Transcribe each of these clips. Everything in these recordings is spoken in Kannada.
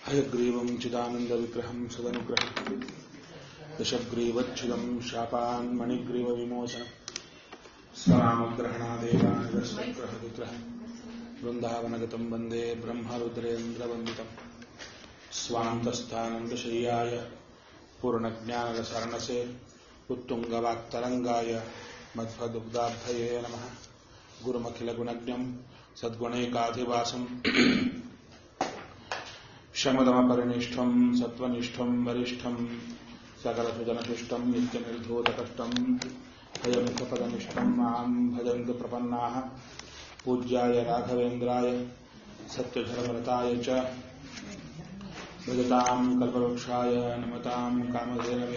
हयग्रीवं चिदानन्दविग्रहं सदनुग्रहं दशग्रीवच्छिदं शापान्मणिग्रीवविमोचनं स्वनामग्रहणादेवानरस्वग्रहविग्रहं वृन्दावनगतं वन्दे ब्रह्मरुद्रेन्द्रवन्दितम् स्वान्तस्थानन्दशय्याय पूर्णज्ञानरसरणसे उत्तुङ्गवाक्तरङ्गाय मध्वदुग्धाब्धये नमः गुरुमखिलगुणज्ञम् सद्गुणैकाधिवासम् शमदमपरिनिष्ठम् सत्त्वनिष्ठम् वरिष्ठम् सकलसुजनशिष्टम् नित्यनिर्धूतकष्टम् हयमुखपदनिष्ठम् माम् भजन्तु प्रपन्नाः पूज्याय राघवेन्द्राय सत्यधर्मरताय च भजताम् कल्पवृक्षाय नमताम् कामधेनवे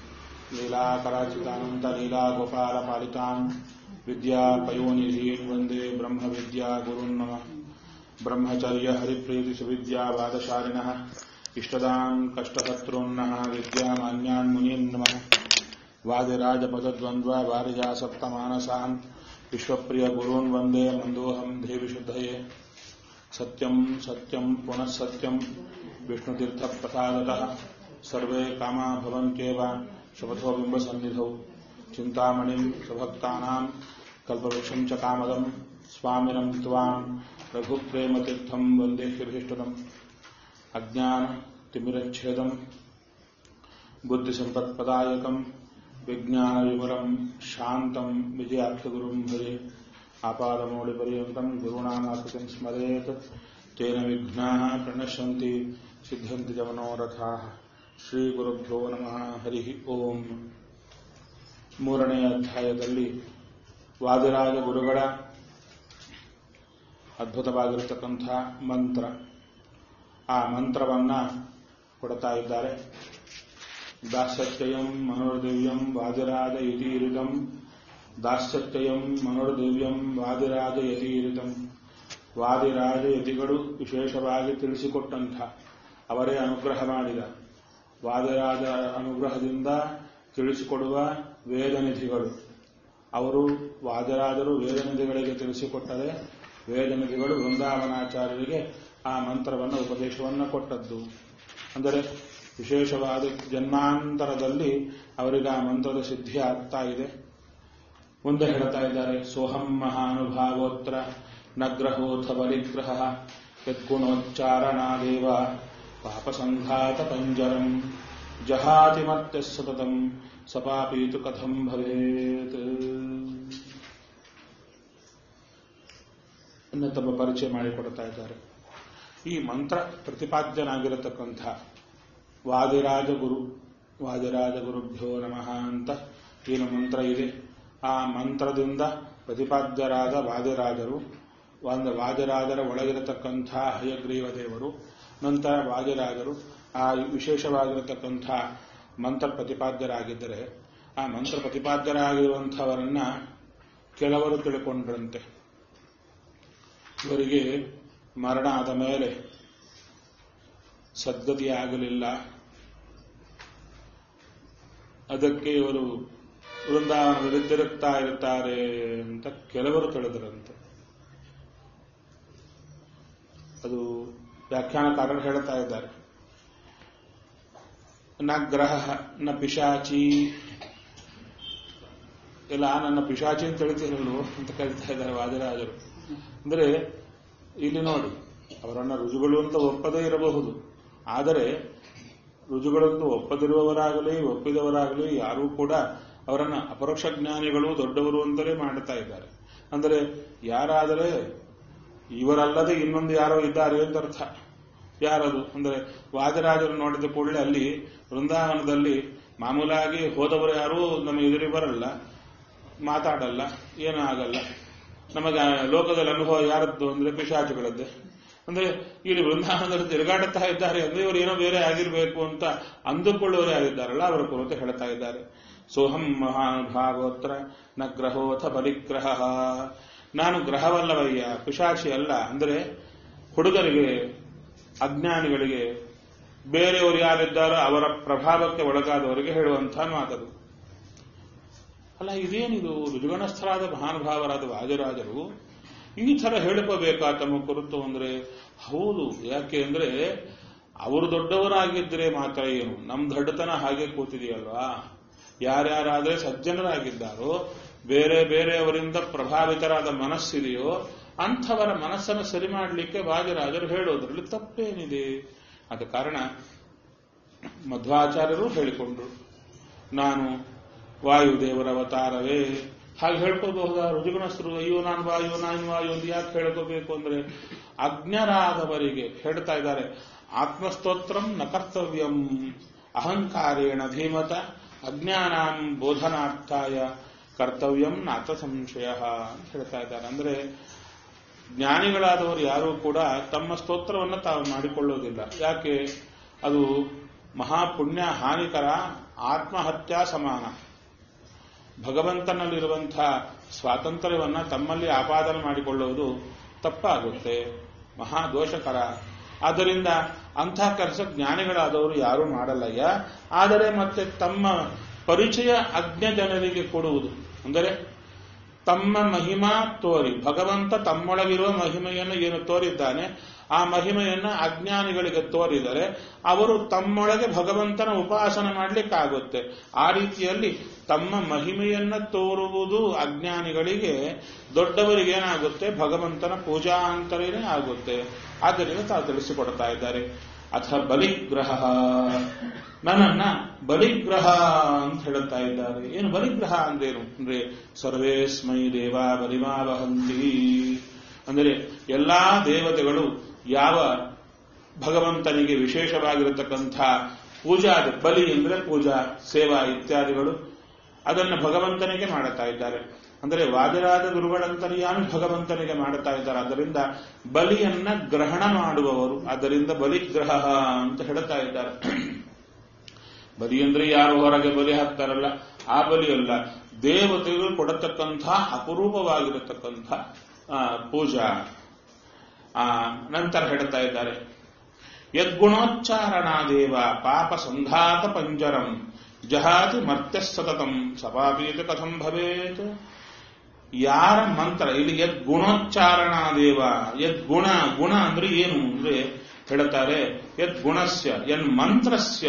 लीलाकराचितानन्तलीलागोपालपालिताम् विद्यापयोनिधीन् वन्दे ब्रह्मविद्यागुरुन् मम ब्रह्मचर्य हरिप्रीतिसुविद्यावादशालिनः इष्टदान् कष्टशत्रून्नः विद्यामान्यान् मुनीन् नमः वादिराजपदद्वन्द्वा वारिजासप्तमानसान् विश्वप्रियगुरून् वन्दे मन्दोऽहम् देविशुद्धये सत्यम् सत्यम् पुनः सत्यम् विष्णुतीर्थप्रसादतः सर्वे कामा भवन्त्येव शपथो बिम्बसन्निधौ चिन्तामणिम् स्वभक्तानाम् कल्पवृक्षम् च कामदम् स्वामिनम् त्वाम् रघुप्रेमतीर्थम् वन्दे ह्यभीष्टदम् अज्ञानतिमिरच्छेदम् बुद्धिसम्पत्पदायकम् विज्ञानविमलम् शान्तम् विजयाख्यगुरुम् भजे आपादमौलिपर्यन्तम् गुरूणामाकृतिम् स्मरेत् तेन विघ्नाः प्रणश्यन्ति सिद्ध्यन्ति च मनोरथाः ಶ್ರೀಗುರುಭ್ಯೋ ನಮಃ ಹರಿ ಓಂ ಮೂರನೇ ಅಧ್ಯಾಯದಲ್ಲಿ ವಾದಿರಾಜ ಗುರುಗಳ ಅದ್ಭುತವಾಗಿರತಕ್ಕಂಥ ಮಂತ್ರ ಆ ಮಂತ್ರವನ್ನ ಕೊಡ್ತಾ ಇದ್ದಾರೆ ದಾಸತ್ಯಯಂ ಮನೋರ್ದಿವ್ಯಂ ವಾದಿರಾಜ ಯತೀರಿತಂ ದಾಸತ್ಯಯಂ ಮನೋರ್ದಿವ್ಯಂ ವಾದಿರಾಜ ಯತೀರಿತಂ ವಾದಿರಾಜ ಯತಿಗಳು ವಿಶೇಷವಾಗಿ ತಿಳಿಸಿಕೊಟ್ಟಂಥ ಅವರೇ ಅನುಗ್ರಹ ಮಾಡಿದ ವಾದರಾಜ ಅನುಗ್ರಹದಿಂದ ತಿಳಿಸಿಕೊಡುವ ವೇದನಿಧಿಗಳು ಅವರು ವಾದರಾಜರು ವೇದನಿಧಿಗಳಿಗೆ ತಿಳಿಸಿಕೊಟ್ಟರೆ ವೇದನಿಧಿಗಳು ವೃಂದಾವನಾಚಾರ್ಯರಿಗೆ ಆ ಮಂತ್ರವನ್ನು ಉಪದೇಶವನ್ನು ಕೊಟ್ಟದ್ದು ಅಂದರೆ ವಿಶೇಷವಾದ ಜನ್ಮಾಂತರದಲ್ಲಿ ಅವರಿಗೆ ಆ ಮಂತ್ರದ ಸಿದ್ಧಿ ಆಗ್ತಾ ಇದೆ ಮುಂದೆ ಹೇಳ್ತಾ ಇದ್ದಾರೆ ಸೋಹಂ ಮಹಾನುಭಾವೋತ್ರ ನಗ್ರಹೋಥ ಬಲಿಗ್ರಹ ಯದ್ಗುಣೋಚ್ಚಾರಣಾದೇವ ಪಾಪಸಂಘಾತ ಪಂಜರಂ ಜಹಾತಿ ಮತ್ತೆ ಸತತಂ ಸಪಾಪೀತು ಕಥಂ ಭವೇತ್ ತಮ್ಮ ಪರಿಚಯ ಮಾಡಿಕೊಡ್ತಾ ಇದ್ದಾರೆ ಈ ಮಂತ್ರ ಪ್ರತಿಪಾದ್ಯನಾಗಿರತಕ್ಕಂಥ ವಾದಿರಾಜ ಗುರು ವಾದಿರಾಜ ಗುರುಭ್ಯೋ ನಮಃ ಅಂತ ಏನು ಮಂತ್ರ ಇದೆ ಆ ಮಂತ್ರದಿಂದ ಪ್ರತಿಪಾದ್ಯರಾದ ವಾದಿರಾಜರು ಒಂದು ವಾದಿರಾಜರ ಒಳಗಿರತಕ್ಕಂಥ ಹಯಗ್ರೀವ ದೇವರು ನಂತರ ವಾದಿರಾಜರು ಆ ವಿಶೇಷವಾಗಿರತಕ್ಕಂಥ ಮಂತ್ರ ಪ್ರತಿಪಾದ್ಯರಾಗಿದ್ದರೆ ಆ ಮಂತ್ರ ಪ್ರತಿಪಾದ್ಯರಾಗಿರುವಂಥವರನ್ನ ಕೆಲವರು ತಿಳ್ಕೊಂಡ್ರಂತೆ ಇವರಿಗೆ ಮರಣ ಆದ ಮೇಲೆ ಸದ್ಗತಿಯಾಗಲಿಲ್ಲ ಅದಕ್ಕೆ ಇವರು ವೃಂದಾವನದಲ್ಲಿ ತಿರುಗ್ತಾ ಇರುತ್ತಾರೆ ಅಂತ ಕೆಲವರು ತಿಳಿದರಂತೆ ಅದು ವ್ಯಾಖ್ಯಾನಕಾರರು ಹೇಳ್ತಾ ಇದ್ದಾರೆ ನ ಗ್ರಹ ನ ಪಿಶಾಚಿ ಇಲ್ಲ ನನ್ನ ಪಿಶಾಚಿ ಅಂತ ಹೇಳ್ತೀರಲ್ವೋ ಅಂತ ಕರಿತಾ ಇದ್ದಾರೆ ವಾದಿರಾಜರು ಅಂದ್ರೆ ಇಲ್ಲಿ ನೋಡಿ ಅವರನ್ನ ರುಜುಗಳು ಅಂತ ಒಪ್ಪದೇ ಇರಬಹುದು ಆದರೆ ರುಜುಗಳಂತೂ ಒಪ್ಪದಿರುವವರಾಗಲಿ ಒಪ್ಪಿದವರಾಗಲಿ ಯಾರೂ ಕೂಡ ಅವರನ್ನ ಅಪರೋಕ್ಷ ಜ್ಞಾನಿಗಳು ದೊಡ್ಡವರು ಅಂತಲೇ ಮಾಡ್ತಾ ಇದ್ದಾರೆ ಅಂದರೆ ಯಾರಾದರೆ ಇವರಲ್ಲದೆ ಇನ್ನೊಂದು ಯಾರೋ ಇದ್ದಾರೆ ಅಂತ ಅರ್ಥ ಯಾರದು ಅಂದರೆ ವಾದರಾಜರು ನೋಡಿದ ಕೂಡಲೇ ಅಲ್ಲಿ ವೃಂದಾವನದಲ್ಲಿ ಮಾಮೂಲಾಗಿ ಹೋದವರು ಯಾರೂ ನಮ್ಮ ಎದುರಿಗೆ ಬರಲ್ಲ ಮಾತಾಡಲ್ಲ ಏನೂ ಆಗಲ್ಲ ನಮಗೆ ಲೋಕದಲ್ಲಿ ಅನುಭವ ಯಾರದ್ದು ಅಂದ್ರೆ ಪಿಶಾಚಿಗಳದ್ದೇ ಅಂದ್ರೆ ಇಲ್ಲಿ ವೃಂದಾವನದಲ್ಲಿ ತಿರುಗಾಡುತ್ತಾ ಇದ್ದಾರೆ ಅಂದ್ರೆ ಇವರು ಏನೋ ಬೇರೆ ಆಗಿರ್ಬೇಕು ಅಂತ ಅಂದುಕೊಳ್ಳೋರು ಯಾರಿದ್ದಾರಲ್ಲ ಅವರ ಕುರಿತು ಹೇಳ್ತಾ ಇದ್ದಾರೆ ಸೋಹಂ ಮಹಾನುಭಾಗೋತ್ರ ನ ಗ್ರಹೋಥ ಬಲಿಗ್ರಹ ನಾನು ಗ್ರಹವಲ್ಲವಯ್ಯ ಪಿಶಾಚಿ ಅಲ್ಲ ಅಂದರೆ ಹುಡುಗರಿಗೆ ಅಜ್ಞಾನಿಗಳಿಗೆ ಬೇರೆಯವರು ಯಾರಿದ್ದಾರೋ ಅವರ ಪ್ರಭಾವಕ್ಕೆ ಒಳಗಾದವರಿಗೆ ಹೇಳುವಂತಹ ಮಾತದು ಅಲ್ಲ ಇದೇನಿದು ರುಜುಗಣಸ್ಥರಾದ ಮಹಾನುಭಾವರಾದ ವಾಜರಾಜರು ಈ ತರ ಹೇಳ್ಕೋಬೇಕಾ ತಮ್ಮ ಕುರಿತು ಅಂದ್ರೆ ಹೌದು ಯಾಕೆ ಅಂದ್ರೆ ಅವರು ದೊಡ್ಡವರಾಗಿದ್ದರೆ ಮಾತ್ರ ಏನು ನಮ್ಮ ದೊಡ್ಡತನ ಹಾಗೆ ಕೂತಿದೆಯಲ್ವಾ ಯಾರ್ಯಾರಾದ್ರೆ ಸಜ್ಜನರಾಗಿದ್ದಾರೋ ಬೇರೆ ಬೇರೆಯವರಿಂದ ಪ್ರಭಾವಿತರಾದ ಮನಸ್ಸಿದೆಯೋ ಅಂಥವರ ಮನಸ್ಸನ್ನು ಸರಿ ಮಾಡಲಿಕ್ಕೆ ವಾದಿರಾಜರು ಹೇಳೋದ್ರಲ್ಲಿ ತಪ್ಪೇನಿದೆ ಆದ ಕಾರಣ ಮಧ್ವಾಚಾರ್ಯರು ಹೇಳಿಕೊಂಡ್ರು ನಾನು ವಾಯುದೇವರ ಅವತಾರವೇ ಹಾಗೆ ಹೇಳ್ಕೋಬಹುದಾ ರುಜುಗುಣಸ್ಥರು ಅಯ್ಯೋ ನಾನು ವಾಯು ನಾನು ವಾಯು ಅಂತ ಯಾಕೆ ಹೇಳ್ಕೋಬೇಕು ಅಂದ್ರೆ ಅಜ್ಞರಾದವರಿಗೆ ಹೇಳ್ತಾ ಇದ್ದಾರೆ ಆತ್ಮಸ್ತೋತ್ರಂ ನ ಕರ್ತವ್ಯಂ ಅಹಂಕಾರೇಣ ಧೀಮತ ಅಜ್ಞಾನಾಂ ಬೋಧನಾರ್ಥಾಯ ಕರ್ತವ್ಯಂ ನಾಥ ಸಂಶಯ ಅಂತ ಹೇಳ್ತಾ ಇದ್ದಾರೆ ಅಂದ್ರೆ ಜ್ಞಾನಿಗಳಾದವರು ಯಾರೂ ಕೂಡ ತಮ್ಮ ಸ್ತೋತ್ರವನ್ನು ತಾವು ಮಾಡಿಕೊಳ್ಳೋದಿಲ್ಲ ಯಾಕೆ ಅದು ಮಹಾಪುಣ್ಯ ಹಾನಿಕರ ಆತ್ಮಹತ್ಯಾ ಸಮಾನ ಭಗವಂತನಲ್ಲಿರುವಂತಹ ಸ್ವಾತಂತ್ರ್ಯವನ್ನ ತಮ್ಮಲ್ಲಿ ಆಪಾದನೆ ಮಾಡಿಕೊಳ್ಳುವುದು ತಪ್ಪಾಗುತ್ತೆ ಮಹಾ ದೋಷಕರ ಆದ್ದರಿಂದ ಅಂಥ ಕೆಲಸ ಜ್ಞಾನಿಗಳಾದವರು ಯಾರೂ ಮಾಡಲ್ಲಯ್ಯ ಆದರೆ ಮತ್ತೆ ತಮ್ಮ ಪರಿಚಯ ಅಜ್ಞ ಜನರಿಗೆ ಕೊಡುವುದು ಅಂದರೆ ತಮ್ಮ ಮಹಿಮಾ ತೋರಿ ಭಗವಂತ ತಮ್ಮೊಳಗಿರುವ ಮಹಿಮೆಯನ್ನು ಏನು ತೋರಿದ್ದಾನೆ ಆ ಮಹಿಮೆಯನ್ನ ಅಜ್ಞಾನಿಗಳಿಗೆ ತೋರಿದರೆ ಅವರು ತಮ್ಮೊಳಗೆ ಭಗವಂತನ ಉಪಾಸನೆ ಮಾಡಲಿಕ್ಕಾಗುತ್ತೆ ಆ ರೀತಿಯಲ್ಲಿ ತಮ್ಮ ಮಹಿಮೆಯನ್ನ ತೋರುವುದು ಅಜ್ಞಾನಿಗಳಿಗೆ ದೊಡ್ಡವರಿಗೆ ಏನಾಗುತ್ತೆ ಭಗವಂತನ ಪೂಜಾಂತರೇನೇ ಆಗುತ್ತೆ ಆದ್ದರಿಂದ ತಾವು ತಿಳಿಸಿಕೊಡ್ತಾ ಇದ್ದಾರೆ ಅಥ ಬಲಿಗ್ರಹ ನನ್ನನ್ನ ಬಲಿಗ್ರಹ ಅಂತ ಹೇಳುತ್ತಾ ಇದ್ದಾರೆ ಏನು ಬಲಿಗ್ರಹ ಅಂದೇನು ಅಂದ್ರೆ ಸರ್ವೇಸ್ಮೈ ದೇವ ಬಲಿಮಾವಹಂತಿ ಅಂದರೆ ಎಲ್ಲಾ ದೇವತೆಗಳು ಯಾವ ಭಗವಂತನಿಗೆ ವಿಶೇಷವಾಗಿರತಕ್ಕಂಥ ಪೂಜಾ ಬಲಿ ಅಂದ್ರೆ ಪೂಜಾ ಸೇವಾ ಇತ್ಯಾದಿಗಳು ಅದನ್ನು ಭಗವಂತನಿಗೆ ಮಾಡುತ್ತಾ ಇದ್ದಾರೆ ಅಂದರೆ ವಾದಿರಾದ ಗುರುಗಳಂತರ್ಯಾಮಿ ಭಗವಂತನಿಗೆ ಮಾಡುತ್ತಾ ಇದ್ದಾರೆ ಅದರಿಂದ ಬಲಿಯನ್ನ ಗ್ರಹಣ ಮಾಡುವವರು ಅದರಿಂದ ಬಲಿಗ್ರಹ ಅಂತ ಹೇಳ್ತಾ ಇದ್ದಾರೆ ಬಲಿ ಅಂದ್ರೆ ಯಾರು ಹೊರಗೆ ಬಲಿ ಹಾಕ್ತಾರಲ್ಲ ಆ ಬಲಿ ಅಲ್ಲ ದೇವತೆಗಳು ಕೊಡತಕ್ಕಂಥ ಅಪರೂಪವಾಗಿರತಕ್ಕಂಥ ಪೂಜಾ ಆ ನಂತರ ಹೇಳ್ತಾ ಇದ್ದಾರೆ ಯದ್ಗುಣೋಚ್ಚಾರಣಾದೇವ ಪಾಪ ಸಂಘಾತ ಪಂಜರಂ ಜಹಾತಿ ಮರ್ತ್ಯ ಸತತಂ ಸಪಾಪೀತ ಕಥಂ ಭವೇತ್ ಯಾರ ಮಂತ್ರ ಇಲ್ಲಿ ಯದ್ ಗುಣೋಚ್ಚಾರಣಾದೇವ ಯದ್ ಗುಣ ಗುಣ ಅಂದ್ರೆ ಏನು ಅಂದ್ರೆ ಹೇಳ್ತಾರೆ ಯದ್ ಗುಣಸ್ಯ ಯನ್ ಮಂತ್ರಸ್ಯ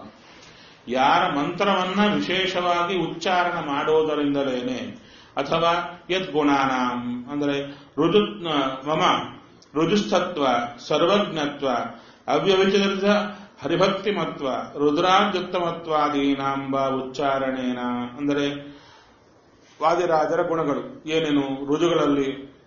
ಯಾರ ಮಂತ್ರವನ್ನ ವಿಶೇಷವಾಗಿ ಉಚ್ಚಾರಣ ಮಾಡೋದರಿಂದಲೇನೆ ಅಥವಾ ಯದ್ ಗುಣಾನಾಂ ಅಂದ್ರೆ ರುಜು ಮಮ ರುಜುಸ್ಥತ್ವ ಸರ್ವಜ್ಞತ್ವ ಅವ್ಯವಿಚರಿತ ಹರಿಭಕ್ತಿಮತ್ವ ರುದ್ರಾಂಜುತ್ತಮತ್ವಾದೀನಾಂಬ ಉಚ್ಚಾರಣೇನ ಅಂದರೆ ವಾದಿರಾಜರ ಗುಣಗಳು ಏನೇನು ರುಜುಗಳಲ್ಲಿ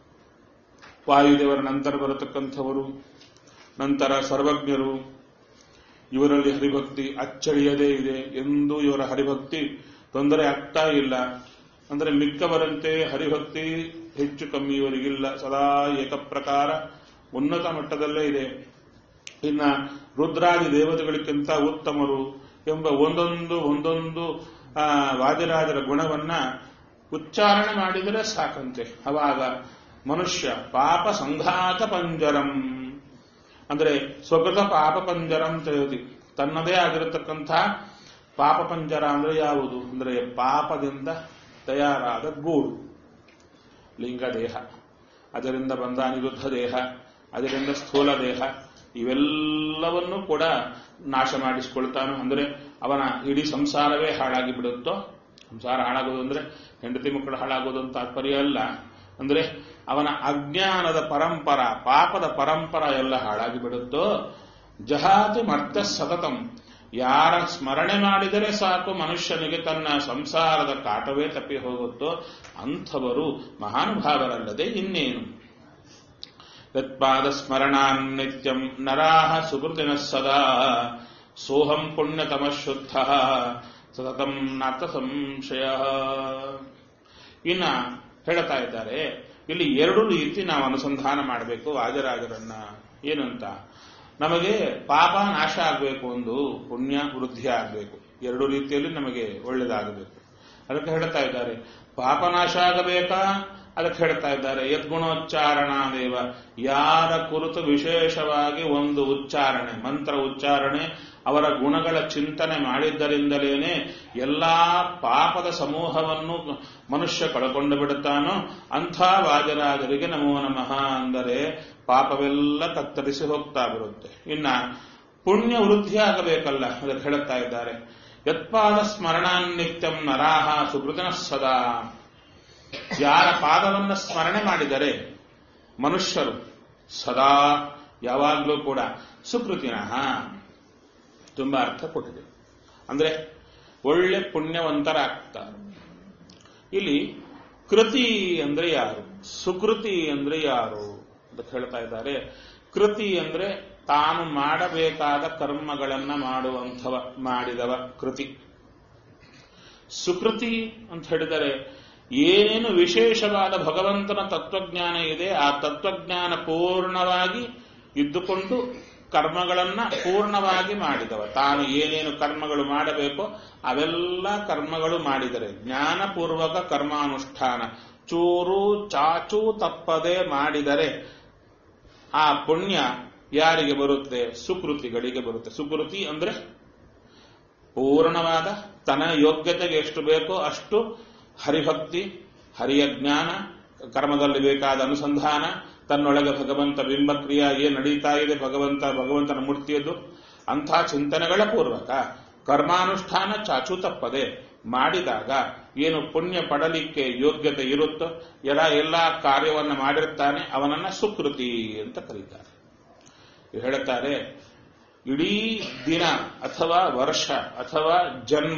ವಾಯುದೇವರ ನಂತರ ಬರತಕ್ಕಂಥವರು ನಂತರ ಸರ್ವಜ್ಞರು ಇವರಲ್ಲಿ ಹರಿಭಕ್ತಿ ಅಚ್ಚಳಿಯದೇ ಇದೆ ಎಂದೂ ಇವರ ಹರಿಭಕ್ತಿ ತೊಂದರೆ ಆಗ್ತಾ ಇಲ್ಲ ಅಂದರೆ ಮಿಕ್ಕವರಂತೆ ಹರಿಭಕ್ತಿ ಹೆಚ್ಚು ಕಮ್ಮಿ ಇವರಿಗಿಲ್ಲ ಸದಾ ಏಕಪ್ರಕಾರ ಉನ್ನತ ಮಟ್ಟದಲ್ಲೇ ಇದೆ ಇನ್ನ ರುದ್ರಾದಿ ದೇವತೆಗಳಿಗಿಂತ ಉತ್ತಮರು ಎಂಬ ಒಂದೊಂದು ಒಂದೊಂದು ಆ ವಾದಿರಾಜರ ಗುಣವನ್ನ ಉಚ್ಚಾರಣೆ ಮಾಡಿದರೆ ಸಾಕಂತೆ ಅವಾಗ ಮನುಷ್ಯ ಪಾಪ ಸಂಘಾತ ಪಂಜರಂ ಅಂದ್ರೆ ಸ್ವಗತ ಪಾಪ ಪಂಜರ ಅಂತ ಹೇಳಿ ತನ್ನದೇ ಆಗಿರತಕ್ಕಂಥ ಪಾಪ ಪಂಜರ ಅಂದ್ರೆ ಯಾವುದು ಅಂದ್ರೆ ಪಾಪದಿಂದ ತಯಾರಾದ ಗೂಡು ಲಿಂಗ ದೇಹ ಅದರಿಂದ ಬಂದ ಅನಿರುದ್ಧ ದೇಹ ಅದರಿಂದ ಸ್ಥೂಲ ದೇಹ ಇವೆಲ್ಲವನ್ನೂ ಕೂಡ ನಾಶ ಮಾಡಿಸಿಕೊಳ್ತಾನೋ ಅಂದ್ರೆ ಅವನ ಇಡೀ ಸಂಸಾರವೇ ಹಾಳಾಗಿ ಬಿಡುತ್ತೋ ಸಂಸಾರ ಹಾಳಾಗೋದು ಅಂದ್ರೆ ಹೆಂಡತಿ ಮಕ್ಕಳು ಹಾಳಾಗೋದು ಅಂತ ತಾತ್ಪರ್ಯ ಅಲ್ಲ ಅಂದ್ರೆ ಅವನ ಅಜ್ಞಾನದ ಪರಂಪರ ಪಾಪದ ಪರಂಪರ ಎಲ್ಲ ಹಾಳಾಗಿ ಬಿಡುತ್ತೋ ಜಹಾತಿ ಮರ್ತ ಸತತಂ ಯಾರ ಸ್ಮರಣೆ ಮಾಡಿದರೆ ಸಾಕು ಮನುಷ್ಯನಿಗೆ ತನ್ನ ಸಂಸಾರದ ಕಾಟವೇ ತಪ್ಪಿ ಹೋಗುತ್ತೋ ಅಂಥವರು ಮಹಾನುಭಾವರಲ್ಲದೆ ಇನ್ನೇನು ಯತ್ಪಾದ ಸ್ಮರಣಾನ್ ನಿತ್ಯಂ ನರಾಹ ಸುಕೃತಿನ ಸದಾ ಸೋಹಂ ಪುಣ್ಯತಮ ಶುದ್ಧ ಸತತಂ ನಾಥ ಸಂಶಯ ಇನ್ನ ಹೇಳ್ತಾ ಇದ್ದಾರೆ ಇಲ್ಲಿ ಎರಡು ರೀತಿ ನಾವು ಅನುಸಂಧಾನ ಮಾಡಬೇಕು ವಾಜರಾಜರನ್ನ ಏನಂತ ನಮಗೆ ಪಾಪ ನಾಶ ಆಗಬೇಕು ಒಂದು ಪುಣ್ಯ ವೃದ್ಧಿ ಆಗಬೇಕು ಎರಡು ರೀತಿಯಲ್ಲಿ ನಮಗೆ ಒಳ್ಳೆಯದಾಗಬೇಕು ಅದಕ್ಕೆ ಹೇಳ್ತಾ ಇದ್ದಾರೆ ಪಾಪ ನಾಶ ಆಗಬೇಕಾ ಅದಕ್ಕೆ ಹೇಳ್ತಾ ಇದ್ದಾರೆ ಯದ್ಗುಣೋಚ್ಚಾರಣಾದೇವ ಯಾರ ಕುರಿತು ವಿಶೇಷವಾಗಿ ಒಂದು ಉಚ್ಚಾರಣೆ ಮಂತ್ರ ಉಚ್ಚಾರಣೆ ಅವರ ಗುಣಗಳ ಚಿಂತನೆ ಮಾಡಿದ್ದರಿಂದಲೇನೆ ಎಲ್ಲಾ ಪಾಪದ ಸಮೂಹವನ್ನು ಮನುಷ್ಯ ಕಳ್ಕೊಂಡು ಬಿಡುತ್ತಾನೋ ಅಂಥ ವಾಜರಾಜರಿಗೆ ನಮೋ ನಮಃ ಅಂದರೆ ಪಾಪವೆಲ್ಲ ಕತ್ತರಿಸಿ ಹೋಗ್ತಾ ಬರುತ್ತೆ ಇನ್ನ ಪುಣ್ಯ ವೃದ್ಧಿ ಆಗಬೇಕಲ್ಲ ಅದಕ್ಕೆ ಹೇಳುತ್ತಾ ಇದ್ದಾರೆ ಯತ್ಪಾದ ಸ್ಮರಣಾನ್ನಿತ್ಯಂ ನರಾಹ ಸುಕೃತನ ಸದಾ ಯಾರ ಪಾದವನ್ನ ಸ್ಮರಣೆ ಮಾಡಿದರೆ ಮನುಷ್ಯರು ಸದಾ ಯಾವಾಗಲೂ ಕೂಡ ಸುಕೃತಿನಃ ತುಂಬಾ ಅರ್ಥ ಕೊಟ್ಟಿದೆ ಅಂದ್ರೆ ಒಳ್ಳೆ ಪುಣ್ಯವಂತರಾಗ್ತಾರೆ ಇಲ್ಲಿ ಕೃತಿ ಅಂದ್ರೆ ಯಾರು ಸುಕೃತಿ ಅಂದ್ರೆ ಯಾರು ಅಂತ ಹೇಳ್ತಾ ಇದ್ದಾರೆ ಕೃತಿ ಅಂದ್ರೆ ತಾನು ಮಾಡಬೇಕಾದ ಕರ್ಮಗಳನ್ನ ಮಾಡುವಂಥವ ಮಾಡಿದವ ಕೃತಿ ಸುಕೃತಿ ಅಂತ ಹೇಳಿದರೆ ಏನೇನು ವಿಶೇಷವಾದ ಭಗವಂತನ ತತ್ವಜ್ಞಾನ ಇದೆ ಆ ತತ್ವಜ್ಞಾನ ಪೂರ್ಣವಾಗಿ ಇದ್ದುಕೊಂಡು ಕರ್ಮಗಳನ್ನ ಪೂರ್ಣವಾಗಿ ಮಾಡಿದವ ತಾನು ಏನೇನು ಕರ್ಮಗಳು ಮಾಡಬೇಕೋ ಅವೆಲ್ಲ ಕರ್ಮಗಳು ಮಾಡಿದರೆ ಜ್ಞಾನಪೂರ್ವಕ ಕರ್ಮಾನುಷ್ಠಾನ ಚೂರು ಚಾಚು ತಪ್ಪದೆ ಮಾಡಿದರೆ ಆ ಪುಣ್ಯ ಯಾರಿಗೆ ಬರುತ್ತೆ ಸುಕೃತಿಗಳಿಗೆ ಬರುತ್ತೆ ಸುಕೃತಿ ಅಂದ್ರೆ ಪೂರ್ಣವಾದ ತನ್ನ ಯೋಗ್ಯತೆಗೆ ಎಷ್ಟು ಬೇಕೋ ಅಷ್ಟು ಹರಿಭಕ್ತಿ ಹರಿಯ ಜ್ಞಾನ ಕರ್ಮದಲ್ಲಿ ಬೇಕಾದ ಅನುಸಂಧಾನ ತನ್ನೊಳಗೆ ಭಗವಂತ ಬಿಂಬಕ್ರಿಯೆ ಏನ್ ನಡೀತಾ ಇದೆ ಭಗವಂತ ಭಗವಂತನ ಮೂರ್ತಿಯದ್ದು ಅಂಥ ಚಿಂತನೆಗಳ ಪೂರ್ವಕ ಕರ್ಮಾನುಷ್ಠಾನ ಚಾಚು ತಪ್ಪದೆ ಮಾಡಿದಾಗ ಏನು ಪುಣ್ಯ ಪಡಲಿಕ್ಕೆ ಯೋಗ್ಯತೆ ಇರುತ್ತೋ ಎಲ್ಲ ಎಲ್ಲ ಕಾರ್ಯವನ್ನು ಮಾಡಿರ್ತಾನೆ ಅವನನ್ನ ಸುಕೃತಿ ಅಂತ ಕರೀತಾರೆ ಹೇಳುತ್ತಾರೆ ಇಡೀ ದಿನ ಅಥವಾ ವರ್ಷ ಅಥವಾ ಜನ್ಮ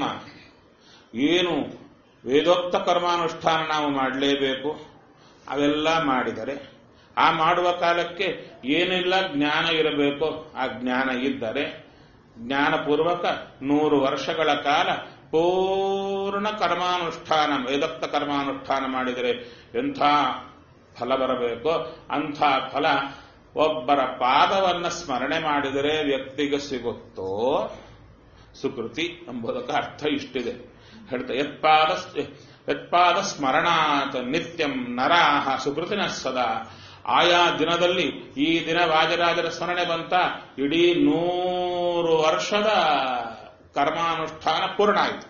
ಏನು ವೇದೋಕ್ತ ಕರ್ಮಾನುಷ್ಠಾನ ನಾವು ಮಾಡಲೇಬೇಕು ಅವೆಲ್ಲ ಮಾಡಿದರೆ ಆ ಮಾಡುವ ಕಾಲಕ್ಕೆ ಏನೆಲ್ಲ ಜ್ಞಾನ ಇರಬೇಕೋ ಆ ಜ್ಞಾನ ಇದ್ದರೆ ಜ್ಞಾನಪೂರ್ವಕ ನೂರು ವರ್ಷಗಳ ಕಾಲ ಪೂರ್ಣ ಕರ್ಮಾನುಷ್ಠಾನ ವೇದೋಕ್ತ ಕರ್ಮಾನುಷ್ಠಾನ ಮಾಡಿದರೆ ಎಂಥ ಫಲ ಬರಬೇಕೋ ಅಂಥ ಫಲ ಒಬ್ಬರ ಪಾದವನ್ನ ಸ್ಮರಣೆ ಮಾಡಿದರೆ ವ್ಯಕ್ತಿಗೆ ಸಿಗುತ್ತೋ ಸುಕೃತಿ ಎಂಬುದಕ್ಕೆ ಅರ್ಥ ಇಷ್ಟಿದೆ ಹೇಳ್ತಾ ಯತ್ಪಾದ ಯತ್ಪಾದ ಸ್ಮರಣಾತ್ ನಿತ್ಯಂ ನರಾಹ ಸುಕೃತಿನ ಸದಾ ಆಯಾ ದಿನದಲ್ಲಿ ಈ ದಿನ ವಾಜರಾಜರ ಸ್ಮರಣೆ ಬಂತ ಇಡೀ ನೂರು ವರ್ಷದ ಕರ್ಮಾನುಷ್ಠಾನ ಪೂರ್ಣ ಆಯಿತು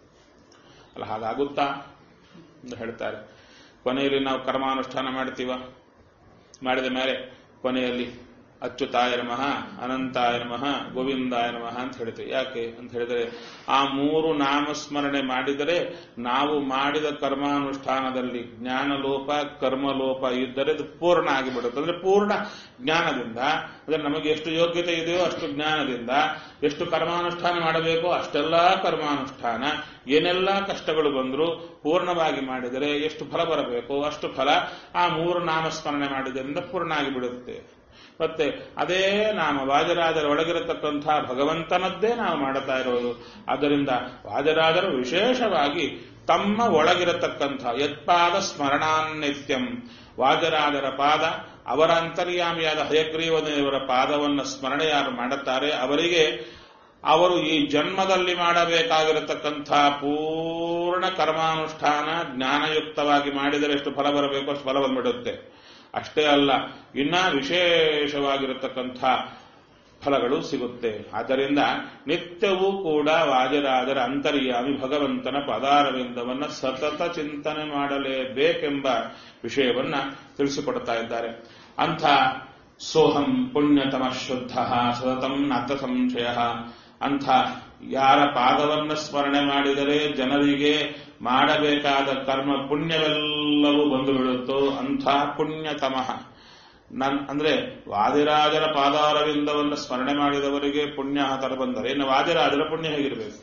ಅಲ್ಲ ಹಾಗಾಗುತ್ತಾ ಅಂತ ಹೇಳ್ತಾರೆ ಕೊನೆಯಲ್ಲಿ ನಾವು ಕರ್ಮಾನುಷ್ಠಾನ ಮಾಡ್ತೀವ ಮಾಡಿದ ಮೇಲೆ ಕೊನೆಯಲ್ಲಿ ಅಚ್ಯುತಾಯ ನಮಃ ಅನಂತಾಯ ನಮಃ ಗೋವಿಂದಾಯ ನಮಃ ಅಂತ ಹೇಳ್ತೇವೆ ಯಾಕೆ ಅಂತ ಹೇಳಿದರೆ ಆ ಮೂರು ನಾಮಸ್ಮರಣೆ ಮಾಡಿದರೆ ನಾವು ಮಾಡಿದ ಕರ್ಮಾನುಷ್ಠಾನದಲ್ಲಿ ಜ್ಞಾನಲೋಪ ಕರ್ಮಲೋಪ ಇದ್ದರೆ ಅದು ಪೂರ್ಣ ಆಗಿಬಿಡುತ್ತೆ ಅಂದ್ರೆ ಪೂರ್ಣ ಜ್ಞಾನದಿಂದ ಅಂದ್ರೆ ನಮಗೆ ಎಷ್ಟು ಯೋಗ್ಯತೆ ಇದೆಯೋ ಅಷ್ಟು ಜ್ಞಾನದಿಂದ ಎಷ್ಟು ಕರ್ಮಾನುಷ್ಠಾನ ಮಾಡಬೇಕೋ ಅಷ್ಟೆಲ್ಲ ಕರ್ಮಾನುಷ್ಠಾನ ಏನೆಲ್ಲ ಕಷ್ಟಗಳು ಬಂದರೂ ಪೂರ್ಣವಾಗಿ ಮಾಡಿದರೆ ಎಷ್ಟು ಫಲ ಬರಬೇಕೋ ಅಷ್ಟು ಫಲ ಆ ಮೂರು ನಾಮಸ್ಮರಣೆ ಮಾಡಿದ್ರಿಂದ ಪೂರ್ಣ ಆಗಿಬಿಡುತ್ತೆ ಮತ್ತೆ ಅದೇ ನಾಮ ವಾಜರಾಜರ ಒಳಗಿರತಕ್ಕಂಥ ಭಗವಂತನದ್ದೇ ನಾವು ಮಾಡುತ್ತಾ ಇರೋದು ಆದ್ದರಿಂದ ವಾಜರಾಜರು ವಿಶೇಷವಾಗಿ ತಮ್ಮ ಒಳಗಿರತಕ್ಕಂಥ ಯತ್ಪಾದ ಸ್ಮರಣಾನ್ನಿತ್ಯಂ ವಾಜರಾಜರ ಪಾದ ಅವರ ಅಂತರ್ಯಾಮಿಯಾದ ಹಯಗ್ರೀವದೇವರ ಪಾದವನ್ನು ಸ್ಮರಣೆ ಯಾರು ಮಾಡುತ್ತಾರೆ ಅವರಿಗೆ ಅವರು ಈ ಜನ್ಮದಲ್ಲಿ ಮಾಡಬೇಕಾಗಿರತಕ್ಕಂಥ ಪೂರ್ಣ ಕರ್ಮಾನುಷ್ಠಾನ ಜ್ಞಾನಯುಕ್ತವಾಗಿ ಮಾಡಿದರೆ ಎಷ್ಟು ಫಲ ಬರಬೇಕು ಅಷ್ಟು ಫಲ ಬಂದ್ಬಿಡುತ್ತೆ ಅಷ್ಟೇ ಅಲ್ಲ ಇನ್ನ ವಿಶೇಷವಾಗಿರತಕ್ಕಂಥ ಫಲಗಳು ಸಿಗುತ್ತೆ ಆದ್ದರಿಂದ ನಿತ್ಯವೂ ಕೂಡ ವಾಜರಾಜರ ಅಂತರ್ಯಾಮಿ ಭಗವಂತನ ಪದಾರವಿಂದವನ್ನ ಸತತ ಚಿಂತನೆ ಮಾಡಲೇಬೇಕೆಂಬ ವಿಷಯವನ್ನ ತಿಳಿಸಿಕೊಡ್ತಾ ಇದ್ದಾರೆ ಅಂಥ ಸೋಹಂ ಪುಣ್ಯತಮ ಶುದ್ಧ ಸತತಂ ನಾಥ ಸಂಶಯ ಅಂಥ ಯಾರ ಪಾದವನ್ನು ಸ್ಮರಣೆ ಮಾಡಿದರೆ ಜನರಿಗೆ ಮಾಡಬೇಕಾದ ಕರ್ಮ ಪುಣ್ಯವೆಲ್ಲವೂ ಬಂದು ಬಿಡುತ್ತೋ ಅಂಥ ಪುಣ್ಯತಮಃ ನನ್ ಅಂದ್ರೆ ವಾದಿರಾಜರ ಪಾದಾರವಿಂದವನ್ನು ಸ್ಮರಣೆ ಮಾಡಿದವರಿಗೆ ಪುಣ್ಯ ತರ ಬಂದರೆ ಇನ್ನು ವಾದಿರಾಜರ ಪುಣ್ಯ ಹೇಗಿರಬೇಕು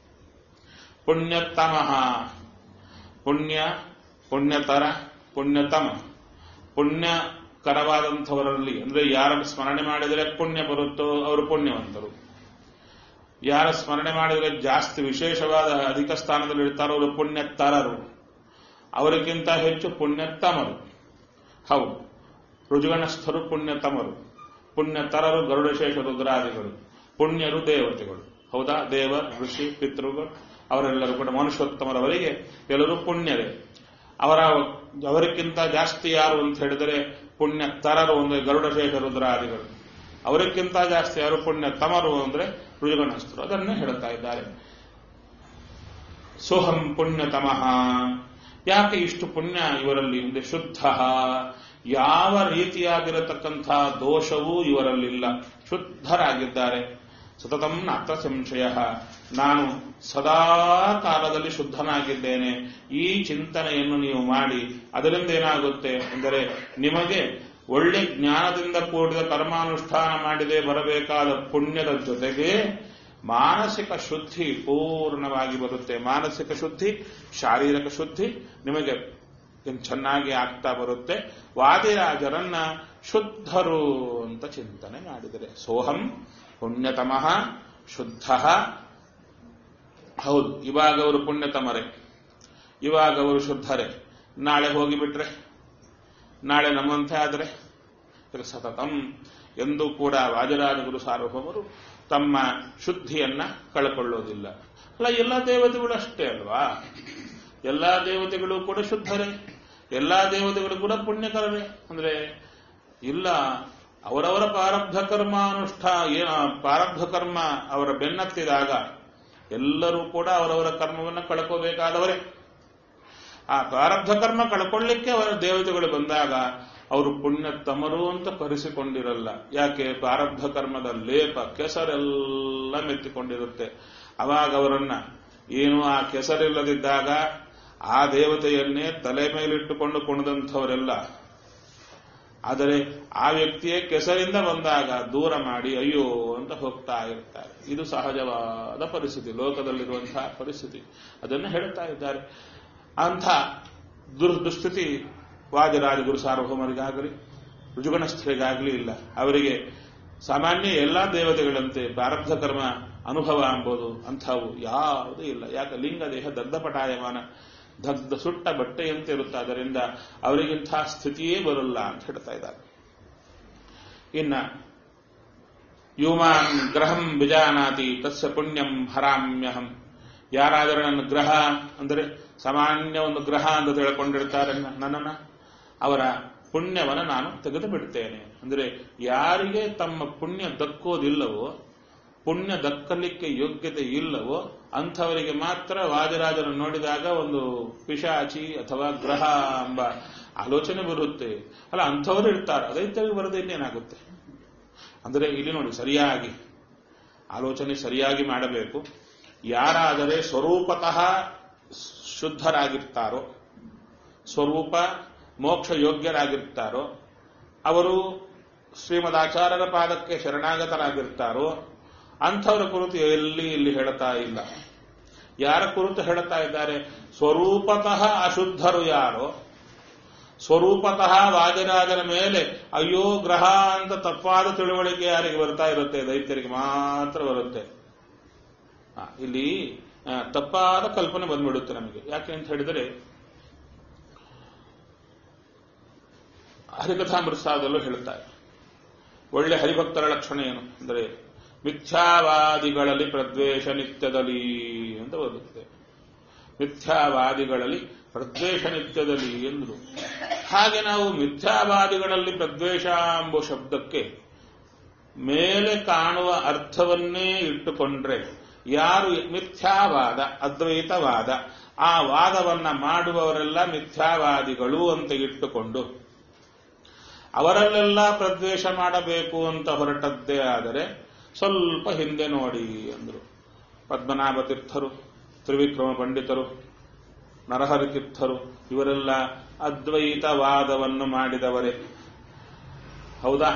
ಪುಣ್ಯತಮಃ ಪುಣ್ಯ ಪುಣ್ಯತರ ಪುಣ್ಯತಮ ಪುಣ್ಯಕರವಾದಂಥವರಲ್ಲಿ ಅಂದ್ರೆ ಯಾರನ್ನು ಸ್ಮರಣೆ ಮಾಡಿದರೆ ಪುಣ್ಯ ಬರುತ್ತೋ ಅವರು ಪುಣ್ಯವಂತರು ಯಾರ ಸ್ಮರಣೆ ಮಾಡಿದರೆ ಜಾಸ್ತಿ ವಿಶೇಷವಾದ ಅಧಿಕ ಸ್ಥಾನದಲ್ಲಿ ಇರ್ತಾರೋ ಅವರು ಪುಣ್ಯತರರು ಅವರಿಗಿಂತ ಹೆಚ್ಚು ಪುಣ್ಯತಮರು ಹೌದು ರುಜುಗಣಸ್ಥರು ಪುಣ್ಯತಮರು ಪುಣ್ಯತರರು ಗರುಡಶೇಷ ರುದ್ರಾದಿಗಳು ಪುಣ್ಯರು ದೇವತೆಗಳು ಹೌದಾ ದೇವ ಋಷಿ ಪಿತೃಗಳು ಅವರೆಲ್ಲರೂ ಕೂಡ ಮನುಷ್ಯೋತ್ತಮರವರಿಗೆ ಎಲ್ಲರೂ ಪುಣ್ಯರೇ ಅವರ ಅವರಿಗಿಂತ ಜಾಸ್ತಿ ಯಾರು ಅಂತ ಹೇಳಿದರೆ ಪುಣ್ಯ ತರರು ಅಂದ್ರೆ ಗರುಡಶೇಷ ರುದ್ರಾದಿಗಳು ಅವರಿಗಿಂತ ಜಾಸ್ತಿ ಯಾರು ಪುಣ್ಯ ತಮರು ಅಂದ್ರೆ ರುಜುಗಣಸ್ಥರು ಅದನ್ನೇ ಹೇಳ್ತಾ ಇದ್ದಾರೆ ಸೋಹಂ ಪುಣ್ಯತಮಃ ಯಾಕೆ ಇಷ್ಟು ಪುಣ್ಯ ಇವರಲ್ಲಿ ಅಂದ್ರೆ ಶುದ್ಧ ಯಾವ ರೀತಿಯಾಗಿರತಕ್ಕಂಥ ದೋಷವೂ ಇವರಲ್ಲಿಲ್ಲ ಶುದ್ಧರಾಗಿದ್ದಾರೆ ಸತತಂ ನಾತ್ರ ಸಂಶಯ ನಾನು ಸದಾ ಕಾಲದಲ್ಲಿ ಶುದ್ಧನಾಗಿದ್ದೇನೆ ಈ ಚಿಂತನೆಯನ್ನು ನೀವು ಮಾಡಿ ಅದರಿಂದ ಏನಾಗುತ್ತೆ ಎಂದರೆ ನಿಮಗೆ ಒಳ್ಳೆ ಜ್ಞಾನದಿಂದ ಕೂಡಿದ ಕರ್ಮಾನುಷ್ಠಾನ ಮಾಡಿದೆ ಬರಬೇಕಾದ ಪುಣ್ಯದ ಜೊತೆಗೆ ಮಾನಸಿಕ ಶುದ್ಧಿ ಪೂರ್ಣವಾಗಿ ಬರುತ್ತೆ ಮಾನಸಿಕ ಶುದ್ಧಿ ಶಾರೀರಿಕ ಶುದ್ಧಿ ನಿಮಗೆ ಚೆನ್ನಾಗಿ ಆಗ್ತಾ ಬರುತ್ತೆ ವಾದಿರಾಜರನ್ನ ಶುದ್ಧರು ಅಂತ ಚಿಂತನೆ ಮಾಡಿದರೆ ಸೋಹಂ ಪುಣ್ಯತಮಃ ಶುದ್ಧ ಹೌದು ಇವಾಗ ಅವರು ಪುಣ್ಯತಮರೇ ಇವಾಗ ಅವರು ಶುದ್ಧರೇ ನಾಳೆ ಹೋಗಿಬಿಟ್ರೆ ನಾಳೆ ನಮ್ಮಂತೆ ಆದರೆ ಸತತಂ ಎಂದೂ ಕೂಡ ವಾಜರಾಜ ಗುರು ಸಾರ್ವಭೌಮರು ತಮ್ಮ ಶುದ್ಧಿಯನ್ನ ಕಳ್ಕೊಳ್ಳೋದಿಲ್ಲ ಅಲ್ಲ ಎಲ್ಲ ದೇವತೆಗಳು ಅಷ್ಟೇ ಅಲ್ವಾ ಎಲ್ಲಾ ದೇವತೆಗಳು ಕೂಡ ಶುದ್ಧರೇ ಎಲ್ಲಾ ದೇವತೆಗಳು ಕೂಡ ಪುಣ್ಯಕರರೇ ಅಂದ್ರೆ ಇಲ್ಲ ಅವರವರ ಪ್ರಾರಬ್ಧ ಕರ್ಮಾನುಷ್ಠಾ ಏನ ಪ್ರಾರಬ್ಧ ಕರ್ಮ ಅವರ ಬೆನ್ನತ್ತಿದಾಗ ಎಲ್ಲರೂ ಕೂಡ ಅವರವರ ಕರ್ಮವನ್ನು ಕಳ್ಕೋಬೇಕಾದವರೇ ಆ ಪ್ರಾರಬ್ಧ ಕರ್ಮ ಕಳ್ಕೊಳ್ಳಿಕ್ಕೆ ಅವರ ದೇವತೆಗಳು ಬಂದಾಗ ಅವರು ಪುಣ್ಯತಮರು ಅಂತ ಕರೆಸಿಕೊಂಡಿರಲ್ಲ ಯಾಕೆ ಪ್ರಾರಬ್ಧ ಕರ್ಮದ ಲೇಪ ಕೆಸರೆಲ್ಲ ಮೆತ್ತಿಕೊಂಡಿರುತ್ತೆ ಅವಾಗ ಅವರನ್ನ ಏನು ಆ ಕೆಸರಿಲ್ಲದಿದ್ದಾಗ ಆ ದೇವತೆಯನ್ನೇ ತಲೆ ಮೇಲಿಟ್ಟುಕೊಂಡು ಕುಣಿದಂಥವರೆಲ್ಲ ಆದರೆ ಆ ವ್ಯಕ್ತಿಯೇ ಕೆಸರಿಂದ ಬಂದಾಗ ದೂರ ಮಾಡಿ ಅಯ್ಯೋ ಅಂತ ಹೋಗ್ತಾ ಇರ್ತಾರೆ ಇದು ಸಹಜವಾದ ಪರಿಸ್ಥಿತಿ ಲೋಕದಲ್ಲಿರುವಂತಹ ಪರಿಸ್ಥಿತಿ ಅದನ್ನು ಹೇಳ್ತಾ ಇದ್ದಾರೆ ಅಂಥ ದುರ್ದುಸ್ಥಿತಿ ವಾಜರಾಜ ಗುರು ಸಾರ್ವಭೌಮರಿಗಾಗಲಿ ರುಜುಗಣಸ್ಥರಿಗಾಗಲಿ ಇಲ್ಲ ಅವರಿಗೆ ಸಾಮಾನ್ಯ ಎಲ್ಲಾ ದೇವತೆಗಳಂತೆ ಪ್ರಾರಬ್ಧ ಕರ್ಮ ಅನುಭವ ಎಂಬುದು ಅಂಥವು ಯಾವುದೂ ಇಲ್ಲ ಯಾಕೆ ಲಿಂಗ ದೇಹ ದಗ್ಧಪಟಾಯಮಾನ ದಗ್ಧ ಸುಟ್ಟ ಬಟ್ಟೆಯಂತೆ ಇರುತ್ತೆ ಅದರಿಂದ ಅವರಿಗಿಂಥ ಸ್ಥಿತಿಯೇ ಬರಲ್ಲ ಅಂತ ಹೇಳ್ತಾ ಇದ್ದಾರೆ ಇನ್ನ ಯುಮಾನ್ ಗ್ರಹಂ ವಿಜಾನಾತಿ ತಸ್ಯ ಪುಣ್ಯಂ ಹರಾಮ್ಯಹಂ ಯಾರಾದರೂ ನನ್ನ ಗ್ರಹ ಅಂದರೆ ಸಾಮಾನ್ಯ ಒಂದು ಗ್ರಹ ಅಂತ ತಿಳ್ಕೊಂಡಿರ್ತಾರೆ ನನ್ನನ್ನ ಅವರ ಪುಣ್ಯವನ್ನು ನಾನು ತೆಗೆದು ಬಿಡ್ತೇನೆ ಅಂದರೆ ಯಾರಿಗೆ ತಮ್ಮ ಪುಣ್ಯ ದಕ್ಕೋದಿಲ್ಲವೋ ಪುಣ್ಯ ದಕ್ಕಲಿಕ್ಕೆ ಯೋಗ್ಯತೆ ಇಲ್ಲವೋ ಅಂಥವರಿಗೆ ಮಾತ್ರ ವಾಜರಾಜರನ್ನು ನೋಡಿದಾಗ ಒಂದು ಪಿಶಾಚಿ ಅಥವಾ ಗ್ರಹ ಎಂಬ ಆಲೋಚನೆ ಬರುತ್ತೆ ಅಲ್ಲ ಅಂಥವರು ಇರ್ತಾರೆ ಅದೈತರಿಗೆ ಬರದೆ ಇನ್ನೇನಾಗುತ್ತೆ ಅಂದರೆ ಇಲ್ಲಿ ನೋಡಿ ಸರಿಯಾಗಿ ಆಲೋಚನೆ ಸರಿಯಾಗಿ ಮಾಡಬೇಕು ಯಾರಾದರೆ ಸ್ವರೂಪತಃ ಶುದ್ಧರಾಗಿರ್ತಾರೋ ಸ್ವರೂಪ ಮೋಕ್ಷ ಯೋಗ್ಯರಾಗಿರ್ತಾರೋ ಅವರು ಶ್ರೀಮದ್ ಆಚಾರ್ಯರ ಪಾದಕ್ಕೆ ಶರಣಾಗತರಾಗಿರ್ತಾರೋ ಅಂಥವರ ಕುರಿತು ಎಲ್ಲಿ ಇಲ್ಲಿ ಹೇಳ್ತಾ ಇಲ್ಲ ಯಾರ ಕುರಿತು ಹೇಳ್ತಾ ಇದ್ದಾರೆ ಸ್ವರೂಪತಃ ಅಶುದ್ಧರು ಯಾರೋ ಸ್ವರೂಪತಃ ವಾಜರಾಜನ ಮೇಲೆ ಅಯ್ಯೋ ಗ್ರಹ ಅಂತ ತಪ್ಪಾದ ತಿಳುವಳಿಕೆ ಯಾರಿಗೆ ಬರ್ತಾ ಇರುತ್ತೆ ದೈತ್ಯರಿಗೆ ಮಾತ್ರ ಬರುತ್ತೆ ಇಲ್ಲಿ ತಪ್ಪಾದ ಕಲ್ಪನೆ ಬಂದ್ಬಿಡುತ್ತೆ ನಮಗೆ ಯಾಕೆ ಅಂತ ಹೇಳಿದರೆ ಹರಿಕಥಾಮೃತದಲ್ಲೂ ಹೇಳ್ತಾರೆ ಒಳ್ಳೆ ಹರಿಭಕ್ತರ ಲಕ್ಷಣ ಏನು ಅಂದರೆ ಮಿಥ್ಯಾವಾದಿಗಳಲ್ಲಿ ಪ್ರದ್ವೇಷ ನಿತ್ಯದಲ್ಲಿ ಅಂತ ಬರುತ್ತೆ ಮಿಥ್ಯಾವಾದಿಗಳಲ್ಲಿ ಪ್ರದ್ವೇಷ ನಿತ್ಯದಲ್ಲಿ ಎಂದರು ಹಾಗೆ ನಾವು ಮಿಥ್ಯಾವಾದಿಗಳಲ್ಲಿ ಪ್ರದ್ವೇಷ ಎಂಬ ಶಬ್ದಕ್ಕೆ ಮೇಲೆ ಕಾಣುವ ಅರ್ಥವನ್ನೇ ಇಟ್ಟುಕೊಂಡ್ರೆ ಯಾರು ಮಿಥ್ಯಾವಾದ ಅದ್ವೈತವಾದ ಆ ವಾದವನ್ನ ಮಾಡುವವರೆಲ್ಲ ಮಿಥ್ಯಾವಾದಿಗಳು ಅಂತ ಇಟ್ಟುಕೊಂಡು ಅವರಲ್ಲೆಲ್ಲ ಪ್ರದ್ವೇಷ ಮಾಡಬೇಕು ಅಂತ ಹೊರಟದ್ದೇ ಆದರೆ ಸ್ವಲ್ಪ ಹಿಂದೆ ನೋಡಿ ಅಂದರು ಪದ್ಮನಾಭ ತೀರ್ಥರು ತ್ರಿವಿಕ್ರಮ ಪಂಡಿತರು ನರಹರಿ ತೀರ್ಥರು ಇವರೆಲ್ಲ ಅದ್ವೈತವಾದವನ್ನು ಮಾಡಿದವರೇ ಹೌದಾ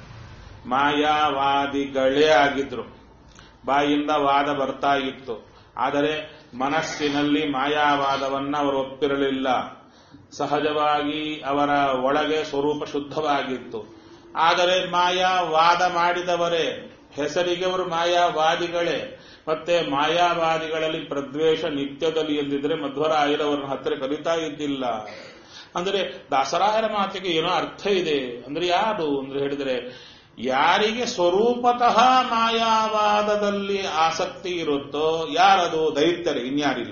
ಮಾಯಾವಾದಿಗಳೇ ಆಗಿದ್ರು ಬಾಯಿಂದ ವಾದ ಬರ್ತಾ ಇತ್ತು ಆದರೆ ಮನಸ್ಸಿನಲ್ಲಿ ಮಾಯಾವಾದವನ್ನ ಅವರು ಒಪ್ಪಿರಲಿಲ್ಲ ಸಹಜವಾಗಿ ಅವರ ಒಳಗೆ ಸ್ವರೂಪ ಶುದ್ಧವಾಗಿತ್ತು ಆದರೆ ಮಾಯಾವಾದ ಮಾಡಿದವರೇ ಹೆಸರಿಗೆ ಅವರು ಮಾಯಾವಾದಿಗಳೇ ಮತ್ತೆ ಮಾಯಾವಾದಿಗಳಲ್ಲಿ ಪ್ರದ್ವೇಷ ನಿತ್ಯದಲ್ಲಿ ಎಂದಿದ್ರೆ ಮಧ್ವರಾಯರವರನ್ನ ಹತ್ತಿರ ಕಲಿತಾ ಇದ್ದಿಲ್ಲ ಅಂದರೆ ದಾಸರಾಯರ ಮಾತಿಗೆ ಏನೋ ಅರ್ಥ ಇದೆ ಅಂದ್ರೆ ಯಾರು ಅಂದ್ರೆ ಹೇಳಿದರೆ ಯಾರಿಗೆ ಸ್ವರೂಪತಃ ಮಾಯಾವಾದದಲ್ಲಿ ಆಸಕ್ತಿ ಇರುತ್ತೋ ಯಾರದು ದೈತ್ಯರೇ ಇನ್ಯಾರಿಲ್ಲ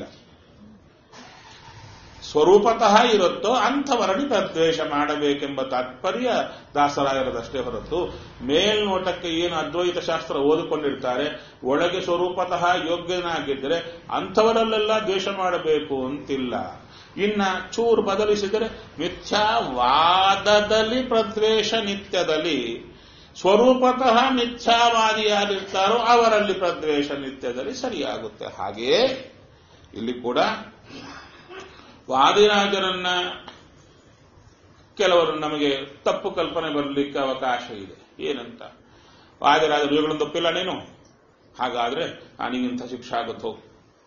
ಸ್ವರೂಪತಃ ಇರುತ್ತೋ ಅಂಥವರಲ್ಲಿ ಪ್ರದ್ವೇಷ ಮಾಡಬೇಕೆಂಬ ತಾತ್ಪರ್ಯ ದಾಸರಾಯರದಷ್ಟೇ ಹೊರತು ಮೇಲ್ನೋಟಕ್ಕೆ ಏನು ಅದ್ವೈತ ಶಾಸ್ತ್ರ ಓದಿಕೊಂಡಿರ್ತಾರೆ ಒಳಗೆ ಸ್ವರೂಪತಃ ಯೋಗ್ಯನಾಗಿದ್ದರೆ ಅಂಥವರಲ್ಲೆಲ್ಲ ದ್ವೇಷ ಮಾಡಬೇಕು ಅಂತಿಲ್ಲ ಇನ್ನ ಚೂರು ಬದಲಿಸಿದರೆ ಮಿಥ್ಯಾವಾದದಲ್ಲಿ ಪ್ರದ್ವೇಷ ನಿತ್ಯದಲ್ಲಿ ಸ್ವರೂಪತಃ ಮಿಥ್ಯಾವಾದಿಯಾಗಿರ್ತಾರೋ ಅವರಲ್ಲಿ ಪ್ರದ್ವೇಷ ನಿತ್ಯದಲ್ಲಿ ಸರಿಯಾಗುತ್ತೆ ಹಾಗೆಯೇ ಇಲ್ಲಿ ಕೂಡ ವಾದಿರಾಜರನ್ನ ಕೆಲವರು ನಮಗೆ ತಪ್ಪು ಕಲ್ಪನೆ ಬರಲಿಕ್ಕೆ ಅವಕಾಶ ಇದೆ ಏನಂತ ವಾದಿರಾಜ ರುಜುಗಳನ್ನು ತಪ್ಪಿಲ್ಲ ನೀನು ಹಾಗಾದ್ರೆ ನಿಂಗಿಂಥ ಶಿಕ್ಷೆ ಆಗುತ್ತೆ ಹೋಗು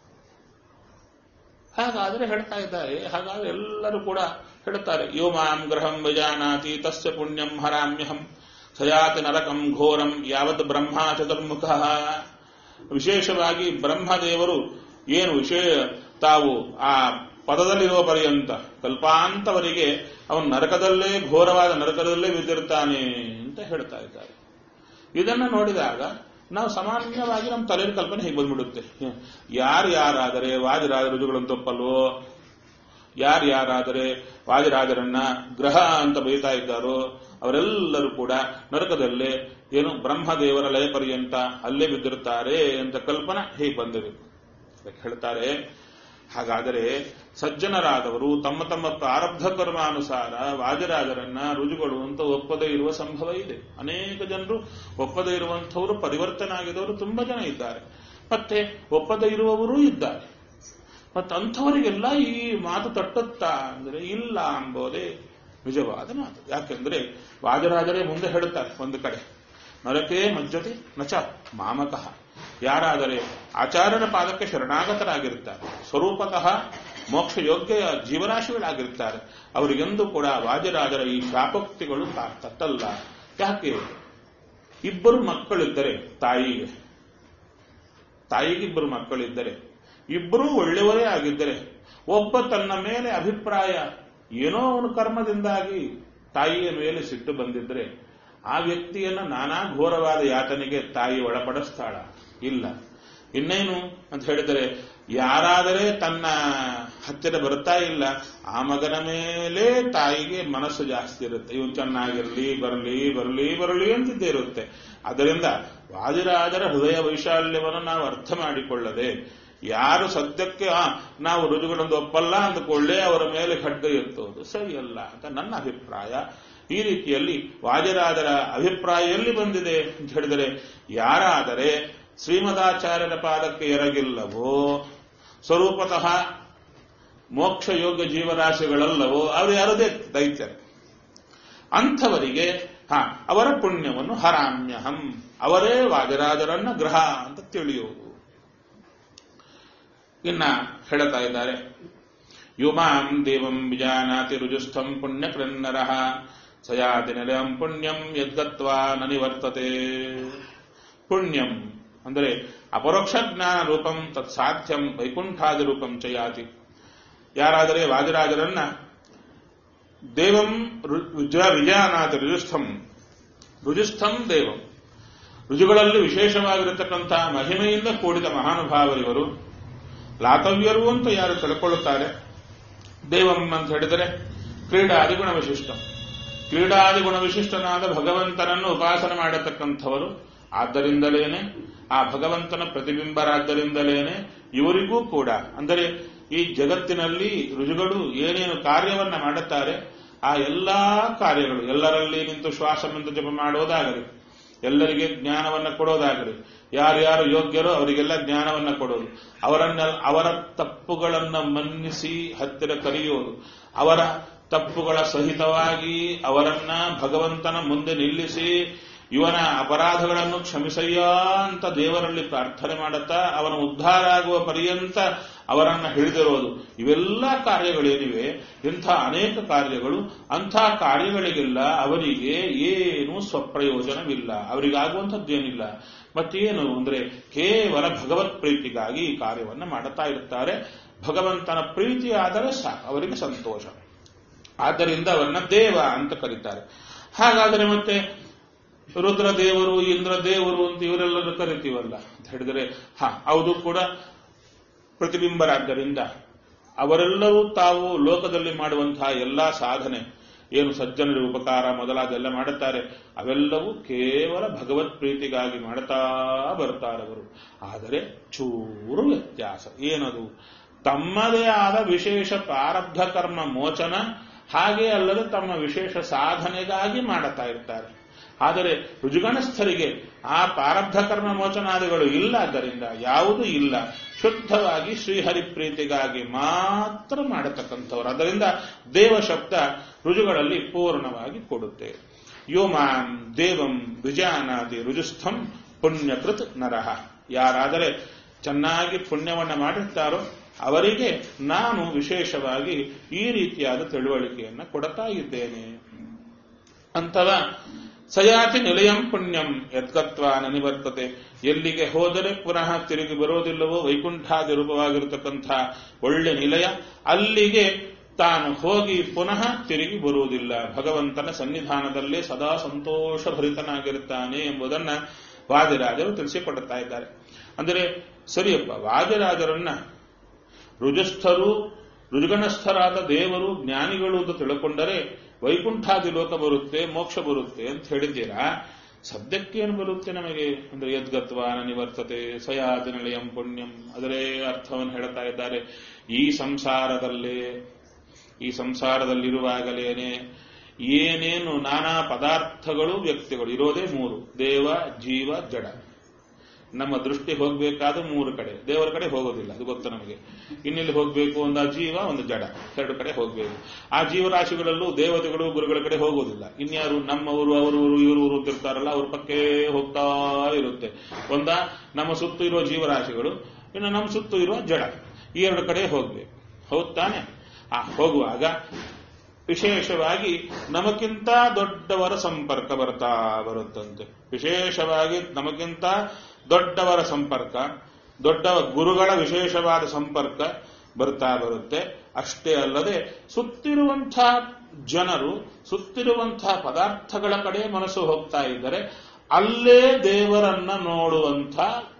ಹಾಗಾದ್ರೆ ಹೇಳ್ತಾ ಇದ್ದಾರೆ ಹಾಗಾದ್ರೆ ಎಲ್ಲರೂ ಕೂಡ ಹೇಳ್ತಾರೆ ಯೋ ಮಾಂ ಗ್ರಹಂ ವಿಜಾನಾತಿ ತಸ್ಯ ಪುಣ್ಯಂ ಹರಾಮ್ಯಹಂ ಸಯಾತಿ ನರಕಂ ಘೋರಂ ಯಾವತ್ ಬ್ರಹ್ಮ ಚತುರ್ಮುಖ ವಿಶೇಷವಾಗಿ ಬ್ರಹ್ಮದೇವರು ಏನು ವಿಷಯ ತಾವು ಆ ಪದದಲ್ಲಿರುವ ಪರ್ಯಂತ ಕಲ್ಪಾಂತವರಿಗೆ ಅವನು ನರಕದಲ್ಲೇ ಘೋರವಾದ ನರಕದಲ್ಲೇ ಬಿದ್ದಿರ್ತಾನೆ ಅಂತ ಹೇಳ್ತಾ ಇದ್ದಾರೆ ಇದನ್ನ ನೋಡಿದಾಗ ನಾವು ಸಾಮಾನ್ಯವಾಗಿ ನಮ್ಮ ತಲೆಯ ಕಲ್ಪನೆ ಹೇಗೆ ಬಂದ್ಬಿಡುತ್ತೆ ಯಾರು ಯಾರಾದರೆ ವಾದಿರಾಜ ರುಜುಗಳನ್ನು ತಪ್ಪಲ್ವೋ ಯಾರು ಯಾರಾದರೆ ವಾದಿರಾಜರನ್ನ ಗ್ರಹ ಅಂತ ಬೈತಾ ಇದ್ದಾರೋ ಅವರೆಲ್ಲರೂ ಕೂಡ ನರಕದಲ್ಲೇ ಏನು ಬ್ರಹ್ಮದೇವರ ಲಯ ಪರ್ಯಂತ ಅಲ್ಲೇ ಬಿದ್ದಿರುತ್ತಾರೆ ಅಂತ ಕಲ್ಪನಾ ಹೇಗೆ ಬಂದಿದೆ ಅದಕ್ಕೆ ಹೇಳ್ತಾರೆ ಹಾಗಾದರೆ ಸಜ್ಜನರಾದವರು ತಮ್ಮ ತಮ್ಮ ಪ್ರಾರಬ್ಧ ಕರ್ಮಾನುಸಾರ ವಾಜರಾಜರನ್ನ ರುಜುಗಳು ಅಂತ ಒಪ್ಪದೇ ಇರುವ ಸಂಭವ ಇದೆ ಅನೇಕ ಜನರು ಒಪ್ಪದೇ ಇರುವಂಥವರು ಪರಿವರ್ತನೆ ಆಗಿದವರು ತುಂಬಾ ಜನ ಇದ್ದಾರೆ ಮತ್ತೆ ಒಪ್ಪದೇ ಇರುವವರೂ ಇದ್ದಾರೆ ಮತ್ತೆ ಅಂಥವರಿಗೆಲ್ಲ ಈ ಮಾತು ತಟ್ಟುತ್ತಾ ಅಂದ್ರೆ ಇಲ್ಲ ಎಂಬುದೇ ನಿಜವಾದ ಮಾತು ಯಾಕೆಂದ್ರೆ ವಾಜರಾಜರೇ ಮುಂದೆ ಹೇಳುತ್ತಾರೆ ಒಂದು ಕಡೆ ನರಕೇ ಮಜ್ಜತಿ ನಚ ಮಾಮಕಃ ಯಾರಾದರೆ ಆಚಾರ್ಯರ ಪಾದಕ್ಕೆ ಶರಣಾಗತರಾಗಿರುತ್ತಾರೆ ಸ್ವರೂಪತಃ ಮೋಕ್ಷ ಯೋಗ್ಯ ಜೀವರಾಶಿಗಳಾಗಿರುತ್ತಾರೆ ಅವರಿಗೆಂದು ಕೂಡ ವಾಜರಾಜರ ಈ ಶಾಪೋಕ್ತಿಗಳು ತಟ್ಟಲ್ಲ ಯಾಕೆ ಇಬ್ಬರು ಮಕ್ಕಳಿದ್ದರೆ ತಾಯಿಗೆ ತಾಯಿಗಿಬ್ಬರು ಮಕ್ಕಳಿದ್ದರೆ ಇಬ್ಬರೂ ಒಳ್ಳೆಯವರೇ ಆಗಿದ್ದರೆ ಒಬ್ಬ ತನ್ನ ಮೇಲೆ ಅಭಿಪ್ರಾಯ ಏನೋ ಅವನು ಕರ್ಮದಿಂದಾಗಿ ತಾಯಿಯ ಮೇಲೆ ಸಿಟ್ಟು ಬಂದಿದ್ರೆ ಆ ವ್ಯಕ್ತಿಯನ್ನ ನಾನಾ ಘೋರವಾದ ಯಾತನೆಗೆ ತಾಯಿ ಒಳಪಡಿಸ್ತಾಳ ಇಲ್ಲ ಇನ್ನೇನು ಅಂತ ಹೇಳಿದರೆ ಯಾರಾದರೆ ತನ್ನ ಹತ್ತಿರ ಬರ್ತಾ ಇಲ್ಲ ಆ ಮಗನ ಮೇಲೆ ತಾಯಿಗೆ ಮನಸ್ಸು ಜಾಸ್ತಿ ಇರುತ್ತೆ ಇವನು ಚೆನ್ನಾಗಿರ್ಲಿ ಬರಲಿ ಬರಲಿ ಬರಲಿ ಅಂತಿದ್ದೇ ಇರುತ್ತೆ ಅದರಿಂದ ವಾದಿರಾಜರ ಹೃದಯ ವೈಶಾಲ್ಯವನ್ನು ನಾವು ಅರ್ಥ ಮಾಡಿಕೊಳ್ಳದೆ ಯಾರು ಸದ್ಯಕ್ಕೆ ಆ ನಾವು ರುಜುಗಳೊಂದು ಒಪ್ಪಲ್ಲ ಅಂದುಕೊಳ್ಳೆ ಅವರ ಮೇಲೆ ಖಡ್ಗ ಎತ್ತೋದು ಸರಿಯಲ್ಲ ಅಂತ ನನ್ನ ಅಭಿಪ್ರಾಯ ಈ ರೀತಿಯಲ್ಲಿ ವಾಜರಾಜರ ಅಭಿಪ್ರಾಯ ಎಲ್ಲಿ ಬಂದಿದೆ ಅಂತ ಹೇಳಿದರೆ ಯಾರಾದರೆ ಶ್ರೀಮದಾಚಾರ್ಯರ ಪಾದಕ್ಕೆ ಎರಗಿಲ್ಲವೋ ಸ್ವರೂಪತಃ ಮೋಕ್ಷ ಯೋಗ್ಯ ಜೀವರಾಶಿಗಳಲ್ಲವೋ ಅವರು ಯಾರದೇ ದೈತ್ಯರು ಅಂಥವರಿಗೆ ಹ ಅವರ ಪುಣ್ಯವನ್ನು ಹರಾಮ್ಯಹಂ ಅವರೇ ವಾಜರಾಜರನ್ನ ಗ್ರಹ ಅಂತ ತಿಳಿಯುವುದು ಇನ್ನ ಹೇಳ್ತಾ ಇದ್ದಾರೆ ಯುಮಾಂ ದೇವಂ ವಿಜಾನಾತಿ ರುಜುಸ್ಥಂ ಪುಣ್ಯ ಕೃನ್ನರಃ ಸಯಾತಿ ನಿಲಯಂ ಪುಣ್ಯಂ ಯದ್ಗತ್ವಾ ನ ನಿವರ್ತತೆ ಪುಣ್ಯಂ ಅಂದರೆ ಅಪರೋಕ್ಷ ಜ್ಞಾನ ರೂಪಂ ತತ್ಸಾಧ್ಯಂ ವೈಕುಂಠಾದಿ ರೂಪಂ ಚಯಾತಿ ಯಾರಾದರೆ ವಾದಿರಾಜರನ್ನ ದೇವಂ ವಿಜಯಾನಾಥ ರುಜುಸ್ಥಂ ರುಜುಸ್ಥಂ ದೇವಂ ರುಜುಗಳಲ್ಲಿ ವಿಶೇಷವಾಗಿರತಕ್ಕಂತಹ ಮಹಿಮೆಯಿಂದ ಕೂಡಿದ ಮಹಾನುಭಾವರಿವರು ಲಾತವ್ಯರು ಅಂತ ಯಾರು ತಿಳ್ಕೊಳ್ಳುತ್ತಾರೆ ದೇವಂ ಅಂತ ಹೇಳಿದರೆ ಕ್ರೀಡಾದಿ ಗುಣ ವಿಶಿಷ್ಟ ಕ್ರೀಡಾದಿ ಗುಣ ವಿಶಿಷ್ಟನಾದ ಭಗವಂತನನ್ನು ಉಪಾಸನೆ ಮಾಡತಕ್ಕಂಥವರು ಆದ್ದರಿಂದಲೇನೆ ಆ ಭಗವಂತನ ಪ್ರತಿಬಿಂಬರಾದ್ದರಿಂದಲೇನೆ ಇವರಿಗೂ ಕೂಡ ಅಂದರೆ ಈ ಜಗತ್ತಿನಲ್ಲಿ ರುಜುಗಳು ಏನೇನು ಕಾರ್ಯವನ್ನ ಮಾಡುತ್ತಾರೆ ಆ ಎಲ್ಲಾ ಕಾರ್ಯಗಳು ಎಲ್ಲರಲ್ಲಿ ನಿಂತು ಶ್ವಾಸ ನಿಂತು ಜಪ ಮಾಡೋದಾಗಲಿ ಎಲ್ಲರಿಗೆ ಜ್ಞಾನವನ್ನ ಕೊಡೋದಾಗಲಿ ಯಾರ್ಯಾರು ಯೋಗ್ಯರೋ ಅವರಿಗೆಲ್ಲ ಜ್ಞಾನವನ್ನ ಕೊಡೋದು ಅವರನ್ನ ಅವರ ತಪ್ಪುಗಳನ್ನ ಮನ್ನಿಸಿ ಹತ್ತಿರ ಕರೆಯೋದು ಅವರ ತಪ್ಪುಗಳ ಸಹಿತವಾಗಿ ಅವರನ್ನ ಭಗವಂತನ ಮುಂದೆ ನಿಲ್ಲಿಸಿ ಇವನ ಅಪರಾಧಗಳನ್ನು ಕ್ಷಮಿಸಯ್ಯ ಅಂತ ದೇವರಲ್ಲಿ ಪ್ರಾರ್ಥನೆ ಮಾಡುತ್ತಾ ಅವನ ಉದ್ಧಾರ ಆಗುವ ಪರ್ಯಂತ ಅವರನ್ನ ಹಿಡಿದಿರೋದು ಇವೆಲ್ಲ ಕಾರ್ಯಗಳೇನಿವೆ ಇಂಥ ಅನೇಕ ಕಾರ್ಯಗಳು ಅಂಥ ಕಾರ್ಯಗಳಿಗೆಲ್ಲ ಅವರಿಗೆ ಏನು ಸ್ವಪ್ರಯೋಜನವಿಲ್ಲ ಅವರಿಗಾಗುವಂಥದ್ದೇನಿಲ್ಲ ಮತ್ತೇನು ಅಂದ್ರೆ ಕೇವಲ ಭಗವತ್ ಪ್ರೀತಿಗಾಗಿ ಈ ಕಾರ್ಯವನ್ನು ಮಾಡುತ್ತಾ ಇರುತ್ತಾರೆ ಭಗವಂತನ ಪ್ರೀತಿ ಆದರೆ ಸಾಕು ಅವರಿಗೆ ಸಂತೋಷ ಆದ್ದರಿಂದ ಅವರನ್ನ ದೇವ ಅಂತ ಕರೀತಾರೆ ಹಾಗಾದರೆ ಮತ್ತೆ ರುದ್ರದೇವರು ಇಂದ್ರದೇವರು ಅಂತ ಇವರೆಲ್ಲರೂ ಕರಿತೀವಲ್ಲ ಅಂತ ಹೇಳಿದರೆ ಹಾ ಹೌದು ಕೂಡ ಪ್ರತಿಬಿಂಬರಾದ್ದರಿಂದ ಅವರೆಲ್ಲರೂ ತಾವು ಲೋಕದಲ್ಲಿ ಮಾಡುವಂತಹ ಎಲ್ಲಾ ಸಾಧನೆ ಏನು ಸಜ್ಜನರ ಉಪಕಾರ ಮೊದಲಾದೆಲ್ಲ ಮಾಡುತ್ತಾರೆ ಅವೆಲ್ಲವೂ ಕೇವಲ ಭಗವತ್ ಪ್ರೀತಿಗಾಗಿ ಮಾಡುತ್ತಾ ಬರ್ತಾರೆ ಅವರು ಆದರೆ ಚೂರು ವ್ಯತ್ಯಾಸ ಏನದು ತಮ್ಮದೇ ಆದ ವಿಶೇಷ ಪ್ರಾರಬ್ಧ ಕರ್ಮ ಮೋಚನ ಹಾಗೆ ಅಲ್ಲದೆ ತಮ್ಮ ವಿಶೇಷ ಸಾಧನೆಗಾಗಿ ಮಾಡುತ್ತಾ ಇರ್ತಾರೆ ಆದರೆ ರುಜುಗಣಸ್ಥರಿಗೆ ಆ ಪ್ರಾರಬ್ಧ ಕರ್ಮ ಮೋಚನಾದಿಗಳು ಇಲ್ಲ ಆದ್ದರಿಂದ ಯಾವುದೂ ಇಲ್ಲ ಶುದ್ಧವಾಗಿ ಶ್ರೀಹರಿ ಪ್ರೀತಿಗಾಗಿ ಮಾತ್ರ ಮಾಡತಕ್ಕಂಥವ್ರು ಅದರಿಂದ ದೇವ ಶಬ್ದ ರುಜುಗಳಲ್ಲಿ ಪೂರ್ಣವಾಗಿ ಕೊಡುತ್ತೆ ಯೋಮಾನ್ ದೇವಂ ವಿಜಾನಾದಿ ರುಜುಸ್ಥಂ ಪುಣ್ಯಕೃತ್ ನರಹ ಯಾರಾದರೆ ಚೆನ್ನಾಗಿ ಪುಣ್ಯವನ್ನ ಮಾಡಿರ್ತಾರೋ ಅವರಿಗೆ ನಾನು ವಿಶೇಷವಾಗಿ ಈ ರೀತಿಯಾದ ತಿಳುವಳಿಕೆಯನ್ನು ಕೊಡ್ತಾ ಇದ್ದೇನೆ ಅಂತವ ಸಯಾತಿ ನಿಲಯಂ ಪುಣ್ಯಂ ಯದ್ಗತ್ವ ನನಿವರ್ತತೆ ಎಲ್ಲಿಗೆ ಹೋದರೆ ಪುನಃ ತಿರುಗಿ ಬರೋದಿಲ್ಲವೋ ವೈಕುಂಠಾದಿ ರೂಪವಾಗಿರತಕ್ಕಂಥ ಒಳ್ಳೆ ನಿಲಯ ಅಲ್ಲಿಗೆ ತಾನು ಹೋಗಿ ಪುನಃ ತಿರುಗಿ ಬರುವುದಿಲ್ಲ ಭಗವಂತನ ಸನ್ನಿಧಾನದಲ್ಲೇ ಸದಾ ಸಂತೋಷಭರಿತನಾಗಿರುತ್ತಾನೆ ಎಂಬುದನ್ನ ವಾದಿರಾಜರು ತಿಳಿಸಿಕೊಡುತ್ತಾ ಇದ್ದಾರೆ ಅಂದರೆ ಸರಿಯಪ್ಪ ವಾದಿರಾಜರನ್ನ ರುಜಸ್ಥರು ರುಜುಗಣಸ್ಥರಾದ ದೇವರು ಜ್ಞಾನಿಗಳು ಅಂತ ತಿಳ್ಕೊಂಡರೆ ವೈಕುಂಠಾದಿ ಲೋಕ ಬರುತ್ತೆ ಮೋಕ್ಷ ಬರುತ್ತೆ ಅಂತ ಹೇಳಿದ್ದೀರಾ ಸದ್ಯಕ್ಕೇನು ಬರುತ್ತೆ ನಮಗೆ ಅಂದ್ರೆ ಯದ್ಗತ್ವ ನಿವರ್ತತೆ ಸಯಾದಿ ನಿಲಯಂ ಪುಣ್ಯಂ ಅದರೇ ಅರ್ಥವನ್ನು ಹೇಳ್ತಾ ಇದ್ದಾರೆ ಈ ಸಂಸಾರದಲ್ಲೇ ಈ ಸಂಸಾರದಲ್ಲಿರುವಾಗಲೇನೆ ಏನೇನು ನಾನಾ ಪದಾರ್ಥಗಳು ವ್ಯಕ್ತಿಗಳು ಇರೋದೇ ಮೂರು ದೇವ ಜೀವ ಜಡ ನಮ್ಮ ದೃಷ್ಟಿ ಹೋಗಬೇಕಾದ ಮೂರು ಕಡೆ ದೇವರ ಕಡೆ ಹೋಗೋದಿಲ್ಲ ಅದು ಗೊತ್ತು ನಮಗೆ ಇನ್ನೆಲ್ಲಿ ಹೋಗಬೇಕು ಒಂದು ಜೀವ ಒಂದು ಜಡ ಎರಡು ಕಡೆ ಹೋಗಬೇಕು ಆ ಜೀವರಾಶಿಗಳಲ್ಲೂ ದೇವತೆಗಳು ಗುರುಗಳ ಕಡೆ ಹೋಗೋದಿಲ್ಲ ಇನ್ಯಾರು ನಮ್ಮವರು ಅವರು ಇವರು ಊರು ಇರ್ತಾರಲ್ಲ ಅವ್ರ ಪಕ್ಕೆ ಹೋಗ್ತಾ ಇರುತ್ತೆ ಒಂದ ನಮ್ಮ ಸುತ್ತು ಇರುವ ಜೀವರಾಶಿಗಳು ಇನ್ನು ನಮ್ಮ ಸುತ್ತು ಇರುವ ಜಡ ಈ ಎರಡು ಕಡೆ ಹೋಗ್ಬೇಕು ಹೌದ್ ತಾನೆ ಆ ಹೋಗುವಾಗ ವಿಶೇಷವಾಗಿ ನಮಗಿಂತ ದೊಡ್ಡವರ ಸಂಪರ್ಕ ಬರ್ತಾ ಬರುತ್ತಂತೆ ವಿಶೇಷವಾಗಿ ನಮಗಿಂತ ದೊಡ್ಡವರ ಸಂಪರ್ಕ ದೊಡ್ಡ ಗುರುಗಳ ವಿಶೇಷವಾದ ಸಂಪರ್ಕ ಬರ್ತಾ ಬರುತ್ತೆ ಅಷ್ಟೇ ಅಲ್ಲದೆ ಸುತ್ತಿರುವಂತಹ ಜನರು ಸುತ್ತಿರುವಂತಹ ಪದಾರ್ಥಗಳ ಕಡೆ ಮನಸ್ಸು ಹೋಗ್ತಾ ಇದ್ದರೆ ಅಲ್ಲೇ ದೇವರನ್ನ ನೋಡುವಂಥ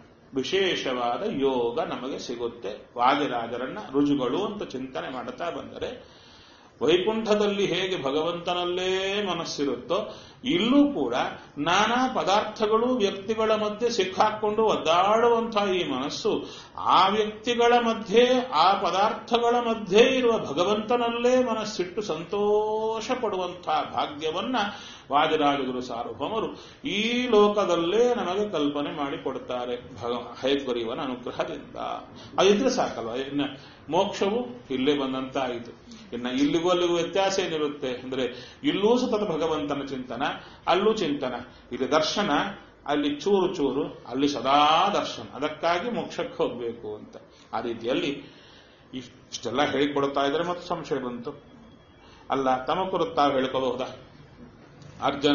ವಿಶೇಷವಾದ ಯೋಗ ನಮಗೆ ಸಿಗುತ್ತೆ ವಾದಿರಾಜರನ್ನ ರುಜುಗಳು ಅಂತ ಚಿಂತನೆ ಮಾಡುತ್ತಾ ಬಂದರೆ ವೈಕುಂಠದಲ್ಲಿ ಹೇಗೆ ಭಗವಂತನಲ್ಲೇ ಮನಸ್ಸಿರುತ್ತೋ ಇಲ್ಲೂ ಕೂಡ ನಾನಾ ಪದಾರ್ಥಗಳು ವ್ಯಕ್ತಿಗಳ ಮಧ್ಯೆ ಸಿಕ್ಕಾಕೊಂಡು ಒದ್ದಾಡುವಂತಹ ಈ ಮನಸ್ಸು ಆ ವ್ಯಕ್ತಿಗಳ ಮಧ್ಯೆ ಆ ಪದಾರ್ಥಗಳ ಮಧ್ಯೆ ಇರುವ ಭಗವಂತನಲ್ಲೇ ಮನಸ್ಸಿಟ್ಟು ಸಂತೋಷ ಪಡುವಂತಹ ಭಾಗ್ಯವನ್ನ ವಾದಿರಾಜಗುರು ಸಾರ್ವಭೌಮರು ಈ ಲೋಕದಲ್ಲೇ ನಮಗೆ ಕಲ್ಪನೆ ಮಾಡಿಕೊಡುತ್ತಾರೆ ಭಗ ಹೈಗ್ವರಿವನ ಅನುಗ್ರಹದಿಂದ ಅದಿದ್ರೆ ಸಾಕಲ್ವ ಇನ್ನು ಮೋಕ್ಷವು ಇಲ್ಲೇ ಬಂದಂತಾಯಿತು ಇನ್ನ ಇಲ್ಲಿಗೂ ಅಲ್ಲಿಗೂ ವ್ಯತ್ಯಾಸ ಏನಿರುತ್ತೆ ಅಂದ್ರೆ ಇಲ್ಲೂ ಸತತ ಭಗವಂತನ ಚಿಂತನ ಅಲ್ಲೂ ಚಿಂತನ ಇಲ್ಲಿ ದರ್ಶನ ಅಲ್ಲಿ ಚೂರು ಚೂರು ಅಲ್ಲಿ ಸದಾ ದರ್ಶನ ಅದಕ್ಕಾಗಿ ಮೋಕ್ಷಕ್ಕೆ ಹೋಗ್ಬೇಕು ಅಂತ ಆ ರೀತಿಯಲ್ಲಿ ಇಷ್ಟೆಲ್ಲ ಹೇಳಿಕೊಡ್ತಾ ಇದ್ರೆ ಮತ್ತೆ ಸಂಶಯ ಬಂತು ಅಲ್ಲ ತಮ ಕುರಿತು ತಾವು ಹೇಳ್ಕೋಬಹುದಾ ಅರ್ಜುನ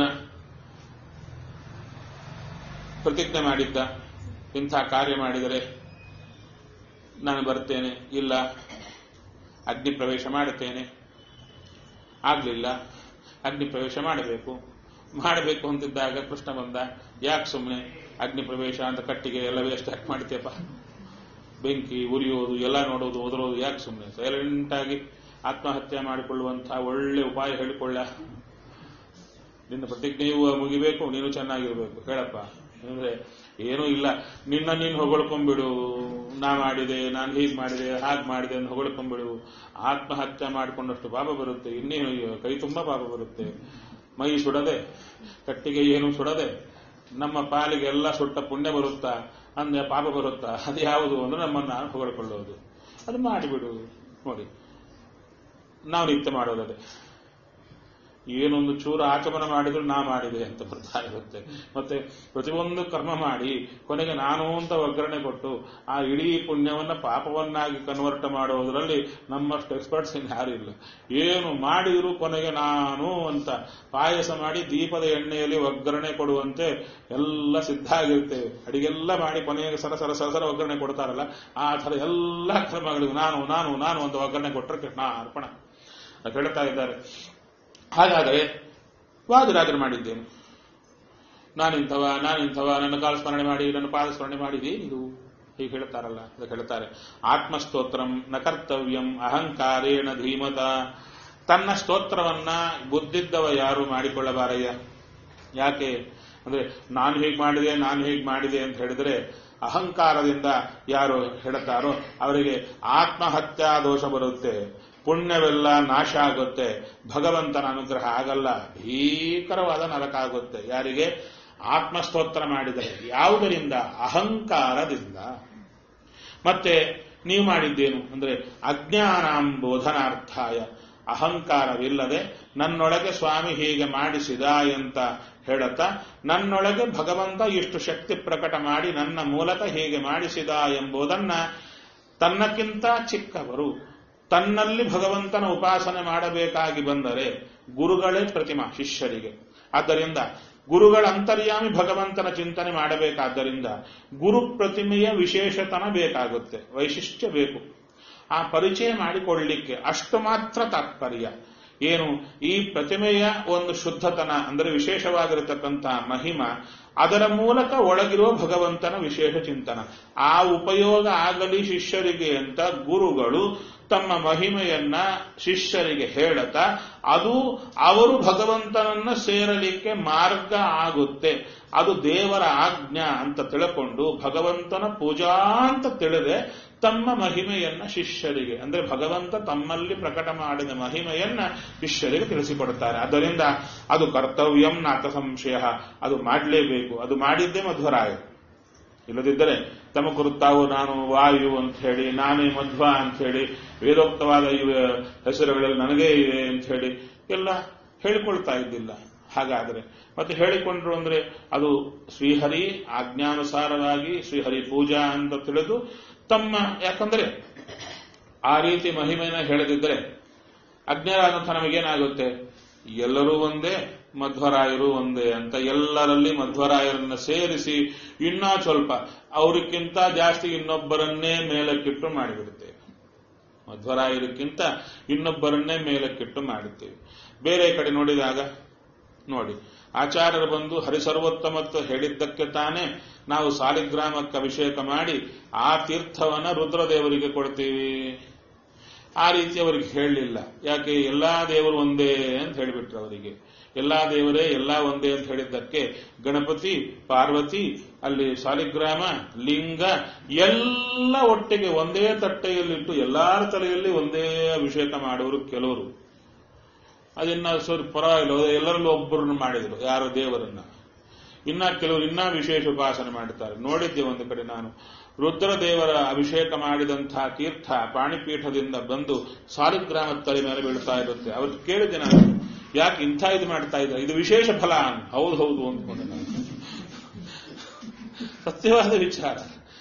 ಪ್ರತಿಜ್ಞೆ ಮಾಡಿದ್ದ ಇಂಥ ಕಾರ್ಯ ಮಾಡಿದರೆ ನಾನು ಬರ್ತೇನೆ ಇಲ್ಲ ಅಗ್ನಿ ಪ್ರವೇಶ ಮಾಡುತ್ತೇನೆ ಆಗ್ಲಿಲ್ಲ ಅಗ್ನಿ ಪ್ರವೇಶ ಮಾಡಬೇಕು ಮಾಡಬೇಕು ಅಂತಿದ್ದಾಗ ಕೃಷ್ಣ ಬಂದ ಯಾಕೆ ಸುಮ್ಮನೆ ಅಗ್ನಿ ಪ್ರವೇಶ ಅಂತ ಕಟ್ಟಿಗೆ ಎಲ್ಲ ವೇಸ್ಟ್ ಯಾಕೆ ಮಾಡ್ತೀಯಪ್ಪ ಬೆಂಕಿ ಉರಿಯೋದು ಎಲ್ಲ ನೋಡೋದು ಓದರೋದು ಯಾಕೆ ಸುಮ್ಮನೆ ಸೈಲೆಂಟ್ ಆಗಿ ಆತ್ಮಹತ್ಯೆ ಮಾಡಿಕೊಳ್ಳುವಂತಹ ಒಳ್ಳೆ ಉಪಾಯ ಹೇಳಿಕೊಳ್ಳ ನಿನ್ನ ಪ್ರತಿಜ್ಞೆಯು ಮುಗಿಬೇಕು ನೀನು ಚೆನ್ನಾಗಿರ್ಬೇಕು ಹೇಳಪ್ಪ ಅಂದ್ರೆ ಏನೂ ಇಲ್ಲ ನಿನ್ನ ನೀನು ಹೊಗಳ್ಕೊಂಡ್ಬಿಡು ನಾ ಮಾಡಿದೆ ನಾನು ಹೀಗೆ ಮಾಡಿದೆ ಹಾಗೆ ಮಾಡಿದೆ ಅಂತ ಹೊಗಳ್ಕೊಂಡ್ಬಿಡು ಆತ್ಮಹತ್ಯೆ ಮಾಡಿಕೊಂಡಷ್ಟು ಪಾಪ ಬರುತ್ತೆ ಇನ್ನೇನು ಕೈ ತುಂಬ ಪಾಪ ಬರುತ್ತೆ ಮೈ ಸುಡದೆ ಕಟ್ಟಿಗೆ ಏನು ಸುಡದೆ ನಮ್ಮ ಪಾಲಿಗೆ ಎಲ್ಲ ಸುಟ್ಟ ಪುಣ್ಯ ಬರುತ್ತಾ ಅಂದ್ರೆ ಪಾಪ ಬರುತ್ತಾ ಅದು ಯಾವುದು ಅಂದ್ರೆ ನಮ್ಮನ್ನ ಹೊಗಳ್ಕೊಳ್ಳೋದು ಅದು ಮಾಡಿಬಿಡು ನೋಡಿ ನಾವು ನಿತ್ಯ ಮಾಡೋದದೆ ಏನೊಂದು ಚೂರು ಆಚಮನ ಮಾಡಿದ್ರು ನಾ ಮಾಡಿದೆ ಅಂತ ಬರ್ತಾ ಇರುತ್ತೆ ಮತ್ತೆ ಪ್ರತಿಯೊಂದು ಕರ್ಮ ಮಾಡಿ ಕೊನೆಗೆ ನಾನು ಅಂತ ಒಗ್ಗರಣೆ ಕೊಟ್ಟು ಆ ಇಡೀ ಪುಣ್ಯವನ್ನ ಪಾಪವನ್ನಾಗಿ ಕನ್ವರ್ಟ್ ಮಾಡೋದ್ರಲ್ಲಿ ನಮ್ಮಷ್ಟು ಎಕ್ಸ್ಪರ್ಟ್ಸ್ ಇನ್ನು ಯಾರು ಇಲ್ಲ ಏನು ಮಾಡಿದ್ರು ಕೊನೆಗೆ ನಾನು ಅಂತ ಪಾಯಸ ಮಾಡಿ ದೀಪದ ಎಣ್ಣೆಯಲ್ಲಿ ಒಗ್ಗರಣೆ ಕೊಡುವಂತೆ ಎಲ್ಲ ಸಿದ್ಧ ಆಗಿರ್ತೇವೆ ಅಡಿಗೆಲ್ಲ ಮಾಡಿ ಕೊನೆಗೆ ಸರ ಸರ ಸರ ಸರ ಒಗ್ಗರಣೆ ಕೊಡ್ತಾರಲ್ಲ ಆ ಥರ ಎಲ್ಲ ಕರ್ಮಗಳಿಗೂ ನಾನು ನಾನು ನಾನು ಅಂತ ಒಗ್ಗರಣೆ ಕೊಟ್ಟರೆ ಕೃಷ್ಣ ಅರ್ಪಣ ಅಂತ ಹೇಳ್ತಾ ಇದ್ದಾರೆ ಹಾಗಾದರೆ ವಾದಿರಾಜರು ಮಾಡಿದ್ದೇನು ನಾನಿಂಥವ ನಾನಿಂಥವ ನನ್ನ ಕಾಲ ಸ್ಮರಣೆ ಮಾಡಿ ನನ್ನ ಪಾದ ಸ್ಮರಣೆ ಮಾಡಿದೆ ಇದು ಹೀಗೆ ಹೇಳ್ತಾರಲ್ಲ ಅದಕ್ಕೆ ಹೇಳ್ತಾರೆ ಆತ್ಮಸ್ತೋತ್ರಂ ನ ಕರ್ತವ್ಯಂ ಅಹಂಕಾರೇಣ ಧೀಮತ ತನ್ನ ಸ್ತೋತ್ರವನ್ನ ಬುದ್ಧಿದ್ದವ ಯಾರು ಮಾಡಿಕೊಳ್ಳಬಾರಯ್ಯ ಯಾಕೆ ಅಂದ್ರೆ ನಾನು ಹೀಗೆ ಮಾಡಿದೆ ನಾನು ಹೀಗೆ ಮಾಡಿದೆ ಅಂತ ಹೇಳಿದ್ರೆ ಅಹಂಕಾರದಿಂದ ಯಾರು ಹೇಳ್ತಾರೋ ಅವರಿಗೆ ಆತ್ಮಹತ್ಯಾ ದೋಷ ಬರುತ್ತೆ ಪುಣ್ಯವೆಲ್ಲ ನಾಶ ಆಗುತ್ತೆ ಭಗವಂತನ ಅನುಗ್ರಹ ಆಗಲ್ಲ ಭೀಕರವಾದ ನರಕ ಆಗುತ್ತೆ ಯಾರಿಗೆ ಆತ್ಮಸ್ತೋತ್ರ ಮಾಡಿದರೆ ಯಾವುದರಿಂದ ಅಹಂಕಾರದಿಂದ ಮತ್ತೆ ನೀವು ಮಾಡಿದ್ದೇನು ಅಂದ್ರೆ ಅಜ್ಞಾನಾಂಬೋಧನಾರ್ಥಾಯ ಅಹಂಕಾರವಿಲ್ಲದೆ ನನ್ನೊಳಗೆ ಸ್ವಾಮಿ ಹೀಗೆ ಮಾಡಿಸಿದ ಅಂತ ಹೇಳುತ್ತಾ ನನ್ನೊಳಗೆ ಭಗವಂತ ಇಷ್ಟು ಶಕ್ತಿ ಪ್ರಕಟ ಮಾಡಿ ನನ್ನ ಮೂಲಕ ಹೀಗೆ ಮಾಡಿಸಿದ ಎಂಬುದನ್ನ ತನ್ನಕ್ಕಿಂತ ಚಿಕ್ಕವರು ತನ್ನಲ್ಲಿ ಭಗವಂತನ ಉಪಾಸನೆ ಮಾಡಬೇಕಾಗಿ ಬಂದರೆ ಗುರುಗಳೇ ಪ್ರತಿಮಾ ಶಿಷ್ಯರಿಗೆ ಆದ್ದರಿಂದ ಗುರುಗಳ ಅಂತರ್ಯಾಮಿ ಭಗವಂತನ ಚಿಂತನೆ ಮಾಡಬೇಕಾದ್ದರಿಂದ ಗುರು ಪ್ರತಿಮೆಯ ವಿಶೇಷತನ ಬೇಕಾಗುತ್ತೆ ವೈಶಿಷ್ಟ್ಯ ಬೇಕು ಆ ಪರಿಚಯ ಮಾಡಿಕೊಳ್ಳಲಿಕ್ಕೆ ಅಷ್ಟು ಮಾತ್ರ ತಾತ್ಪರ್ಯ ಏನು ಈ ಪ್ರತಿಮೆಯ ಒಂದು ಶುದ್ಧತನ ಅಂದರೆ ವಿಶೇಷವಾಗಿರತಕ್ಕಂಥ ಮಹಿಮ ಅದರ ಮೂಲಕ ಒಳಗಿರುವ ಭಗವಂತನ ವಿಶೇಷ ಚಿಂತನ ಆ ಉಪಯೋಗ ಆಗಲಿ ಶಿಷ್ಯರಿಗೆ ಅಂತ ಗುರುಗಳು ತಮ್ಮ ಮಹಿಮೆಯನ್ನ ಶಿಷ್ಯರಿಗೆ ಹೇಳುತ್ತಾ ಅದು ಅವರು ಭಗವಂತನನ್ನ ಸೇರಲಿಕ್ಕೆ ಮಾರ್ಗ ಆಗುತ್ತೆ ಅದು ದೇವರ ಆಜ್ಞಾ ಅಂತ ತಿಳ್ಕೊಂಡು ಭಗವಂತನ ಪೂಜಾ ಅಂತ ತಿಳಿದೆ ತಮ್ಮ ಮಹಿಮೆಯನ್ನ ಶಿಷ್ಯರಿಗೆ ಅಂದ್ರೆ ಭಗವಂತ ತಮ್ಮಲ್ಲಿ ಪ್ರಕಟ ಮಾಡಿದ ಮಹಿಮೆಯನ್ನ ಶಿಷ್ಯರಿಗೆ ತಿಳಿಸಿಕೊಡುತ್ತಾರೆ ಆದ್ದರಿಂದ ಅದು ಕರ್ತವ್ಯಂ ನಾಥ ಸಂಶಯ ಅದು ಮಾಡಲೇಬೇಕು ಅದು ಮಾಡಿದ್ದೇ ಮಧ್ವರಾಯ ಇಲ್ಲದಿದ್ದರೆ ತಮ್ಮ ಕುರಿತಾವು ನಾನು ವಾಯು ಅಂತ ಹೇಳಿ ನಾನೇ ಮಧ್ವ ಅಂತ ಹೇಳಿ ವೇದೋಕ್ತವಾದ ಇವ ಹೆಸರುಗಳಲ್ಲಿ ನನಗೇ ಇವೆ ಅಂತ ಹೇಳಿ ಎಲ್ಲ ಹೇಳಿಕೊಳ್ತಾ ಇದ್ದಿಲ್ಲ ಹಾಗಾದ್ರೆ ಮತ್ತೆ ಹೇಳಿಕೊಂಡ್ರು ಅಂದ್ರೆ ಅದು ಶ್ರೀಹರಿ ಆಜ್ಞಾನುಸಾರವಾಗಿ ಶ್ರೀಹರಿ ಪೂಜಾ ಅಂತ ತಿಳಿದು ತಮ್ಮ ಯಾಕಂದ್ರೆ ಆ ರೀತಿ ಮಹಿಮೆಯನ್ನು ಹೇಳದಿದ್ದರೆ ಅಜ್ಞರಾದಂಥ ನಮಗೇನಾಗುತ್ತೆ ಎಲ್ಲರೂ ಒಂದೇ ಮಧ್ವರಾಯರು ಒಂದೇ ಅಂತ ಎಲ್ಲರಲ್ಲಿ ಮಧ್ವರಾಯರನ್ನ ಸೇರಿಸಿ ಇನ್ನೂ ಸ್ವಲ್ಪ ಅವರಿಗಿಂತ ಜಾಸ್ತಿ ಇನ್ನೊಬ್ಬರನ್ನೇ ಮೇಲಕ್ಕಿಟ್ಟು ಮಾಡಿಬಿಡುತ್ತೇವೆ ಮಧ್ವರಾಯರಿಗಿಂತ ಇನ್ನೊಬ್ಬರನ್ನೇ ಮೇಲಕ್ಕಿಟ್ಟು ಮಾಡುತ್ತೇವೆ ಬೇರೆ ಕಡೆ ನೋಡಿದಾಗ ನೋಡಿ ಆಚಾರ್ಯರು ಬಂದು ಹರಿಸರ್ವೋತ್ತಮತ್ವ ಹೇಳಿದ್ದಕ್ಕೆ ತಾನೇ ನಾವು ಸಾಲಿಗ್ರಾಮಕ್ಕೆ ಅಭಿಷೇಕ ಮಾಡಿ ಆ ತೀರ್ಥವನ್ನ ರುದ್ರದೇವರಿಗೆ ಕೊಡ್ತೀವಿ ಆ ರೀತಿ ಅವರಿಗೆ ಹೇಳಲಿಲ್ಲ ಯಾಕೆ ಎಲ್ಲಾ ದೇವರು ಒಂದೇ ಅಂತ ಹೇಳಿಬಿಟ್ರು ಅವರಿಗೆ ಎಲ್ಲಾ ದೇವರೇ ಎಲ್ಲಾ ಒಂದೇ ಅಂತ ಹೇಳಿದ್ದಕ್ಕೆ ಗಣಪತಿ ಪಾರ್ವತಿ ಅಲ್ಲಿ ಸಾಲಿಗ್ರಾಮ ಲಿಂಗ ಎಲ್ಲ ಒಟ್ಟಿಗೆ ಒಂದೇ ತಟ್ಟೆಯಲ್ಲಿಟ್ಟು ಎಲ್ಲಾರ ತಲೆಯಲ್ಲಿ ಒಂದೇ ಅಭಿಷೇಕ ಮಾಡುವರು ಕೆಲವರು ಅದನ್ನ ಸರಿ ಪರವಾಗಿಲ್ಲ ಎಲ್ಲರಲ್ಲೂ ಒಬ್ಬರನ್ನು ಮಾಡಿದರು ಯಾರ ದೇವರನ್ನ ಇನ್ನ ಕೆಲವರು ಇನ್ನ ವಿಶೇಷ ಉಪಾಸನೆ ಮಾಡುತ್ತಾರೆ ನೋಡಿದ್ದೆ ಒಂದು ಕಡೆ ನಾನು ರುದ್ರದೇವರ ಅಭಿಷೇಕ ಮಾಡಿದಂತಹ ತೀರ್ಥ ಪಾಣಿಪೀಠದಿಂದ ಬಂದು ಸಾಲಿಗ್ರಾಮದ ತಲೆ ಮೇಲೆ ಬೀಳ್ತಾ ಇರುತ್ತೆ ಅವ್ರಿಗೆ ಕೇಳಿದೆ ನಾನು ಯಾಕೆ ಇಂಥ ಇದು ಮಾಡ್ತಾ ಇದ್ದಾರೆ ಇದು ವಿಶೇಷ ಫಲ ಹೌದು ಹೌದು ಅಂದ್ಕೊಂಡೆ ನಾನು ಸತ್ಯವಾದ ವಿಚಾರ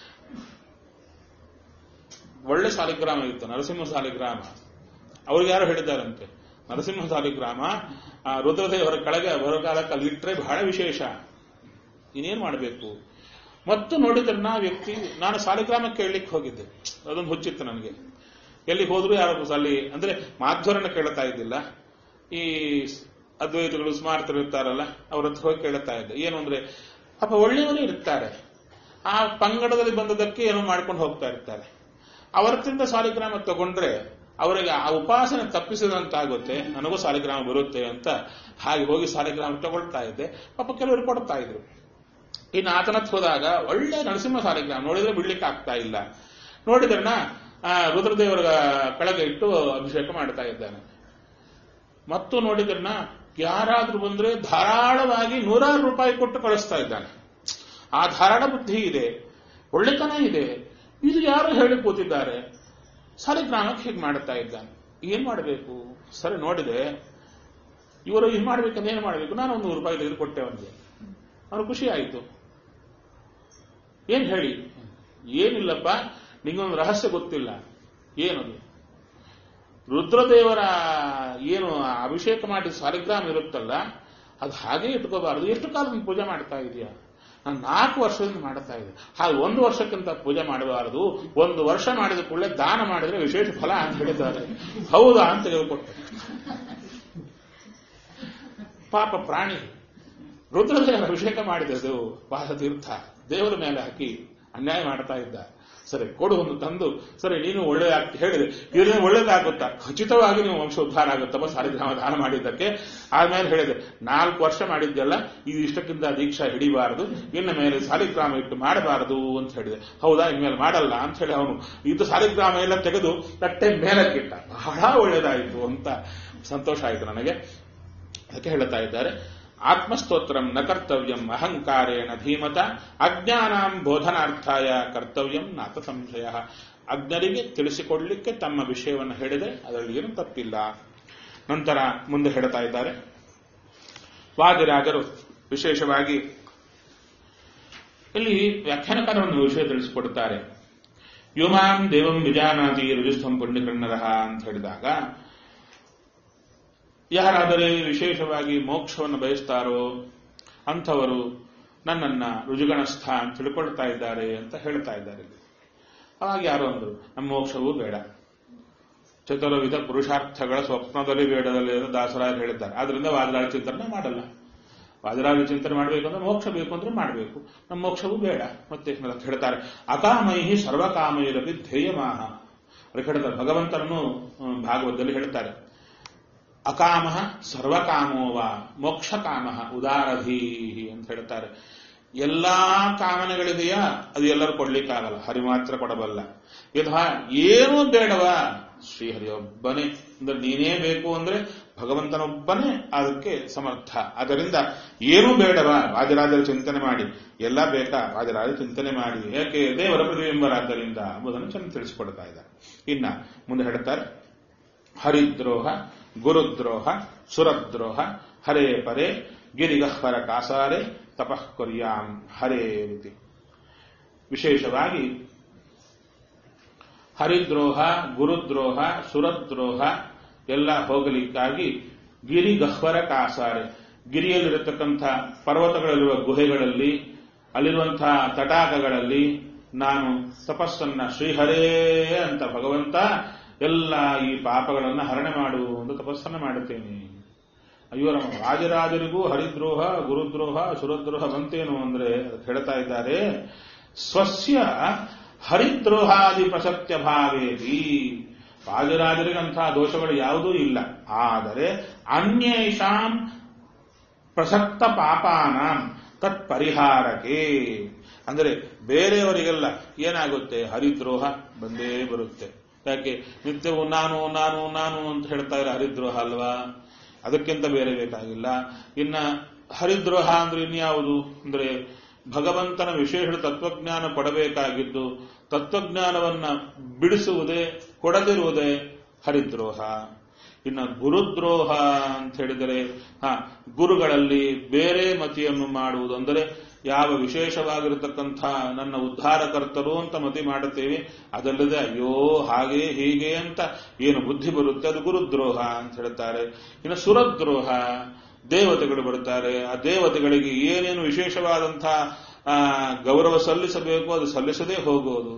ಒಳ್ಳೆ ಸಾಲಿಗ್ರಾಮ ಇತ್ತು ನರಸಿಂಹ ಸಾಲಿಗ್ರಾಮ ಅವ್ರಿಗೆ ಯಾರು ಹೇಳಿದ್ದಾರಂತೆ ನರಸಿಂಹ ಸಾಲಿಗ್ರಾಮ ಆ ರುದ್ರದೇವರ ಕೆಳಗೆ ಬರಗಾಲಕ್ಕೆ ಅಲ್ಲಿಟ್ಟರೆ ಬಹಳ ವಿಶೇಷ ಇನ್ನೇನ್ ಮಾಡಬೇಕು ಮತ್ತು ನೋಡಿದ್ರೆ ನಾ ವ್ಯಕ್ತಿ ನಾನು ಸಾಲಿಗ್ರಾಮಕ್ಕೆ ಕೇಳಲಿಕ್ಕೆ ಹೋಗಿದ್ದೆ ಅದೊಂದು ಹುಚ್ಚಿತ್ತು ನನಗೆ ಎಲ್ಲಿ ಹೋದ್ರು ಯಾರು ಅಲ್ಲಿ ಅಂದ್ರೆ ಮಾಧ್ವರನ್ನ ಕೇಳ್ತಾ ಇದ್ದಿಲ್ಲ ಈ ಅದ್ವೈತಗಳು ಸ್ಮಾರ್ತರು ಇರ್ತಾರಲ್ಲ ಅವ್ರ ಹತ್ರ ಹೋಗಿ ಕೇಳ್ತಾ ಇದ್ದೆ ಏನು ಅಂದ್ರೆ ಪಾಪ ಒಳ್ಳೆಯವರು ಇರ್ತಾರೆ ಆ ಪಂಗಡದಲ್ಲಿ ಬಂದದಕ್ಕೆ ಏನೋ ಮಾಡ್ಕೊಂಡು ಹೋಗ್ತಾ ಇರ್ತಾರೆ ಅವರತ್ತಿಂದ ಸಾಲಿಗ್ರಾಮ ತಗೊಂಡ್ರೆ ಅವರಿಗೆ ಆ ಉಪಾಸನೆ ತಪ್ಪಿಸಿದಂತಾಗುತ್ತೆ ನನಗೂ ಸಾಲಿಗ್ರಾಮ ಬರುತ್ತೆ ಅಂತ ಹಾಗೆ ಹೋಗಿ ಸಾಲಿಗ್ರಾಮ ತಗೊಳ್ತಾ ಇದ್ದೆ ಪಾಪ ಕೆಲವರು ಕೊಡ್ತಾ ಇದ್ರು ಇನ್ನು ಆತನತ್ ಹೋದಾಗ ಒಳ್ಳೆ ನರಸಿಂಹ ಸಾಲಿಗ್ರಾಮ ನೋಡಿದ್ರೆ ಬಿಡ್ಲಿಕ್ಕೆ ಆಗ್ತಾ ಇಲ್ಲ ನೋಡಿದ್ರನ್ನ ರುದ್ರದೇವರ ಕೆಳಗೆ ಇಟ್ಟು ಅಭಿಷೇಕ ಮಾಡ್ತಾ ಇದ್ದಾನೆ ಮತ್ತು ನೋಡಿದ್ರನ್ನ ಯಾರಾದ್ರೂ ಬಂದ್ರೆ ಧಾರಾಳವಾಗಿ ನೂರಾರು ರೂಪಾಯಿ ಕೊಟ್ಟು ಕಳಿಸ್ತಾ ಇದ್ದಾನೆ ಆ ಧಾರಾಳ ಬುದ್ಧಿ ಇದೆ ಒಳ್ಳೆತನ ಇದೆ ಇದು ಯಾರು ಹೇಳಿ ಕೂತಿದ್ದಾರೆ ಸಾಲಿಗ್ರಾಮಕ್ಕೆ ಹೀಗೆ ಮಾಡುತ್ತಾ ಇದ್ದಾನೆ ಏನ್ ಮಾಡಬೇಕು ಸರಿ ನೋಡಿದೆ ಇವರು ಇದು ಮಾಡ್ಬೇಕಂದ್ರೆ ಏನ್ ಮಾಡಬೇಕು ನಾನು ಒಂದು ನೂರು ರೂಪಾಯಿ ತೆಗೆದು ಕೊಟ್ಟೆ ಅವನಿಗೆ ಅವನು ಖುಷಿ ಆಯಿತು ಏನ್ ಹೇಳಿ ಏನಿಲ್ಲಪ್ಪ ನಿಂಗೊಂದು ರಹಸ್ಯ ಗೊತ್ತಿಲ್ಲ ಏನದು ರುದ್ರದೇವರ ಏನು ಅಭಿಷೇಕ ಮಾಡಿ ಸಾಲಿಗ್ರಾಮ ಇರುತ್ತಲ್ಲ ಅದು ಹಾಗೆ ಇಟ್ಕೋಬಾರದು ಎಷ್ಟು ಕಾಲ ನೀನು ಪೂಜೆ ಮಾಡ್ತಾ ಇದೆಯಾ ನಾನು ನಾಲ್ಕು ವರ್ಷದಿಂದ ಮಾಡ್ತಾ ಇದ್ದೆ ಹಾಗೆ ಒಂದು ವರ್ಷಕ್ಕಿಂತ ಪೂಜೆ ಮಾಡಬಾರದು ಒಂದು ವರ್ಷ ಮಾಡಿದ ಕೂಡಲೇ ದಾನ ಮಾಡಿದ್ರೆ ವಿಶೇಷ ಫಲ ಅಂತ ಹೇಳಿದ್ದಾರೆ ಹೌದಾ ಅಂತ ತೆಗೆದುಕೊಟ್ಟೆ ಪಾಪ ಪ್ರಾಣಿ ರುದ್ರದೇವರ ಅಭಿಷೇಕ ಮಾಡಿದದು ಪಾದ ತೀರ್ಥ ದೇವರ ಮೇಲೆ ಹಾಕಿ ಅನ್ಯಾಯ ಮಾಡ್ತಾ ಇದ್ದ ಸರಿ ಕೊಡು ಒಂದು ತಂದು ಸರಿ ನೀನು ಒಳ್ಳೆ ಹೇಳಿದೆ ಇದರಿಂದ ಒಳ್ಳೇದಾಗುತ್ತಾ ಖಚಿತವಾಗಿ ನೀವು ವಂಶ ಉದ್ಧಾರ ಆಗುತ್ತಪ್ಪ ಸಾಲಿಗ್ರಾಮ ದಾನ ಮಾಡಿದ್ದಕ್ಕೆ ಆದ್ಮೇಲೆ ಹೇಳಿದೆ ನಾಲ್ಕು ವರ್ಷ ಮಾಡಿದ್ದೆಲ್ಲ ಇದು ಇಷ್ಟಕ್ಕಿಂತ ದೀಕ್ಷಾ ಹಿಡಿಬಾರದು ಇನ್ನು ಮೇಲೆ ಸಾಲಿಗ್ರಾಮ ಇಟ್ಟು ಮಾಡಬಾರದು ಅಂತ ಹೇಳಿದೆ ಹೌದಾ ಇನ್ಮೇಲೆ ಮಾಡಲ್ಲ ಅಂತ ಹೇಳಿ ಅವನು ಇದು ಸಾಲಿಗ್ರಾಮ ಎಲ್ಲ ತೆಗೆದು ತಟ್ಟೆ ಮೇಲಕ್ಕಿಟ್ಟ ಬಹಳ ಒಳ್ಳೇದಾಯಿತು ಅಂತ ಸಂತೋಷ ಆಯಿತು ನನಗೆ ಅದಕ್ಕೆ ಹೇಳುತ್ತಾ ಇದ್ದಾರೆ ಆತ್ಮಸ್ತೋತ್ರಂ ನ ಕರ್ತವ್ಯಂ ಅಹಂಕಾರೇಣ ಧೀಮತ ಅಜ್ಞಾನಾಂ ಬೋಧನಾರ್ಥಾಯ ಕರ್ತವ್ಯಂ ನಾತ ಸಂಶಯ ಅಜ್ಞರಿಗೆ ತಿಳಿಸಿಕೊಡ್ಲಿಕ್ಕೆ ತಮ್ಮ ವಿಷಯವನ್ನು ಹೇಳಿದರೆ ಅದರಲ್ಲಿ ಏನು ತಪ್ಪಿಲ್ಲ ನಂತರ ಮುಂದೆ ಹೇಳ್ತಾ ಇದ್ದಾರೆ ವಾದಿರಾಜರು ವಿಶೇಷವಾಗಿ ಇಲ್ಲಿ ವ್ಯಾಖ್ಯಾನಕಾರವನ್ನು ವಿಷಯ ತಿಳಿಸಿಕೊಡುತ್ತಾರೆ ಯುಮಾಂ ದೇವಂ ವಿಜಾನಾತಿ ರುಜುಸ್ಥಂ ಪುಣ್ಯಕಣ್ಣರಹ ಅಂತ ಹೇಳಿದಾಗ ಯಾರಾದರೆ ವಿಶೇಷವಾಗಿ ಮೋಕ್ಷವನ್ನು ಬಯಸ್ತಾರೋ ಅಂಥವರು ನನ್ನನ್ನ ರುಜುಗಣಸ್ಥ ಅಂತ ತಿಳ್ಕೊಳ್ತಾ ಇದ್ದಾರೆ ಅಂತ ಹೇಳ್ತಾ ಇದ್ದಾರೆ ಇಲ್ಲಿ. ಅವಾಗ ಯಾರು ಅಂದ್ರು ನಮ್ಮ ಮೋಕ್ಷವೂ ಬೇಡ ಚತುರ್ವಿಧ ಪುರುಷಾರ್ಥಗಳ ಸ್ವಪ್ನದಲ್ಲಿ ಬೇಡದಲ್ಲಿ ಅಂತ ದಾಸರಾಯರು ಹೇಳಿದ್ದಾರೆ ಆದ್ರಿಂದ ವಾದರಾಳ ಚಿಂತನೆ ಮಾಡಲ್ಲ ವಾದರಾಳ ಚಿಂತನೆ ಮಾಡಬೇಕು ಅಂದ್ರೆ ಮೋಕ್ಷ ಬೇಕು ಅಂದ್ರೆ ಮಾಡಬೇಕು ನಮ್ಮ ಮೋಕ್ಷವೂ ಬೇಡ ಮತ್ತೆ ಅದಕ್ಕೆ ಹೇಳ್ತಾರೆ ಅಕಾಮೈಹಿ ಸರ್ವಕಾಮೈರಪಿ ಧ್ಯೇಯಮಾಹ ಅದಕ್ಕೆ ಹೇಳ್ತಾರೆ ಭಗವಂತನನ್ನು ಹ್ಮ್, ಭಾಗವತದಲ್ಲಿ ಹೇಳ್ತಾರೆ ಅಕಾಮ ಸರ್ವಕಾಮೋವ ಮೋಕ್ಷ ಕಾಮ ಉದಾರಧೀಹಿ ಅಂತ ಹೇಳ್ತಾರೆ ಎಲ್ಲಾ ಕಾಮನೆಗಳಿದೆಯಾ ಅದು ಎಲ್ಲರೂ ಕೊಡ್ಲಿಕ್ಕಾಗಲ್ಲ ಹರಿ ಮಾತ್ರ ಕೊಡಬಲ್ಲ ಯಥಾ ಏನೂ ಬೇಡವಾ ಶ್ರೀಹರಿ ಒಬ್ಬನೇ ಅಂದ್ರೆ ನೀನೇ ಬೇಕು ಅಂದ್ರೆ ಭಗವಂತನೊಬ್ಬನೇ ಅದಕ್ಕೆ ಸಮರ್ಥ ಅದರಿಂದ ಏನೂ ಬೇಡವಾ ವಾದಿರಾಜರ ಚಿಂತನೆ ಮಾಡಿ ಎಲ್ಲ ಬೇಕಾ ವಾದಿರಾಜ ಚಿಂತನೆ ಮಾಡಿ ಯಾಕೆ ದೇವರ ಪ್ರತಿಬಿಂಬರಾದ್ದರಿಂದ ಎಂಬುದನ್ನು ಚೆನ್ನಾಗಿ ತಿಳಿಸಿಕೊಡ್ತಾ ಇದ್ದಾರೆ ಇನ್ನ ಮುಂದೆ ಹೇಳ್ತಾರೆ ಹರಿದ್ರೋಹ ಗುರುದ್ರೋಹ ಸುರದ್ರೋಹ ಹರೇ ಪರೇ ಗಿರಿಗಹ್ವರ ಕಾಸಾರೆ ತಪಃ ಕುರ್ಯಾಂ ಹರೇ ರೀತಿ ವಿಶೇಷವಾಗಿ ಹರಿದ್ರೋಹ ಗುರುದ್ರೋಹ ಸುರದ್ರೋಹ ಎಲ್ಲ ಹೋಗಲಿಕ್ಕಾಗಿ ಗಿರಿಗಹ್ವರ ಕಾಸಾರೆ ಗಿರಿಯಲ್ಲಿರತಕ್ಕಂಥ ಪರ್ವತಗಳಲ್ಲಿರುವ ಗುಹೆಗಳಲ್ಲಿ ಅಲ್ಲಿರುವಂತಹ ತಟಾಕಗಳಲ್ಲಿ ನಾನು ತಪಸ್ಸನ್ನ ಶ್ರೀಹರೇ ಅಂತ ಭಗವಂತ ಎಲ್ಲ ಈ ಪಾಪಗಳನ್ನ ಹರಣೆ ಮಾಡು ಅಂತ ತಪಸ್ಸನ್ನ ಮಾಡುತ್ತೇನೆ ಅಯ್ಯೋ ನಮ್ಮ ರಾಜರಾಜರಿಗೂ ಹರಿದ್ರೋಹ ಗುರುದ್ರೋಹ ಸುರದ್ರೋಹ ಬಂತೇನು ಅಂದ್ರೆ ಅದಕ್ಕೆ ಹೇಳ್ತಾ ಇದ್ದಾರೆ ಸ್ವಸ್ಯ ಹರಿದ್ರೋಹಾದಿ ಪ್ರಸತ್ಯ ಭಾವೇತಿ ರಾಜರಾಜರಿಗಂತಹ ದೋಷಗಳು ಯಾವುದೂ ಇಲ್ಲ ಆದರೆ ಅನ್ಯೇಷಾಂ ಪ್ರಸಕ್ತ ಪಾಪಾನ ತತ್ ಪರಿಹಾರಕ್ಕೆ ಅಂದರೆ ಬೇರೆಯವರಿಗೆಲ್ಲ ಏನಾಗುತ್ತೆ ಹರಿದ್ರೋಹ ಬಂದೇ ಬರುತ್ತೆ ಯಾಕೆ ನಿತ್ಯವೂ ನಾನು ನಾನು ನಾನು ಅಂತ ಹೇಳ್ತಾ ಇರೋ ಹರಿದ್ರೋಹ ಅಲ್ವಾ ಅದಕ್ಕಿಂತ ಬೇರೆ ಬೇಕಾಗಿಲ್ಲ ಇನ್ನ ಹರಿದ್ರೋಹ ಅಂದ್ರೆ ಇನ್ಯಾವುದು ಅಂದ್ರೆ ಭಗವಂತನ ವಿಶೇಷ ತತ್ವಜ್ಞಾನ ಕೊಡಬೇಕಾಗಿದ್ದು ತತ್ವಜ್ಞಾನವನ್ನ ಬಿಡಿಸುವುದೇ ಕೊಡದಿರುವುದೇ ಹರಿದ್ರೋಹ ಇನ್ನ ಗುರುದ್ರೋಹ ಅಂತ ಹೇಳಿದರೆ ಹ ಗುರುಗಳಲ್ಲಿ ಬೇರೆ ಮತಿಯನ್ನು ಮಾಡುವುದು ಅಂದರೆ ಯಾವ ವಿಶೇಷವಾಗಿರತಕ್ಕಂಥ ನನ್ನ ಉದ್ಧಾರಕರ್ತರು ಅಂತ ಮತಿ ಮಾಡುತ್ತೇವೆ ಅದಲ್ಲದೆ ಅಯ್ಯೋ ಹಾಗೆ ಹೀಗೆ ಅಂತ ಏನು ಬುದ್ಧಿ ಬರುತ್ತೆ ಅದು ಗುರುದ್ರೋಹ ಅಂತ ಹೇಳ್ತಾರೆ ಇನ್ನು ಸುರದ್ರೋಹ ದೇವತೆಗಳು ಬರ್ತಾರೆ ಆ ದೇವತೆಗಳಿಗೆ ಏನೇನು ವಿಶೇಷವಾದಂತಹ ಆ, ಗೌರವ ಸಲ್ಲಿಸಬೇಕು ಅದು ಸಲ್ಲಿಸದೇ ಹೋಗೋದು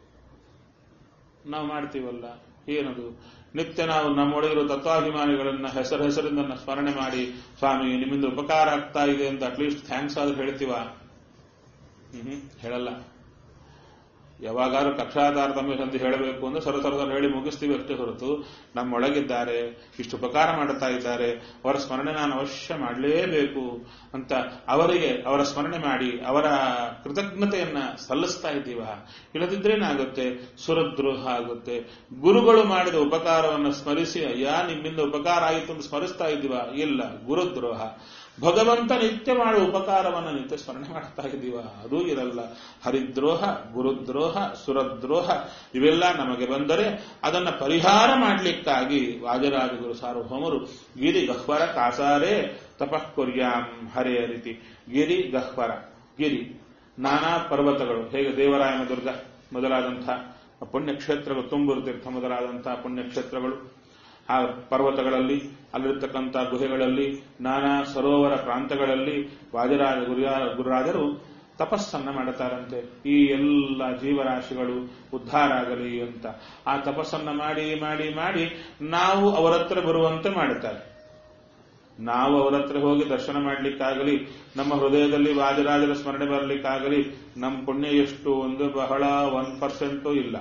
ನಾವು ಮಾಡ್ತೀವಲ್ಲ ಏನದು ನಿತ್ಯ ನಾವು ನಮ್ಮೊಳಗಿರೋ ತತ್ವಾಭಿಮಾನಿಗಳನ್ನ ಹೆಸರು ಹೆಸರಿಂದ ಸ್ಮರಣೆ ಮಾಡಿ ಸ್ವಾಮಿ ನಿಮ್ಮಿಂದ ಉಪಕಾರ ಆಗ್ತಾ ಇದೆ ಅಂತ ಅಟ್ಲೀಸ್ಟ್ ಥ್ಯಾಂಕ್ಸ್ ಆದ್ರೂ ಹೇಳ್ತೀವ ಹ್ಮ್ ಹೇಳಲ್ಲ ಯಾವಾಗಾದ್ರೂ ಕಕ್ಷಾತಾರತಮ್ಯ ಸಂಧಿ ಹೇಳಬೇಕು ಅಂದ್ರೆ ಸರ ಸರ ಸರ ಹೇಳಿ ಮುಗಿಸ್ತೀವಿ ಅಷ್ಟೇ ಹೊರತು ನಮ್ಮೊಳಗಿದ್ದಾರೆ ಇಷ್ಟು ಉಪಕಾರ ಮಾಡುತ್ತಾ ಇದ್ದಾರೆ ಅವರ ಸ್ಮರಣೆ ನಾನು ಅವಶ್ಯ ಮಾಡಲೇಬೇಕು ಅಂತ ಅವರಿಗೆ ಅವರ ಸ್ಮರಣೆ ಮಾಡಿ ಅವರ ಕೃತಜ್ಞತೆಯನ್ನ ಸಲ್ಲಿಸ್ತಾ ಇದ್ದೀವ ಇಲ್ಲದಿದ್ರೇನಾಗುತ್ತೆ ಸುರದ್ರೋಹ ಆಗುತ್ತೆ ಗುರುಗಳು ಮಾಡಿದ ಉಪಕಾರವನ್ನು ಸ್ಮರಿಸಿ ಅಯ್ಯ ನಿಮ್ಮಿಂದ ಉಪಕಾರ ಆಯಿತು ಅಂತ ಸ್ಮರಿಸ್ತಾ ಇದ್ದೀವ ಇಲ್ಲ ಗುರುದ್ರೋಹ ಭಗವಂತ ನಿತ್ಯ ಮಾಡುವ ಉಪಕಾರವನ್ನು ನಿತ್ಯ ಸ್ಮರಣೆ ಮಾಡ್ತಾ ಇದ್ದೀವ ಅದೂ ಇರಲ್ಲ ಹರಿದ್ರೋಹ ಗುರುದ್ರೋಹ ಸುರದ್ರೋಹ ಇವೆಲ್ಲ ನಮಗೆ ಬಂದರೆ ಅದನ್ನ ಪರಿಹಾರ ಮಾಡಲಿಕ್ಕಾಗಿ ವಾಜರಾಜಗುರು ಸಾರ್ವಭೌಮರು ಗಿರಿ ಗಹ್ವರ ಕಾಸಾರೆ ತಪಃ ಕುರ್ಯಾಂ ಹರೇ ರೀತಿ ಗಿರಿ ಗಹ್ವರ ಗಿರಿ ನಾನಾ ಪರ್ವತಗಳು ಹೇಗೆ ದೇವರಾಯನ ದುರ್ಗ ಮೊದಲಾದಂಥ ಪುಣ್ಯಕ್ಷೇತ್ರಗಳು ತುಂಬೂರು ತೀರ್ಥ ಮೊದಲಾದಂತಹ ಪುಣ್ಯಕ್ಷೇತ್ರಗಳು ಆ ಪರ್ವತಗಳಲ್ಲಿ ಅಲ್ಲಿರ್ತಕ್ಕಂಥ ಗುಹೆಗಳಲ್ಲಿ ನಾನಾ ಸರೋವರ ಪ್ರಾಂತಗಳಲ್ಲಿ ವಾಜರಾಜ ಗುರುಯಾ- ಗುರುರಾಜರು ತಪಸ್ಸನ್ನ ಮಾಡುತ್ತಾರಂತೆ ಈ ಎಲ್ಲ ಜೀವರಾಶಿಗಳು ಉದ್ಧಾರ ಆಗಲಿ ಅಂತ ಆ ತಪಸ್ಸನ್ನ ಮಾಡಿ ಮಾಡಿ ಮಾಡಿ ನಾವು ಅವರ ಹತ್ರ ಬರುವಂತೆ ಮಾಡುತ್ತಾರೆ ನಾವು ಅವರ ಹತ್ರ ಹೋಗಿ ದರ್ಶನ ಮಾಡ್ಲಿಕ್ಕಾಗಲಿ ನಮ್ಮ ಹೃದಯದಲ್ಲಿ ವಾದಿರಾಜರ ಸ್ಮರಣೆ ಬರಲಿಕ್ಕಾಗಲಿ ನಮ್ಮ ಪುಣ್ಯ ಎಷ್ಟು ಒಂದು ಬಹಳ ಒನ್ ಪರ್ಸೆಂಟು ಇಲ್ಲ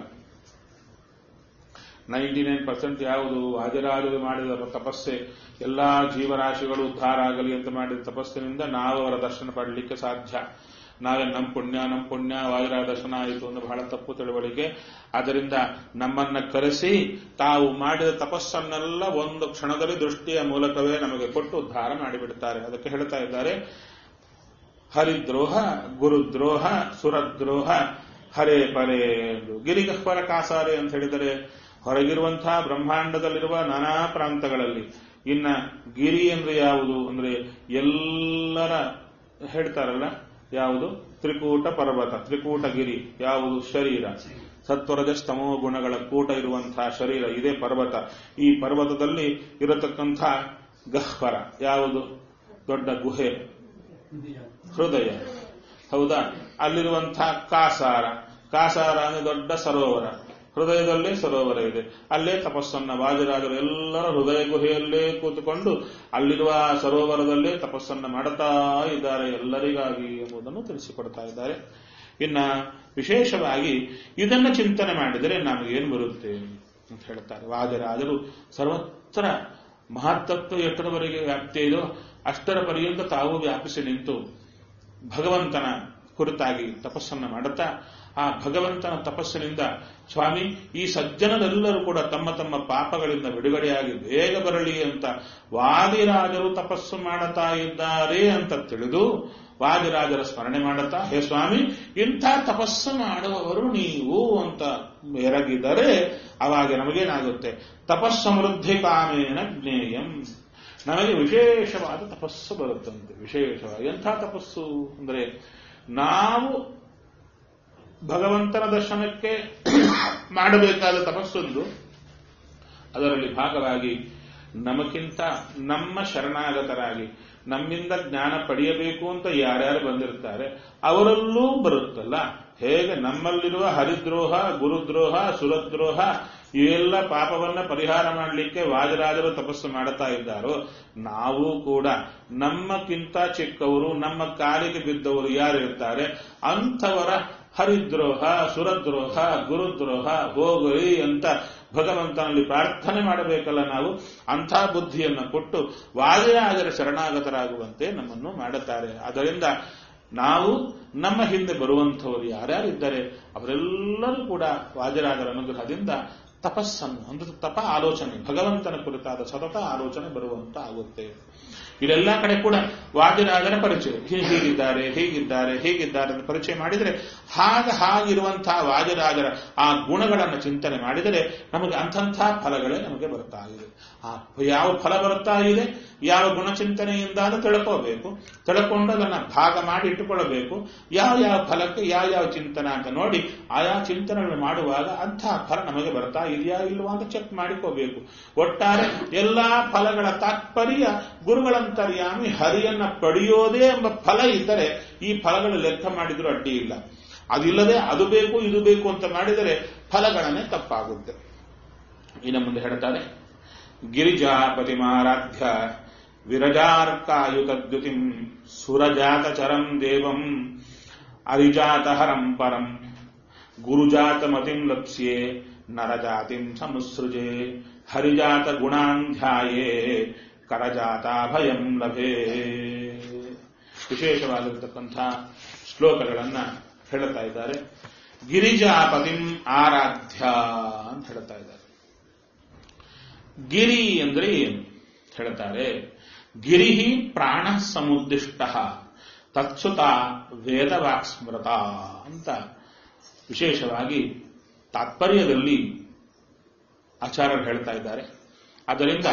ನೈಂಟಿ ನೈನ್ ಪರ್ಸೆಂಟ್ ಯಾವುದು ವಾದಿರಾಜರು ಮಾಡಿದ ತಪಸ್ಸೆ ಎಲ್ಲಾ ಜೀವರಾಶಿಗಳು ಉದ್ಧಾರ ಆಗಲಿ ಅಂತ ಮಾಡಿದ ತಪಸ್ಸಿನಿಂದ ನಾವು ಅವರ ದರ್ಶನ ಪಡಲಿಕ್ಕೆ ಸಾಧ್ಯ ನಾವೇ ನಮ್ಮ ಪುಣ್ಯ ನಮ್ಮ ಪುಣ್ಯ ವಾದಿರಾಜ ದರ್ಶನ ಆಯಿತು ಅಂದ್ರೆ ಬಹಳ ತಪ್ಪು ತಿಳುವಳಿಕೆ ಅದರಿಂದ ನಮ್ಮನ್ನ ಕರೆಸಿ ತಾವು ಮಾಡಿದ ತಪಸ್ಸನ್ನೆಲ್ಲ ಒಂದು ಕ್ಷಣದಲ್ಲಿ ದೃಷ್ಟಿಯ ಮೂಲಕವೇ ನಮಗೆ ಕೊಟ್ಟು ಉದ್ಧಾರ ಮಾಡಿಬಿಡ್ತಾರೆ ಅದಕ್ಕೆ ಹೇಳ್ತಾ ಇದ್ದಾರೆ ಹರಿದ್ರೋಹ ಗುರುದ್ರೋಹ ಸುರದ್ರೋಹ ಹರೇ ಪರೇ ಎಂದು ಗಿರಿಗಹ್ವರ ಕಾಸಾರೆ ಅಂತ ಹೇಳಿದರೆ ಹೊರಗಿರುವಂತಹ ಬ್ರಹ್ಮಾಂಡದಲ್ಲಿರುವ ನಾನಾ ಪ್ರಾಂತಗಳಲ್ಲಿ ಇನ್ನ ಗಿರಿ ಅಂದ್ರೆ ಯಾವುದು ಅಂದ್ರೆ ಎಲ್ಲರ ಹೇಳ್ತಾರಲ್ಲ ಯಾವುದು ತ್ರಿಕೂಟ ಪರ್ವತ ತ್ರಿಕೂಟ ಗಿರಿ ಯಾವುದು ಶರೀರ ಸತ್ವರಜ ಸ್ತಮೋ ಗುಣಗಳ ಕೂಟ ಇರುವಂತಹ ಶರೀರ ಇದೇ ಪರ್ವತ ಈ ಪರ್ವತದಲ್ಲಿ ಇರತಕ್ಕಂಥ ಗಹ್ವರ ಯಾವುದು ದೊಡ್ಡ ಗುಹೆ ಹೃದಯ ಹೌದಾ ಅಲ್ಲಿರುವಂತಹ ಕಾಸಾರ ಕಾಸಾರ ಅಂದ್ರೆ ದೊಡ್ಡ ಸರೋವರ ಹೃದಯದಲ್ಲೇ ಸರೋವರ ಇದೆ ಅಲ್ಲೇ ತಪಸ್ಸನ್ನ ವಾಜರಾಜರು ಎಲ್ಲರ ಹೃದಯ ಗುಹೆಯಲ್ಲೇ ಕೂತುಕೊಂಡು ಅಲ್ಲಿರುವ ಸರೋವರದಲ್ಲೇ ತಪಸ್ಸನ್ನ ಮಾಡುತ್ತಾ ಇದ್ದಾರೆ ಎಲ್ಲರಿಗಾಗಿ ಎಂಬುದನ್ನು ತಿಳಿಸಿಕೊಡ್ತಾ ಇದ್ದಾರೆ ಇನ್ನ ವಿಶೇಷವಾಗಿ ಇದನ್ನ ಚಿಂತನೆ ಮಾಡಿದರೆ ನಮಗೇನು ಬರುತ್ತೆ ಅಂತ ಹೇಳ್ತಾರೆ ವಾಜರಾಜರು ಸರ್ವತ್ರ ಮಹತ್ತತ್ವ ಎಷ್ಟರವರೆಗೆ ವ್ಯಾಪ್ತಿ ಇದೋ ಅಷ್ಟರ ಪರ್ಯಂತ ತಾವು ವ್ಯಾಪಿಸಿ ನಿಂತು ಭಗವಂತನ ಕುರಿತಾಗಿ ತಪಸ್ಸನ್ನ ಮಾಡುತ್ತಾ ಆ ಭಗವಂತನ ತಪಸ್ಸಿನಿಂದ ಸ್ವಾಮಿ ಈ ಸಜ್ಜನರೆಲ್ಲರೂ ಕೂಡ ತಮ್ಮ ತಮ್ಮ ಪಾಪಗಳಿಂದ ಬಿಡುಗಡೆಯಾಗಿ ಬೇಗ ಬರಲಿ ಅಂತ ವಾದಿರಾಜರು ತಪಸ್ಸು ಮಾಡುತ್ತಾ ಇದ್ದಾರೆ ಅಂತ ತಿಳಿದು ವಾದಿರಾಜರ ಸ್ಮರಣೆ ಮಾಡುತ್ತಾ ಹೇ ಸ್ವಾಮಿ ಇಂಥ ತಪಸ್ಸು ಮಾಡುವವರು ನೀವು ಅಂತ ಎರಗಿದರೆ ಅವಾಗ ನಮಗೇನಾಗುತ್ತೆ ತಪಸ್ಸಮೃದ್ಧಿ ಕಾಮೇನ ಜ್ಞೇಯಂ ನಮಗೆ ವಿಶೇಷವಾದ ತಪಸ್ಸು ಬರುತ್ತಂತೆ ವಿಶೇಷವಾಗಿ ಎಂಥ ತಪಸ್ಸು ಅಂದರೆ ನಾವು ಭಗವಂತನ ದರ್ಶನಕ್ಕೆ ಮಾಡಬೇಕಾದ ತಪಸ್ಸೊಂದು ಅದರಲ್ಲಿ ಭಾಗವಾಗಿ ನಮಗಿಂತ ನಮ್ಮ ಶರಣಾಗತರಾಗಿ ನಮ್ಮಿಂದ ಜ್ಞಾನ ಪಡೆಯಬೇಕು ಅಂತ ಯಾರ್ಯಾರು ಬಂದಿರ್ತಾರೆ ಅವರಲ್ಲೂ ಬರುತ್ತಲ್ಲ ಹೇಗೆ ನಮ್ಮಲ್ಲಿರುವ ಹರಿದ್ರೋಹ ಗುರುದ್ರೋಹ ಸುರದ್ರೋಹ ಇವೆಲ್ಲ ಪಾಪವನ್ನ ಪರಿಹಾರ ಮಾಡಲಿಕ್ಕೆ ವಾಜರಾಜರು ತಪಸ್ಸು ಮಾಡುತ್ತಾ ಇದ್ದಾರೋ ನಾವು ಕೂಡ ನಮ್ಮಕ್ಕಿಂತ ಚಿಕ್ಕವರು ನಮ್ಮ ಕಾಲಿಗೆ ಬಿದ್ದವರು ಯಾರಿರ್ತಾರೆ ಅಂಥವರ ಹರಿದ್ರೋಹ ಸುರದ್ರೋಹ ಗುರುದ್ರೋಹ ಹೋಗಲಿ ಅಂತ ಭಗವಂತನಲ್ಲಿ ಪ್ರಾರ್ಥನೆ ಮಾಡಬೇಕಲ್ಲ ನಾವು ಅಂಥ ಬುದ್ಧಿಯನ್ನು ಕೊಟ್ಟು ವಾಜರಾಜರ ಶರಣಾಗತರಾಗುವಂತೆ ನಮ್ಮನ್ನು ಮಾಡುತ್ತಾರೆ ಅದರಿಂದ ನಾವು ನಮ್ಮ ಹಿಂದೆ ಬರುವಂಥವರು ಯಾರ್ಯಾರಿದ್ದಾರೆ ಅವರೆಲ್ಲರೂ ಕೂಡ ವಾಜರಾಜರ ಅನುಗ್ರಹದಿಂದ ತಪಸ್ಸನ್ನು ಅಂದ್ರೆ ತಪ ಆಲೋಚನೆ ಭಗವಂತನ ಕುರಿತಾದ ಸತತ ಆಲೋಚನೆ ಬರುವಂತ ಆಗುತ್ತೆ ಇದೆಲ್ಲ ಕಡೆ ಕೂಡ ವಾದಿರಾಜರ ಪರಿಚಯ ಹೀಗಿದ್ದಾರೆ ಹೀಗಿದ್ದಾರೆ ಹೀಗಿದ್ದಾರೆ ಅಂತ ಪರಿಚಯ ಮಾಡಿದರೆ ಹಾಗ ಹಾಗಿರುವಂತಹ ವಾದಿರಾಜರ ಆ ಗುಣಗಳನ್ನು ಚಿಂತನೆ ಮಾಡಿದರೆ ನಮಗೆ ಅಂಥಂಥ ಫಲಗಳೇ ನಮಗೆ ಬರ್ತಾ ಇದೆ ಆ ಯಾವ ಫಲ ಬರ್ತಾ ಇದೆ ಯಾವ ಗುಣಚಿಂತನೆಯಿಂದ ಅದು ತಿಳ್ಕೋಬೇಕು ತಿಳ್ಕೊಂಡು ಅದನ್ನ ಭಾಗ ಮಾಡಿ ಇಟ್ಟುಕೊಳ್ಳಬೇಕು ಯಾವ ಯಾವ ಫಲಕ್ಕೆ ಯಾವ ಯಾವ ಚಿಂತನ ಅಂತ ನೋಡಿ ಆಯಾ ಚಿಂತನೆಗಳು ಮಾಡುವಾಗ ಅಂತಹ ಫಲ ನಮಗೆ ಬರ್ತಾ ಇದೆಯಾ ಇಲ್ವಾ ಅಂತ ಚೆಕ್ ಮಾಡಿಕೋಬೇಕು ಒಟ್ಟಾರೆ ಎಲ್ಲಾ ಫಲಗಳ ತಾತ್ಪರ್ಯ ಗುರುಗಳಂತರ್ಯಾಮಿ ಹರಿಯನ್ನ ಪಡೆಯೋದೇ ಎಂಬ ಫಲ ಇದ್ದರೆ ಈ ಫಲಗಳು ಲೆಕ್ಕ ಮಾಡಿದ್ರು ಅಡ್ಡಿ ಇಲ್ಲ ಅದಿಲ್ಲದೆ ಅದು ಬೇಕು ಇದು ಬೇಕು ಅಂತ ಮಾಡಿದರೆ ಫಲಗಣನೆ ತಪ್ಪಾಗುತ್ತೆ ಇನ್ನು ಮುಂದೆ ಹೇಳ್ತಾರೆ ಗಿರಿಜಾಪತಿಮಾರಾಧ್ಯ ವಿರಜಾರ್ಕಾಯುತದ್ಯುತಿಂ ಸುರಜಾತಚರಂ ದೇವಂ ಅರಿಜಾತಹರಂ ಪರಂ ಗುರುಜಾತಮತಿಂ ಲಪ್ಸ್ಯೆ ನರಜಾತಿಂ ಸಮುಸೃಜೆ ಹರಿಜಾತ ಗುಣಾಂಧ್ಯಾಯೇ ಕರಜಾತಾಭಯಂ ಲಭೇ ವಿಶೇಷವಾಗಿರತಕ್ಕಂಥ ಶ್ಲೋಕಗಳನ್ನ ಹೇಳ್ತಾ ಇದ್ದಾರೆ ಗಿರಿಜಾಪತಿಂ ಆರಾಧ್ಯ ಅಂತ ಹೇಳ್ತಾ ಇದ್ದಾರೆ ಗಿರಿ ಅಂದ್ರೆ ಏನು ಹೇಳ್ತಾರೆ ಗಿರಿ ಪ್ರಾಣ ಸಮುದ್ದಿಷ್ಟ ತತ್ಸುತ ವೇದವಾಕ್ ಸ್ಮೃತ ಅಂತ ವಿಶೇಷವಾಗಿ ತಾತ್ಪರ್ಯದಲ್ಲಿ ಆಚಾರ್ಯರು ಹೇಳ್ತಾ ಇದ್ದಾರೆ ಅದರಿಂದ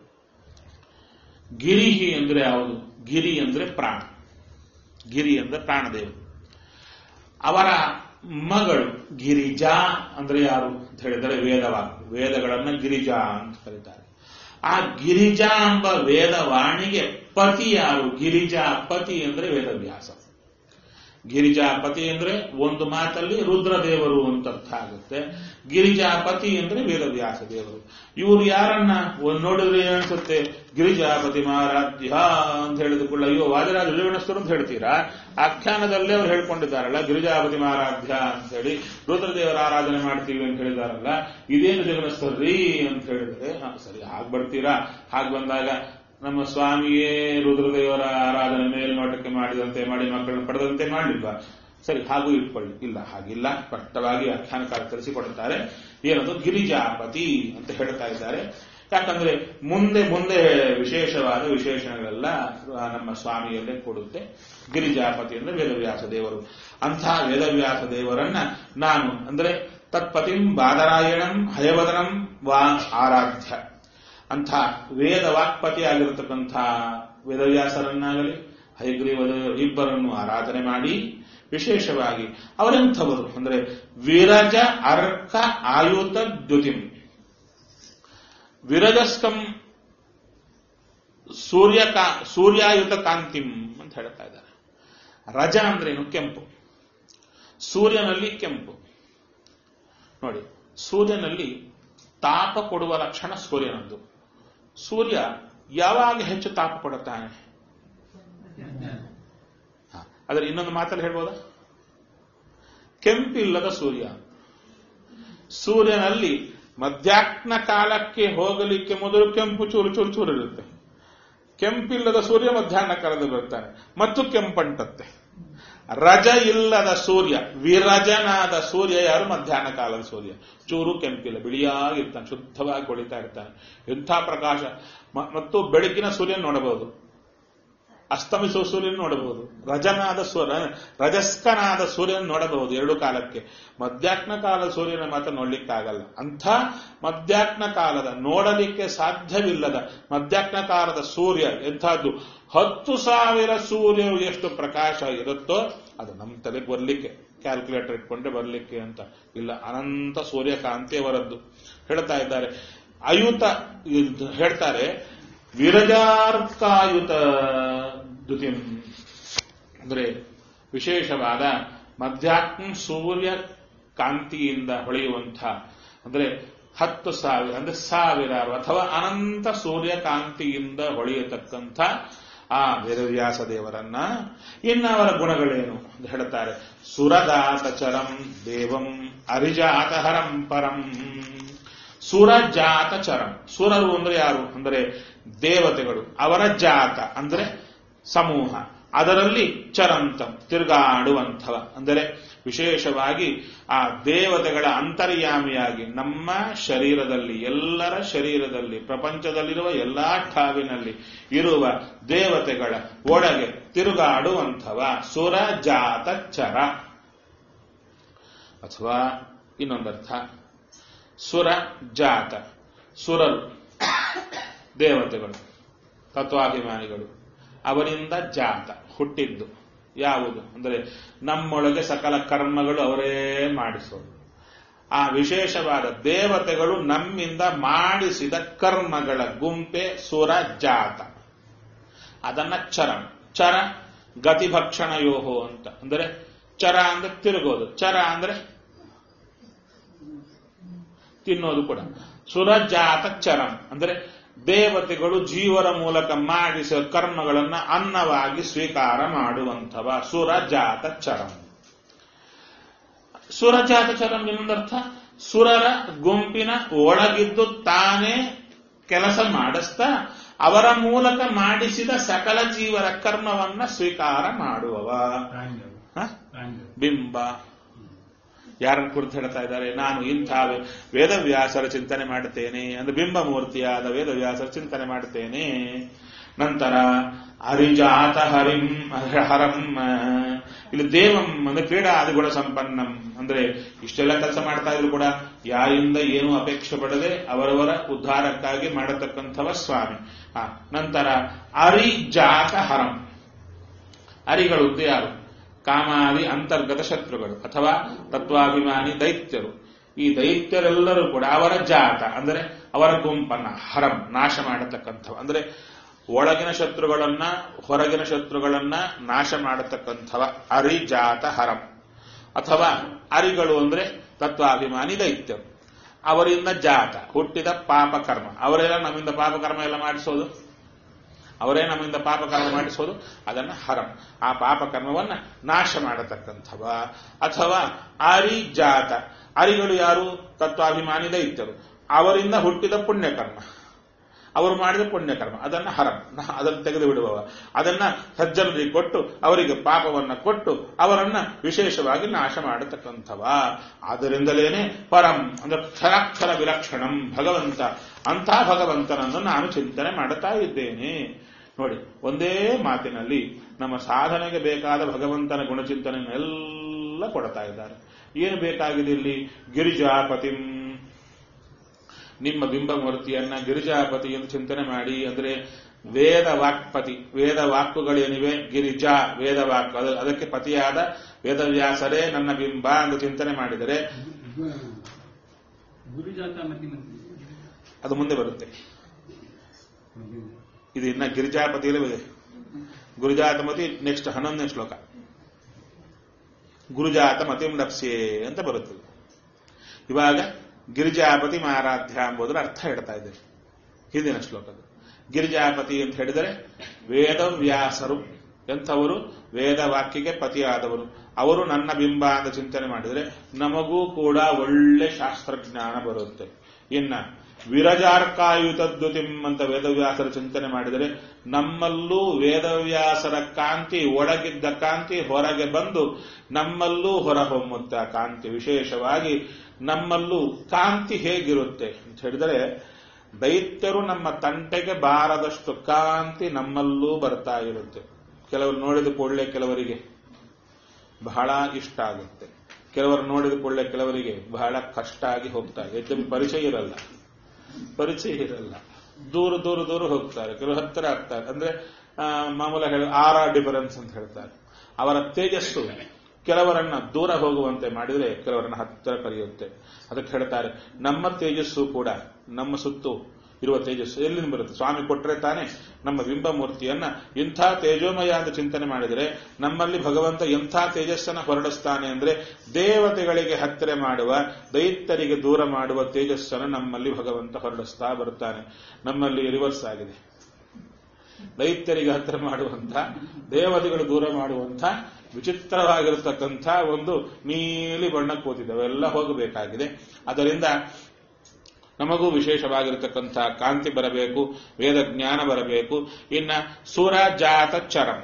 ಗಿರಿಹಿ ಅಂದ್ರೆ ಯಾವುದು ಗಿರಿ ಅಂದ್ರೆ ಪ್ರಾಣ ಗಿರಿ ಅಂದ್ರೆ ಪ್ರಾಣದೇವರು ಅವರ ಮಗಳು ಗಿರಿಜಾ ಅಂದ್ರೆ ಯಾರು ಅಂತ ಹೇಳಿದರೆ ವೇದವಾಕ್ ವೇದಗಳನ್ನ ಗಿರಿಜಾ ಅಂತ ಕರೀತಾರೆ ಆ ಗಿರಿಜಾ ಎಂಬ ವೇದವಾಣಿಗೆ ಪತಿ ಯಾರು ಗಿರಿಜಾ ಪತಿ ಅಂದ್ರೆ ವೇದವ್ಯಾಸ ಗಿರಿಜಾಪತಿ ಅಂದ್ರೆ ಒಂದು ಮಾತಲ್ಲಿ ರುದ್ರದೇವರು ಅಂತ ಅರ್ಥ ಆಗುತ್ತೆ ಗಿರಿಜಾಪತಿ ಅಂದ್ರೆ ವೇದವ್ಯಾಸ ದೇವರು ಇವರು ಯಾರನ್ನ ಒಂದ್ ನೋಡಿದ್ರೆ ಏನಿಸುತ್ತೆ ಗಿರಿಜಾಪತಿ ಮಹಾರಾಧ್ಯ ಅಂತ ಹೇಳಿದ ಕೂಡ ಅಯ್ಯೋ ವಾದಿರಾಜ ವಿಜಯಣಸ್ಥರು ಅಂತ ಹೇಳ್ತೀರಾ ಆಖ್ಯಾನದಲ್ಲೇ ಅವ್ರು ಹೇಳ್ಕೊಂಡಿದ್ದಾರಲ್ಲ ಗಿರಿಜಾಪತಿ ಮಹಾರಾಧ್ಯ ಅಂತ ಹೇಳಿ ರುದ್ರದೇವರ ಆರಾಧನೆ ಮಾಡ್ತೀವಿ ಅಂತ ಹೇಳಿದಾರಲ್ಲ ಇದೇನು ಜಗನಸ್ಥರ್ರಿ ಅಂತ ಹೇಳಿದ್ರೆ ಹಾ, ಸರಿ ಹಾಗೆ ಬರ್ತೀರಾ ಹಾಗೆ ಬಂದಾಗ ನಮ್ಮ ಸ್ವಾಮಿಯೇ ರುದ್ರದೇವರ ಆರಾಧನೆ ಮೇಲ್ನೋಟಕ್ಕೆ ಮಾಡಿದಂತೆ ಮಾಡಿ ಮಕ್ಕಳನ್ನು ಪಡೆದಂತೆ ಮಾಡಲಿಲ್ವಾ ಸರಿ ಹಾಗೂ ಇಟ್ಕೊಳ್ಳಿ ಇಲ್ಲ ಹಾಗಿಲ್ಲ ಸ್ಪಷ್ಟವಾಗಿ ವ್ಯಾಖ್ಯಾನಕಾರ ತಿಳಿಸಿಕೊಡುತ್ತಾರೆ ಏನದು ಗಿರಿಜಾಪತಿ ಅಂತ ಹೇಳ್ತಾ ಇದ್ದಾರೆ ಯಾಕಂದ್ರೆ ಮುಂದೆ ಮುಂದೆ ವಿಶೇಷವಾದ ವಿಶೇಷಣಗಳೆಲ್ಲ ಆ, ನಮ್ಮ ಸ್ವಾಮಿಯಲ್ಲೇ ಕೊಡುತ್ತೆ ಗಿರಿಜಾಪತಿ ಅಂದ್ರೆ ವೇದವ್ಯಾಸ ದೇವರು ಅಂಥ ವೇದವ್ಯಾಸ ದೇವರನ್ನ ನಾನು ಅಂದ್ರೆ ತತ್ಪತಿಂ ಬಾದರಾಯಣಂ ಹಯವದನಂ ವಾ ಆರಾಧ್ಯ ಅಂಥ ವೇದ ವಾಕ್ಪತಿ ಆಗಿರತಕ್ಕಂಥ ವೇದವ್ಯಾಸರನ್ನಾಗಲಿ ಹೈಗ್ರೀವದ ಇಬ್ಬರನ್ನು ಆರಾಧನೆ ಮಾಡಿ ವಿಶೇಷವಾಗಿ ಅವರೆಂಥವರು ಅಂದ್ರೆ ವಿರಜ ಅರ್ಕ ಆಯುತ ದ್ಯುತಿಂ ವಿರಜಸ್ಕಂ ಸೂರ್ಯ ಸೂರ್ಯಾಯುತ ಕಾಂತಿಂ ಅಂತ ಹೇಳ್ತಾ ಇದ್ದಾರೆ ರಜ ಅಂದ್ರೇನು ಕೆಂಪು ಸೂರ್ಯನಲ್ಲಿ ಕೆಂಪು ನೋಡಿ ಸೂರ್ಯನಲ್ಲಿ ತಾಪ ಕೊಡುವ ಲಕ್ಷಣ ಸೂರ್ಯನದ್ದು ಸೂರ್ಯ ಯಾವಾಗ ಹೆಚ್ಚು ತಾಪ ಕೊಡುತ್ತಾನೆ ಹ, ಅದರ ಇನ್ನೊಂದು ಮಾತಲ್ಲಿ ಹೇಳ್ಬೋದಾ ಕೆಂಪಿಲ್ಲದ ಸೂರ್ಯ ಸೂರ್ಯನಲ್ಲಿ ಮಧ್ಯಾಹ್ನ ಕಾಲಕ್ಕೆ ಹೋಗಲಿಕ್ಕೆ ಮೊದಲು ಕೆಂಪು ಚೂರು ಚೂರು ಚೂರು ಇರುತ್ತೆ ಕೆಂಪಿಲ್ಲದ ಸೂರ್ಯ ಮಧ್ಯಾಹ್ನ ಕಾಲದಲ್ಲಿ ಬರ್ತಾನೆ ಮತ್ತು ಕೆಂಪಂಟತ್ತೆ ರಜ ಇಲ್ಲದ ಸೂರ್ಯ ವಿರಜನಾದ ಸೂರ್ಯ ಯಾರು ಮಧ್ಯಾಹ್ನ ಕಾಲದ ಸೂರ್ಯ ಚೂರು ಕೆಂಪಿಲ್ಲ ಬಿಳಿಯಾಗಿರ್ತಾನೆ ಶುದ್ಧವಾಗಿ ಹೊಳಿತಾ ಇರ್ತಾನೆ ಎಂಥ ಪ್ರಕಾಶ ಮ- ಮತ್ತು ಬೆಳಗಿನ ಸೂರ್ಯನ ನೋಡಬಹುದು ಅಸ್ತಮಿಸುವ ಸೂರ್ಯನ ನೋಡಬಹುದು ರಜನಾದ ಸೂರ್ಯ ರಜಸ್ಕನಾದ ಸೂರ್ಯನ ನೋಡಬಹುದು ಎರಡು ಕಾಲಕ್ಕೆ ಮಧ್ಯಾಹ್ನ ಕಾಲದ ಸೂರ್ಯನ ಮಾತ್ರ ನೋಡ್ಲಿಕ್ಕಾಗಲ್ಲ ಅಂಥ ಮಧ್ಯಾಹ್ನ ಕಾಲದ ನೋಡಲಿಕ್ಕೆ ಸಾಧ್ಯವಿಲ್ಲದ ಮಧ್ಯಾಹ್ನ ಕಾಲದ ಸೂರ್ಯ ಎಂಥದ್ದು ಹತ್ತು ಸಾವಿರ ಸೂರ್ಯ ಎಷ್ಟು ಪ್ರಕಾಶ ಇರುತ್ತೋ ಅದು ನಮ್ಮ ತಲೆಗೆ ಬರ್ಲಿಕ್ಕೆ ಕ್ಯಾಲ್ಕುಲೇಟರ್ ಇಟ್ಕೊಂಡ್ರೆ ಬರ್ಲಿಕ್ಕೆ ಅಂತ ಇಲ್ಲ ಅನಂತ ಸೂರ್ಯಕಾಂತಿಯವರದ್ದು ಹೇಳ್ತಾ ಇದ್ದಾರೆ ಅಯುತ ಇದು ಹೇಳ್ತಾರೆ ವಿರಜಾರ್ಕಾಯುತ ದ್ಯುತಿಂ ಅಂದ್ರೆ ವಿಶೇಷವಾದ ಮಧ್ಯಾಹ್ನ ಸೂರ್ಯ ಕಾಂತಿಯಿಂದ ಹೊಳೆಯುವಂಥ ಅಂದ್ರೆ ಹತ್ತು ಸಾವಿರ ಅಂದ್ರೆ ಸಾವಿರಾರು ಅಥವಾ ಅನಂತ ಸೂರ್ಯಕಾಂತಿಯಿಂದ ಹೊಳೆಯತಕ್ಕಂಥ ಆ ವೇದವ್ಯಾಸ ದೇವರನ್ನ ಇನ್ನು ಅವರ ಗುಣಗಳೇನು ಅಂತ ಹೇಳ್ತಾರೆ ಸುರದಾತ ಚರಂ ದೇವಂ ಅರಿಜಾತಹರಂ ಪರಂ ಸುರಜಾತ ಚರಂ ಸುರರು ಅಂದ್ರೆ ಯಾರು ಅಂದ್ರೆ ದೇವತೆಗಳು ಅವರ ಜಾತ ಅಂದ್ರೆ ಸಮೂಹ ಅದರಲ್ಲಿ ಚರಂತಂ ತಿರುಗಾಡುವಂಥವ ಅಂದರೆ ವಿಶೇಷವಾಗಿ ಆ ದೇವತೆಗಳ ಅಂತರ್ಯಾಮಿಯಾಗಿ ನಮ್ಮ ಶರೀರದಲ್ಲಿ ಎಲ್ಲರ ಶರೀರದಲ್ಲಿ ಪ್ರಪಂಚದಲ್ಲಿರುವ ಎಲ್ಲಾ ಠಾವಿನಲ್ಲಿ ಇರುವ ದೇವತೆಗಳ ಒಳಗೆ ತಿರುಗಾಡುವಂಥವ ಸುರ ಜಾತ ಚರ ಅಥವಾ ಇನ್ನೊಂದರ್ಥ ಸುರ ಜಾತ ಸುರರು ದೇವತೆಗಳು ತತ್ವಾಭಿಮಾನಿಗಳು ಅವರಿಂದ ಜಾತ ಹುಟ್ಟಿದ್ದು ಯಾವುದು ಅಂದರೆ ನಮ್ಮೊಳಗೆ ಸಕಲ ಕರ್ಮಗಳು ಅವರೇ ಮಾಡಿಸೋದು ಆ ವಿಶೇಷವಾದ ದೇವತೆಗಳು ನಮ್ಮಿಂದ ಮಾಡಿಸಿದ ಕರ್ಮಗಳ ಗುಂಪೆ ಸುರ ಜಾತ ಅದನ್ನ ಚರ ಚರ ಗತಿಭಕ್ಷಣಯೋಹೋ ಅಂತ ಅಂದರೆ ಚರ ಅಂದ್ರೆ ತಿರುಗೋದು ಚರ ಅಂದ್ರೆ ತಿನ್ನೋದು ಕೂಡ ಸುರಜಾತ ಚರಂ ಅಂದ್ರೆ ದೇವತೆಗಳು ಜೀವರ ಮೂಲಕ ಮಾಡಿಸಿದ ಕರ್ಮಗಳನ್ನ ಅನ್ನವಾಗಿ ಸ್ವೀಕಾರ ಮಾಡುವಂಥವ ಸುರಜಾತ ಚರಂ ಸುರಜಾತ ಚರಂ ಇನ್ನೊಂದರ್ಥ ಸುರರ ಗುಂಪಿನ ಒಳಗಿದ್ದು ತಾನೇ ಕೆಲಸ ಮಾಡಿಸ್ತಾ ಅವರ ಮೂಲಕ ಮಾಡಿಸಿದ ಸಕಲ ಜೀವರ ಕರ್ಮವನ್ನ ಸ್ವೀಕಾರ ಮಾಡುವವ ಪ್ರಾಂಜಲು ಹ? ಪ್ರಾಂಜಲು ಬಿಂಬ ಯಾರನ್ನು ಕುರಿತು ಹೇಳ್ತಾ ಇದ್ದಾರೆ ನಾನು ಇಂಥ ವೇದವ್ಯಾಸರ ಚಿಂತನೆ ಮಾಡುತ್ತೇನೆ ಅಂದ್ರೆ ಬಿಂಬ ಮೂರ್ತಿಯಾದ ವೇದವ್ಯಾಸರ ಚಿಂತನೆ ಮಾಡುತ್ತೇನೆ ನಂತರ ಹರಿಜಾತ ಹರಿಂ ಹರಂ ಇಲ್ಲಿ ದೇವಂ ಅಂದ್ರೆ ಕ್ರೀಡಾದಿ ಗುಣ ಸಂಪನ್ನಂ ಅಂದ್ರೆ ಇಷ್ಟೆಲ್ಲ ಕೆಲಸ ಮಾಡ್ತಾ ಇದ್ರು ಕೂಡ ಯಾರಿಂದ ಏನೂ ಅಪೇಕ್ಷೆ ಪಡದೆ ಅವರವರ ಉದ್ಧಾರಕ್ಕಾಗಿ ಮಾಡತಕ್ಕಂಥವ ಸ್ವಾಮಿ ಆ, ನಂತರ ಅರಿಜಾತ ಹರಂ ಅರಿಗಳು ಯಾರು ಕಾಮಾದಿ ಅಂತರ್ಗತ ಶತ್ರುಗಳು ಅಥವಾ ತತ್ವಾಭಿಮಾನಿ ದೈತ್ಯರು ಈ ದೈತ್ಯರೆಲ್ಲರೂ ಕೂಡ ಅವರ ಜಾತ ಅಂದರೆ ಅವರ ಗುಂಪನ್ನ ಹರಂ ನಾಶ ಮಾಡತಕ್ಕಂಥವು ಅಂದರೆ ಒಳಗಿನ ಶತ್ರುಗಳನ್ನ ಹೊರಗಿನ ಶತ್ರುಗಳನ್ನ ನಾಶ ಮಾಡತಕ್ಕಂಥವ ಅರಿಜಾತ ಹರಂ ಅಥವಾ ಅರಿಗಳು ಅಂದ್ರೆ ತತ್ವಾಭಿಮಾನಿ ದೈತ್ಯ ಅವರಿಂದ ಜಾತ ಹುಟ್ಟಿದ ಪಾಪಕರ್ಮ ಅವರೆಲ್ಲ ನಮ್ಮಿಂದ ಪಾಪಕರ್ಮ ಎಲ್ಲ ಮಾಡಿಸೋದು ಅವರೇ ನಮ್ಮಿಂದ ಪಾಪಕರ್ಮ ಮಾಡಿಸೋದು ಅದನ್ನ ಹರಂ ಆ ಪಾಪಕರ್ಮವನ್ನ ನಾಶ ಮಾಡತಕ್ಕಂಥವ ಅಥವಾ ಅರಿಜಾತ ಅರಿಗಳು ಯಾರು ತತ್ವಾಭಿಮಾನಿ ದೈತ್ಯರು ಅವರಿಂದ ಹುಟ್ಟಿದ ಪುಣ್ಯಕರ್ಮ ಅವರು ಮಾಡಿದ ಪುಣ್ಯಕರ್ಮ ಅದನ್ನ ಹರಂ ಅದನ್ನು ತೆಗೆದು ಬಿಡುವವ ಅದನ್ನ ಸಜ್ಜನರಿಗೆ ಕೊಟ್ಟು ಅವರಿಗೆ ಪಾಪವನ್ನ ಕೊಟ್ಟು ಅವರನ್ನ ವಿಶೇಷವಾಗಿ ನಾಶ ಮಾಡತಕ್ಕಂಥವ ಆದ್ದರಿಂದಲೇನೆ ಪರಂ ಅಂದ್ರೆ ಕ್ಷರಾಕ್ಷರ ವಿಲಕ್ಷಣಂ ಭಗವಂತ ಅಂಥ ಭಗವಂತನನ್ನು ನಾನು ಚಿಂತನೆ ಮಾಡುತ್ತಾ ಇದ್ದೇನೆ ನೋಡಿ ಒಂದೇ ಮಾತಿನಲ್ಲಿ ನಮ್ಮ ಸಾಧನೆಗೆ ಬೇಕಾದ ಭಗವಂತನ ಗುಣಚಿಂತನೆಯನ್ನೆಲ್ಲ ಕೊಡ್ತಾ ಇದ್ದಾರೆ ಏನು ಬೇಕಾಗಿದೆ ಇಲ್ಲಿ ಗಿರಿಜಾಪತಿಂ ನಿಮ್ಮ ಬಿಂಬಮೂರ್ತಿಯನ್ನ ಗಿರಿಜಾಪತಿ ಎಂದು ಚಿಂತನೆ ಮಾಡಿ ಅಂದ್ರೆ ವೇದ ವಾಕ್ಪತಿ ವೇದ ವಾಕ್ಕುಗಳೇನಿವೆ ಗಿರಿಜಾ ವೇದ ವಾಕ್ ಅದು ಅದಕ್ಕೆ ಪತಿಯಾದ ವೇದವ್ಯಾಸರೇ ನನ್ನ ಬಿಂಬ ಎಂದು ಚಿಂತನೆ ಮಾಡಿದರೆ ಗುರುಜಾತ ಮತಿ ಮಂತ್ರಿ ಅದು ಮುಂದೆ ಬರುತ್ತೆ ಇದು ಇನ್ನ ಗಿರಿಜಾಪತಿಯಲ್ಲೇ ಇದೆ ಗುರುಜಾತಮತಿ ನೆಕ್ಸ್ಟ್ ಹನ್ನೊಂದನೇ ಶ್ಲೋಕ ಗುರುಜಾತ ಮತಿಂ ಲಪ್ಸ್ಯೆ ಅಂತ ಬರುತ್ತದೆ ಇವಾಗ ಗಿರಿಜಾಪತಿ ಮಾರಾಧ್ಯ ಎಂಬುದರ ಅರ್ಥ ಹೇಳ್ತಾ ಇದ್ದೇವೆ ಹಿಂದಿನ ಶ್ಲೋಕದ ಗಿರಿಜಾಪತಿ ಅಂತ ಹೇಳಿದರೆ ವೇದವ್ಯಾಸರು ಎಂಥವರು ವೇದ ವಾಕ್ಯಕ್ಕೆ ಪತಿಯಾದವರು ಅವರು ನನ್ನ ಬಿಂಬ ಅಂತ ಚಿಂತನೆ ಮಾಡಿದರೆ ನಮಗೂ ಕೂಡ ಒಳ್ಳೆ ಶಾಸ್ತ್ರಜ್ಞಾನ ಬರುತ್ತೆ ಇನ್ನ ವಿರಜಾರ್ಕಾಯುತದ್ಯುತಿಂ ಅಂತ ವೇದವ್ಯಾಸರ ಚಿಂತನೆ ಮಾಡಿದರೆ ನಮ್ಮಲ್ಲೂ ವೇದವ್ಯಾಸರ ಕಾಂತಿ ಒಳಗಿದ್ದ ಕಾಂತಿ ಹೊರಗೆ ಬಂದು ನಮ್ಮಲ್ಲೂ ಹೊರಹೊಮ್ಮುತ್ತೆ ಆ ಕಾಂತಿ ವಿಶೇಷವಾಗಿ ನಮ್ಮಲ್ಲೂ ಕಾಂತಿ ಹೇಗಿರುತ್ತೆ ಅಂತ ಹೇಳಿದರೆ ದೈತ್ಯರು ನಮ್ಮ ತಂಟೆಗೆ ಬಾರದಷ್ಟು ಕಾಂತಿ ನಮ್ಮಲ್ಲೂ ಬರ್ತಾ ಇರುತ್ತೆ ಕೆಲವರು ನೋಡಿದ ಕೂಡಲೇ ಕೆಲವರಿಗೆ ಬಹಳ ಇಷ್ಟ ಆಗುತ್ತೆ ಕೆಲವರು ನೋಡಿದ ಕೂಡಲೇ ಕೆಲವರಿಗೆ ಬಹಳ ಕಷ್ಟ ಆಗಿ ಹೋಗ್ತಾರೆ ಹೆಚ್ಚು ಪರಿಚಯ ಇರಲ್ಲ ಪರಿಚಯ ಇರಲ್ಲ ದೂರ ದೂರ ದೂರ ಹೋಗ್ತಾರೆ ಕೆಲವರು ಹತ್ತಿರ ಆಗ್ತಾರೆ ಅಂದ್ರೆ ಆ, ಮಾಮೂಲ ಹೇಳ ಆರ್ ಆರ್ ಡಿಫರೆನ್ಸ್ ಅಂತ ಹೇಳ್ತಾರೆ ಅವರ ತೇಜಸ್ಸು ಕೆಲವರನ್ನ ದೂರ ಹೋಗುವಂತೆ ಮಾಡಿದರೆ ಕೆಲವರನ್ನ ಹತ್ತಿರ ಕರೆಯುತ್ತೆ ಅದಕ್ಕೆ ಹೇಳ್ತಾರೆ ನಮ್ಮ ತೇಜಸ್ಸು ಕೂಡ ನಮ್ಮ ಸುತ್ತು ಇರುವ ತೇಜಸ್ಸು ಎಲ್ಲಿಂದ ಬರುತ್ತೆ ಸ್ವಾಮಿ ಕೊಟ್ಟರೆ ತಾನೆ ನಮ್ಮ ಬಿಂಬ ಮೂರ್ತಿಯನ್ನ ಇಂಥ ತೇಜೋಮಯ ಅಂತ ಚಿಂತನೆ ಮಾಡಿದರೆ ನಮ್ಮಲ್ಲಿ ಭಗವಂತ ಎಂಥ ತೇಜಸ್ಸನ್ನ ಹೊರಡಿಸ್ತಾನೆ ಅಂದ್ರೆ ದೇವತೆಗಳಿಗೆ ಹತ್ತಿರ ಮಾಡುವ ದೈತ್ಯರಿಗೆ ದೂರ ಮಾಡುವ ತೇಜಸ್ಸನ್ನು ನಮ್ಮಲ್ಲಿ ಭಗವಂತ ಹೊರಡಿಸ್ತಾ ಬರುತ್ತಾನೆ ನಮ್ಮಲ್ಲಿ ರಿವರ್ಸ್ ಆಗಿದೆ ದೈತ್ಯರಿಗೆ ಹತ್ತಿರ ಮಾಡುವಂಥ ದೇವತೆಗಳು ದೂರ ಮಾಡುವಂಥ ವಿಚಿತ್ರವಾಗಿರತಕ್ಕಂಥ ಒಂದು ನೀಲಿ ಬಣ್ಣ ಕೂತಿದೆ ಅವೆಲ್ಲ ಹೋಗಬೇಕಾಗಿದೆ ಅದರಿಂದ ನಮಗೂ ವಿಶೇಷವಾಗಿರತಕ್ಕಂಥ ಕಾಂತಿ ಬರಬೇಕು ವೇದ ಜ್ಞಾನ ಬರಬೇಕು ಇನ್ನ ಸುರ ಜಾತ ಚರಂ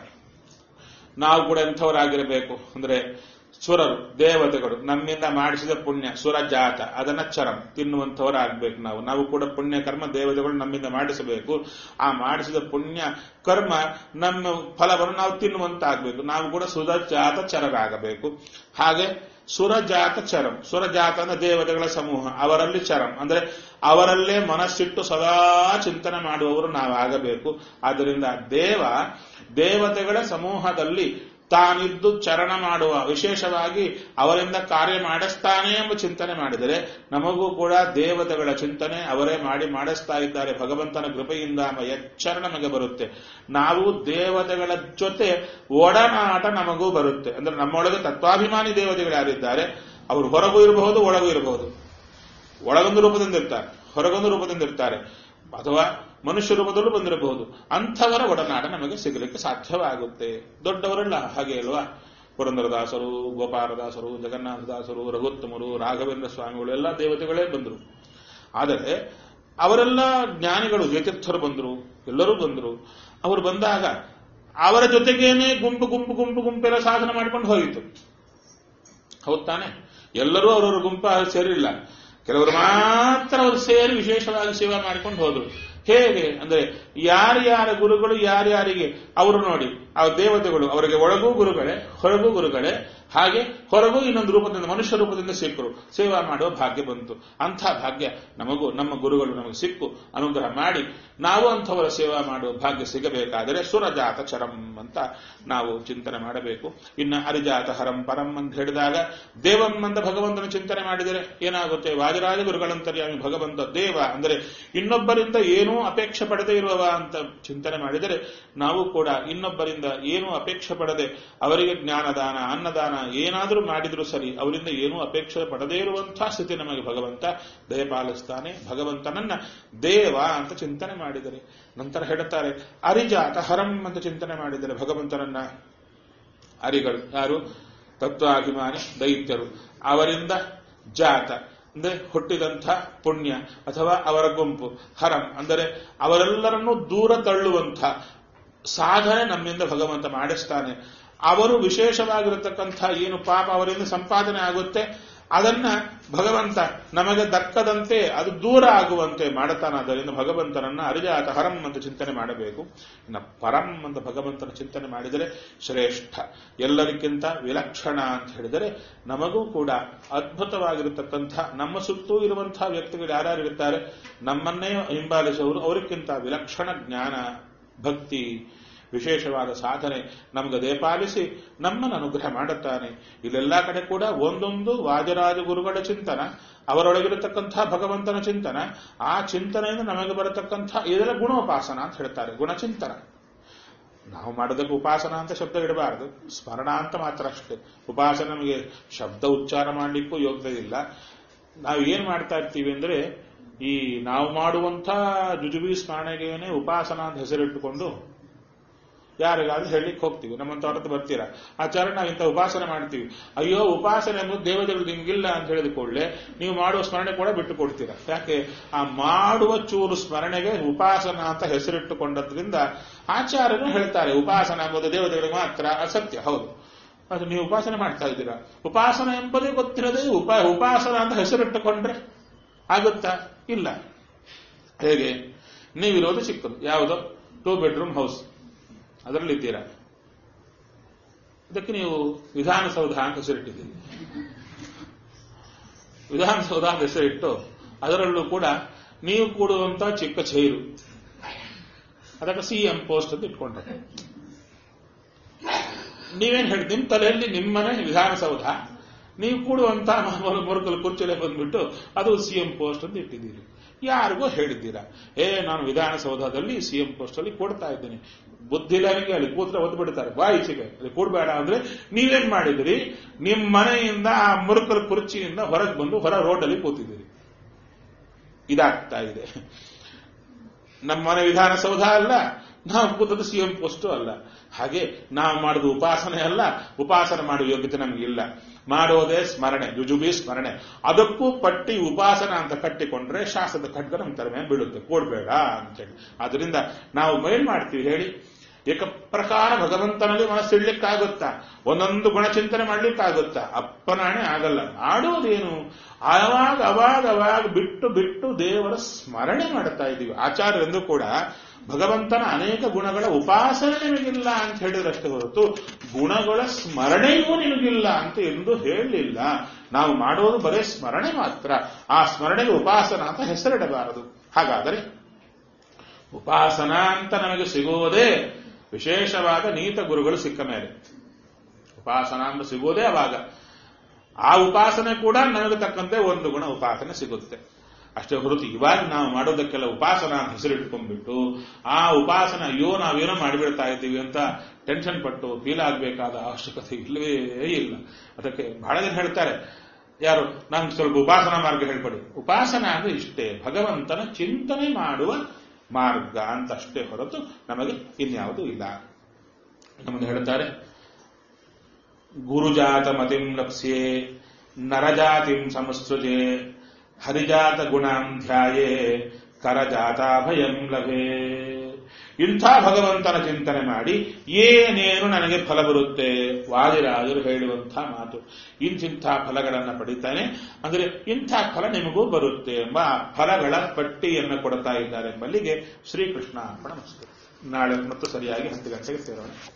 ನಾವು ಕೂಡ ಎಂಥವರಾಗಿರಬೇಕು ಅಂದ್ರೆ ಸುರರು ದೇವತೆಗಳು ನಮ್ಮಿಂದ ಮಾಡಿಸಿದ ಪುಣ್ಯ ಸುರ ಜಾತ ಅದನ್ನ ಚರಂ ತಿನ್ನುವಂಥವರಾಗಬೇಕು ನಾವು ನಾವು ಕೂಡ ಪುಣ್ಯ ಕರ್ಮ ದೇವತೆಗಳು ನಮ್ಮಿಂದ ಮಾಡಿಸಬೇಕು ಆ ಮಾಡಿಸಿದ ಪುಣ್ಯ ಕರ್ಮ ನಮ್ಮ ಫಲವನ್ನು ನಾವು ತಿನ್ನುವಂತಾಗಬೇಕು ನಾವು ಕೂಡ ಸುರಜಾತ ಚರರಾಗಬೇಕು ಹಾಗೆ ಸುರಜಾತ ಚರಂ ಸುರಜಾತ ಅಂದ್ರೆ ದೇವತೆಗಳ ಸಮೂಹ ಅವರಲ್ಲಿ ಚರಂ ಅಂದ್ರೆ ಅವರಲ್ಲೇ ಮನಸ್ಸಿಟ್ಟು ಸದಾ ಚಿಂತನೆ ಮಾಡುವವರು ನಾವಾಗಬೇಕು ಆದ್ದರಿಂದ ದೇವ ದೇವತೆಗಳ ಸಮೂಹದಲ್ಲಿ ತಾನಿದ್ದು ಚರಣ ಮಾಡುವ ವಿಶೇಷವಾಗಿ ಅವರಿಂದ ಕಾರ್ಯ ಮಾಡಿಸ್ತಾನೆ ಎಂಬ ಚಿಂತನೆ ಮಾಡಿದರೆ ನಮಗೂ ಕೂಡ ದೇವತೆಗಳ ಚಿಂತನೆ ಅವರೇ ಮಾಡಿ ಮಾಡಿಸ್ತಾ ಇದ್ದಾರೆ ಭಗವಂತನ ಕೃಪೆಯಿಂದ ಎಂಬ ಎಚ್ಚರ ನಮಗೆ ಬರುತ್ತೆ ನಾವು ದೇವತೆಗಳ ಜೊತೆ ಒಡನಾಟ ನಮಗೂ ಬರುತ್ತೆ ಅಂದ್ರೆ ನಮ್ಮೊಳಗೆ ತತ್ವಾಭಿಮಾನಿ ದೇವತೆಗಳು ಯಾರಿದ್ದಾರೆ ಅವರು ಹೊರಗೂ ಇರಬಹುದು ಒಳಗೂ ಇರಬಹುದು ಒಳಗೊಂದು ರೂಪದಿಂದ ಇರ್ತಾರೆ ಹೊರಗೊಂದು ರೂಪದಿಂದ ಇರ್ತಾರೆ ಅಥವಾ ಮನುಷ್ಯ ರೂಪದಲ್ಲೂ ಬಂದಿರಬಹುದು ಅಂಥವರ ಒಡನಾಟ ನಮಗೆ ಸಿಗಲಿಕ್ಕೆ ಸಾಧ್ಯವಾಗುತ್ತೆ ದೊಡ್ಡವರೆಲ್ಲ ಹಾಗೆ ಅಲ್ವಾ ಪುರಂದರದಾಸರು ಗೋಪಾಲದಾಸರು ಜಗನ್ನಾಥದಾಸರು ರಘುತ್ತಮರು ರಾಘವೇಂದ್ರ ಸ್ವಾಮಿಗಳು ಎಲ್ಲ ದೇವತೆಗಳೇ ಬಂದರು ಆದರೆ ಅವರೆಲ್ಲ ಜ್ಞಾನಿಗಳು ಜಯತೀರ್ಥರು ಬಂದರು ಎಲ್ಲರೂ ಬಂದರು ಅವರು ಬಂದಾಗ ಅವರ ಜೊತೆಗೇನೆ ಗುಂಪು ಗುಂಪು ಗುಂಪು ಗುಂಪೆಲ್ಲ ಸಾಧನೆ ಮಾಡ್ಕೊಂಡು ಹೋಯಿತು ಹೌದ್ ತಾನೆ ಎಲ್ಲರೂ ಅವರವರ ಗುಂಪ ಸೇರಿಲ್ಲ ಕೆಲವರು ಮಾತ್ರ ಅವರು ಸೇರಿ ವಿಶೇಷವಾಗಿ ಸೇವೆ ಮಾಡಿಕೊಂಡು ಹೋದ್ರು ಹೇಗೆ ಅಂದ್ರೆ ಯಾರ್ಯಾರ ಗುರುಗಳು ಯಾರ್ಯಾರಿಗೆ ಅವರು ನೋಡಿ ಆ ದೇವತೆಗಳು ಅವರಿಗೆ ಒಳಗೂ ಗುರುಗಳೇ ಹೊರಗೂ ಗುರುಗಳೇ ಹಾಗೆ ಹೊರಗೂ ಇನ್ನೊಂದು ರೂಪದಿಂದ ಮನುಷ್ಯ ರೂಪದಿಂದ ಸಿಕ್ಕರು ಸೇವಾ ಮಾಡುವ ಭಾಗ್ಯ ಬಂತು ಅಂಥ ಭಾಗ್ಯ ನಮಗೂ ನಮ್ಮ ಗುರುಗಳು ನಮಗೆ ಸಿಕ್ಕು ಅನುಗ್ರಹ ಮಾಡಿ ನಾವು ಅಂಥವರ ಸೇವಾ ಮಾಡುವ ಭಾಗ್ಯ ಸಿಗಬೇಕಾದರೆ ಸುರಜಾತ ಚರಂ ಅಂತ ನಾವು ಚಿಂತನೆ ಮಾಡಬೇಕು ಇನ್ನು ಅರಿಜಾತ ಹರಂ ಪರಂ ಅಂತ ಹೇಳಿದಾಗ ದೇವಂ ಅಂತ ಭಗವಂತನ ಚಿಂತನೆ ಮಾಡಿದರೆ ಏನಾಗುತ್ತೆ ವಾಜರಾಜ ಗುರುಗಳಂತರ್ಯಾಮಿ ಭಗವಂತ ದೇವ ಅಂದರೆ ಇನ್ನೊಬ್ಬರಿಂದ ಏನೂ ಅಪೇಕ್ಷೆ ಪಡದೇ ಇರುವವ ಅಂತ ಚಿಂತನೆ ಮಾಡಿದರೆ ನಾವು ಕೂಡ ಇನ್ನೊಬ್ಬರಿಂದ ಏನೂ ಅಪೇಕ್ಷೆ ಪಡದೆ ಅವರಿಗೆ ಜ್ಞಾನದಾನ ಅನ್ನದಾನ ಏನಾದರೂ ಮಾಡಿದರೂ ಸರಿ ಅವರಿಂದ ಏನೂ ಅಪೇಕ್ಷೆ ಪಡದೇ ಇರುವಂತಹ ಸ್ಥಿತಿ ನಮಗೆ ಭಗವಂತ ದಯಪಾಲಿಸ್ತಾನೆ ಭಗವಂತನನ್ನ ದೇವ ಅಂತ ಚಿಂತನೆ ಮಾಡಿದರೆ ನಂತರ ಹೇಳುತ್ತಾರೆ ಅರಿಜಾತ ಹರಂ ಅಂತ ಚಿಂತನೆ ಮಾಡಿದರೆ ಭಗವಂತನನ್ನ ಅರಿಗಳು ಯಾರು ತತ್ವಾಭಿಮಾನಿ ದೈತ್ಯರು ಅವರಿಂದ ಜಾತ ಅಂದ್ರೆ ಹುಟ್ಟಿದಂಥ ಪುಣ್ಯ ಅಥವಾ ಅವರ ಗುಂಪು ಹರಂ ಅಂದರೆ ಅವರೆಲ್ಲರನ್ನೂ ದೂರ ತಳ್ಳುವಂಥ ಸಾಧನೆ ನಮ್ಮಿಂದ ಭಗವಂತ ಮಾಡಿಸ್ತಾನೆ ಅವರು ವಿಶೇಷವಾಗಿರತಕ್ಕಂಥ ಏನು ಪಾಪ ಅವರಿಂದ ಸಂಪಾದನೆ ಆಗುತ್ತೆ ಅದನ್ನ ಭಗವಂತ ನಮಗೆ ದಕ್ಕದಂತೆ ಅದು ದೂರ ಆಗುವಂತೆ ಮಾಡುತ್ತಾನೆ ಅದರಿಂದ ಭಗವಂತನನ್ನ ಅರಿಜಾತ ಹರಂ ಅಂತ ಚಿಂತನೆ ಮಾಡಬೇಕು ಇನ್ನು ಪರಂ ಅಂತ ಭಗವಂತನ ಚಿಂತನೆ ಮಾಡಿದರೆ ಶ್ರೇಷ್ಠ ಎಲ್ಲರಿಗಿಂತ ವಿಲಕ್ಷಣ ಅಂತ ಹೇಳಿದರೆ ನಮಗೂ ಕೂಡ ಅದ್ಭುತವಾಗಿರತಕ್ಕಂಥ ನಮ್ಮ ಸುತ್ತೂ ಇರುವಂತಹ ವ್ಯಕ್ತಿಗಳು ಯಾರ್ಯಾರು ಇರ್ತಾರೆ ನಮ್ಮನ್ನೇ ಹಿಂಬಾಲಿಸುವವರು ಅವರಿಗಿಂತ ವಿಲಕ್ಷಣ ಜ್ಞಾನ ಭಕ್ತಿ ವಿಶೇಷವಾದ ಸಾಧನೆ ನಮಗೆ ದೇಪಾಲಿಸಿ ನಮ್ಮನ್ನು ಅನುಗ್ರಹ ಮಾಡುತ್ತಾನೆ ಇಲ್ಲೆಲ್ಲ ಕಡೆ ಕೂಡ ಒಂದೊಂದು ವಾಜರಾಜ ಗುರುಗಳ ಚಿಂತನ ಅವರೊಳಗಿರತಕ್ಕಂಥ ಭಗವಂತನ ಚಿಂತನ ಆ ಚಿಂತನೆಯಿಂದ ನಮಗೆ ಬರತಕ್ಕಂಥ ಇದರ ಗುಣೋಪಾಸನ ಅಂತ ಹೇಳ್ತಾರೆ ಗುಣಚಿಂತನ ನಾವು ಮಾಡೋದಕ್ಕೆ ಉಪಾಸನ ಅಂತ ಶಬ್ದ ಇಡಬಾರದು ಸ್ಮರಣ ಅಂತ ಮಾತ್ರ ಅಷ್ಟೇ ಉಪಾಸನ ನಮಗೆ ಶಬ್ದ ಉಚ್ಚಾರ ಮಾಡಲಿಕ್ಕೂ ಯೋಗ್ಯ ಇಲ್ಲ ನಾವು ಏನ್ ಮಾಡ್ತಾ ಇರ್ತೀವಿ ಅಂದ್ರೆ ಈ ನಾವು ಮಾಡುವಂಥ ಜುಜುಬಿ ಸ್ಮರಣೆಗೇನೆ ಉಪಾಸನ ಅಂತ ಹೆಸರಿಟ್ಟುಕೊಂಡು ಯಾರಿಗಾದ್ರೂ ಹೇಳಲಿಕ್ಕೆ ಹೋಗ್ತೀವಿ ನಮ್ಮಂತ ಹೊರತು ಬರ್ತೀರಾ ಆಚಾರ್ಯ ನಾವು ಇಂಥ ಉಪಾಸನೆ ಮಾಡ್ತೀವಿ ಅಯ್ಯೋ ಉಪಾಸನೆ ಎಂಬುದು ದೇವತೆಗಳು ನಿಮ್ಗಿಲ್ಲ ಅಂತ ಹೇಳಿದ ಕೂಡಲೇ ನೀವು ಮಾಡುವ ಸ್ಮರಣೆ ಕೂಡ ಬಿಟ್ಟು ಕೊಡ್ತೀರಾ ಯಾಕೆ ಆ ಮಾಡುವ ಚೂರು ಸ್ಮರಣೆಗೆ ಉಪಾಸನ ಅಂತ ಹೆಸರಿಟ್ಟುಕೊಂಡದ್ರಿಂದ ಆಚಾರ್ಯರು ಹೇಳ್ತಾರೆ ಉಪಾಸನ ಎಂಬುದು ದೇವತೆಗಳಿಗೆ ಮಾತ್ರ ಅಸತ್ಯ ಹೌದು ಅದು ನೀವು ಉಪಾಸನೆ ಮಾಡ್ತಾ ಇದ್ದೀರಾ ಉಪಾಸನ ಎಂಬುದೇ ಗೊತ್ತಿರದೆ ಉಪ ಉಪಾಸನ ಅಂತ ಹೆಸರಿಟ್ಟುಕೊಂಡ್ರೆ ಆಗುತ್ತಾ ಇಲ್ಲ ಹೇಗೆ ನೀವಿರೋದು ಚಿಕ್ಕದು ಯಾವುದೋ ಟೂ ಬೆಡ್ರೂಮ್ ಹೌಸ್ ಅದರಲ್ಲಿದ್ದೀರಾ ಅದಕ್ಕೆ ನೀವು ವಿಧಾನಸೌಧ ಅಂತ ಹೆಸರಿಟ್ಟಿದ್ದೀರಿ ವಿಧಾನಸೌಧ ಅಂತ ಹೆಸರಿಟ್ಟು ಅದರಲ್ಲೂ ಕೂಡ ನೀವು ಕೂಡುವಂತ ಚಿಕ್ಕ ಚೈರು ಅದಕ್ಕೆ ಸಿ ಎಂ ಪೋಸ್ಟ್ ಅಂತ ಇಟ್ಕೊಂಡ್ರೆ ನೀವೇನ್ ಹೇಳಿ ನಿಮ್ ತಲೆಯಲ್ಲಿ ನಿಮ್ಮನೆ ವಿಧಾನಸೌಧ ನೀವು ಕೂಡುವಂತ ಮಾಮೂಲು ಮುರುಕಲು ಕುರ್ಚಿಲೆ ಬಂದ್ಬಿಟ್ಟು ಅದು ಸಿಎಂ ಪೋಸ್ಟ್ ಅಂತ ಇಟ್ಟಿದ್ದೀರಿ ಯಾರಿಗೋ ಹೇಳಿದ್ದೀರಾ ಏ ನಾನು ವಿಧಾನಸೌಧದಲ್ಲಿ ಸಿಎಂ ಪೋಸ್ಟ್ ಅಲ್ಲಿ ಕೊಡ್ತಾ ಇದ್ದೀನಿ ಬುದ್ಧಿಲನಿಗೆ ಅಲ್ಲಿ ಕೂತ್ರೆ ಒದ್ದು ಬಿಡ್ತಾರೆ ಬಾಯಿಸಿಗೆ ಅಲ್ಲಿ ಕೂಡಬೇಡ ಅಂದ್ರೆ ನೀವೇನ್ ಮಾಡಿದಿರಿ ನಿಮ್ ಮನೆಯಿಂದ ಆ ಮುರುಕಲ್ ಕುರ್ಚಿಯಿಂದ ಹೊರಗೆ ಬಂದು ಹೊರ ರೋಡಲ್ಲಿ ಕೂತಿದ್ದೀರಿ ಇದಾಗ್ತಾ ಇದೆ ನಮ್ಮ ಮನೆ ವಿಧಾನಸೌಧ ಅಲ್ಲ ನಾವು ಕೂತದ್ದು ಸಿಎಂ ಪೋಸ್ಟು ಅಲ್ಲ ಹಾಗೆ ನಾವು ಮಾಡುದು ಉಪಾಸನೆ ಅಲ್ಲ ಉಪಾಸನೆ ಮಾಡುವ ಯೋಗ್ಯತೆ ನಮಗಿಲ್ಲ ಮಾಡೋದೇ ಸ್ಮರಣೆ ಜುಜುಬಿ ಸ್ಮರಣೆ ಅದಕ್ಕೂ ಪಟ್ಟಿ ಉಪಾಸನ ಅಂತ ಕಟ್ಟಿಕೊಂಡ್ರೆ ಶಾಸ್ತ್ರದ ಖಡ್ಗ ನಮ್ಮ ತಲೆ ಮೇಲೆ ಬೀಳುತ್ತೆ ಕೊಡ್ಬೇಡ ಅಂತೇಳಿ ಅದರಿಂದ ನಾವು ಮೇಲ್ ಮಾಡ್ತೀವಿ ಹೇಳಿ ಏಕ ಪ್ರಕಾರ ಭಗವಂತನಲ್ಲಿ ಮನಸ್ಸಿಡ್ಲಿಕ್ಕಾಗುತ್ತಾ ಒಂದೊಂದು ಗುಣಚಿಂತನೆ ಮಾಡ್ಲಿಕ್ಕಾಗುತ್ತಾ ಅಪ್ಪನಾಣೆ ಆಗಲ್ಲ ಮಾಡುವುದೇನು ಆವಾಗ ಅವಾಗ ಅವಾಗ ಬಿಟ್ಟು ಬಿಟ್ಟು ದೇವರ ಸ್ಮರಣೆ ಮಾಡ್ತಾ ಇದ್ದೀವಿ ಆಚಾರ್ಯರೆಂದು ಕೂಡ ಭಗವಂತನ ಅನೇಕ ಗುಣಗಳ ಉಪಾಸನೆ ನಿಮಗಿಲ್ಲ ಅಂತ ಹೇಳಿದ್ರಷ್ಟೇ ಹೊರತು ಗುಣಗಳ ಸ್ಮರಣೆಯೂ ನಿಮಗಿಲ್ಲ ಅಂತ ಎಂದು ಹೇಳಲಿಲ್ಲ ನಾವು ಮಾಡೋದು ಬರೇ ಸ್ಮರಣೆ ಮಾತ್ರ ಆ ಸ್ಮರಣೆಗೆ ಉಪಾಸನ ಅಂತ ಹೆಸರಿಡಬಾರದು ಹಾಗಾದರೆ ಉಪಾಸನ ಅಂತ ನಮಗೆ ಸಿಗುವುದೇ ವಿಶೇಷವಾದ ನೀತ ಗುರುಗಳು ಸಿಕ್ಕ ಮೇಲೆ ಉಪಾಸನ ಅಂತ ಸಿಗುವುದೇ ಅವಾಗ ಆ ಉಪಾಸನೆ ಕೂಡ ನನಗೆ ತಕ್ಕಂತೆ ಒಂದು ಗುಣ ಉಪಾಸನೆ ಸಿಗುತ್ತೆ ಅಷ್ಟೇ ಹೊರತು ಇವಾಗ ನಾವು ಮಾಡೋದಕ್ಕೆಲ್ಲ ಉಪಾಸನ ಅಂತ ಹೆಸರಿಟ್ಕೊಂಡ್ಬಿಟ್ಟು ಆ ಉಪಾಸನ ಅಯ್ಯೋ ನಾವೇನೋ ಮಾಡಿಬಿಡ್ತಾ ಇದ್ದೀವಿ ಅಂತ ಟೆನ್ಷನ್ ಪಟ್ಟು ಫೀಲ್ ಆಗಬೇಕಾದ ಅವಶ್ಯಕತೆ ಇಲ್ಲವೇ ಇಲ್ಲ ಅದಕ್ಕೆ ಬಹಳ ಜನ ಹೇಳ್ತಾರೆ ಯಾರು ನಂಗೆ ಸ್ವಲ್ಪ ಉಪಾಸನಾ ಮಾರ್ಗ ಹೇಳ್ಕೊಡಿ ಉಪಾಸನ ಅಂದ್ರೆ ಇಷ್ಟೇ ಭಗವಂತನ ಚಿಂತನೆ ಮಾಡುವ ಮಾರ್ಗ ಅಂತ ಅಷ್ಟೇ ಹೊರತು ನಮಗೆ ಇನ್ಯಾವುದೂ ಇಲ್ಲ ನಮಗೆ ಹೇಳ್ತಾರೆ ಗುರುಜಾತ ಮತಿಂ ಲಪ್ಸ್ಯೆ ನರಜಾತಿಂ ಸಂಸ್ಕೃಜೆ ಹರಿಜಾತ ಗುಣಾಂ ಧ್ಯಾಯೇ ಕರಜಾತಾಭಯಂ ಲಭೆ ಇಂಥ ಭಗವಂತನ ಚಿಂತನೆ ಮಾಡಿ ಏನೇನು ನನಗೆ ಫಲ ಬರುತ್ತೆ ವಾದಿರಾಜರು ಹೇಳುವಂಥ ಮಾತು ಇಂತಿಂಥ ಫಲಗಳನ್ನು ಪಡಿತಾನೆ ಅಂದರೆ ಇಂಥ ಫಲ ನಿಮಗೂ ಬರುತ್ತೆ ಎಂಬ ಫಲಗಳ ಪಟ್ಟಿಯನ್ನು ಕೊಡ್ತಾ ಇದ್ದಾರೆ ಎಂಬಲ್ಲಿಗೆ ಶ್ರೀಕೃಷ್ಣ ಅರ್ಪಣ ನಾಳೆ ಮತ್ತು ಸರಿಯಾಗಿ ಹತ್ತು ಗಂಟೆಗೆ ಸೇರೋಣ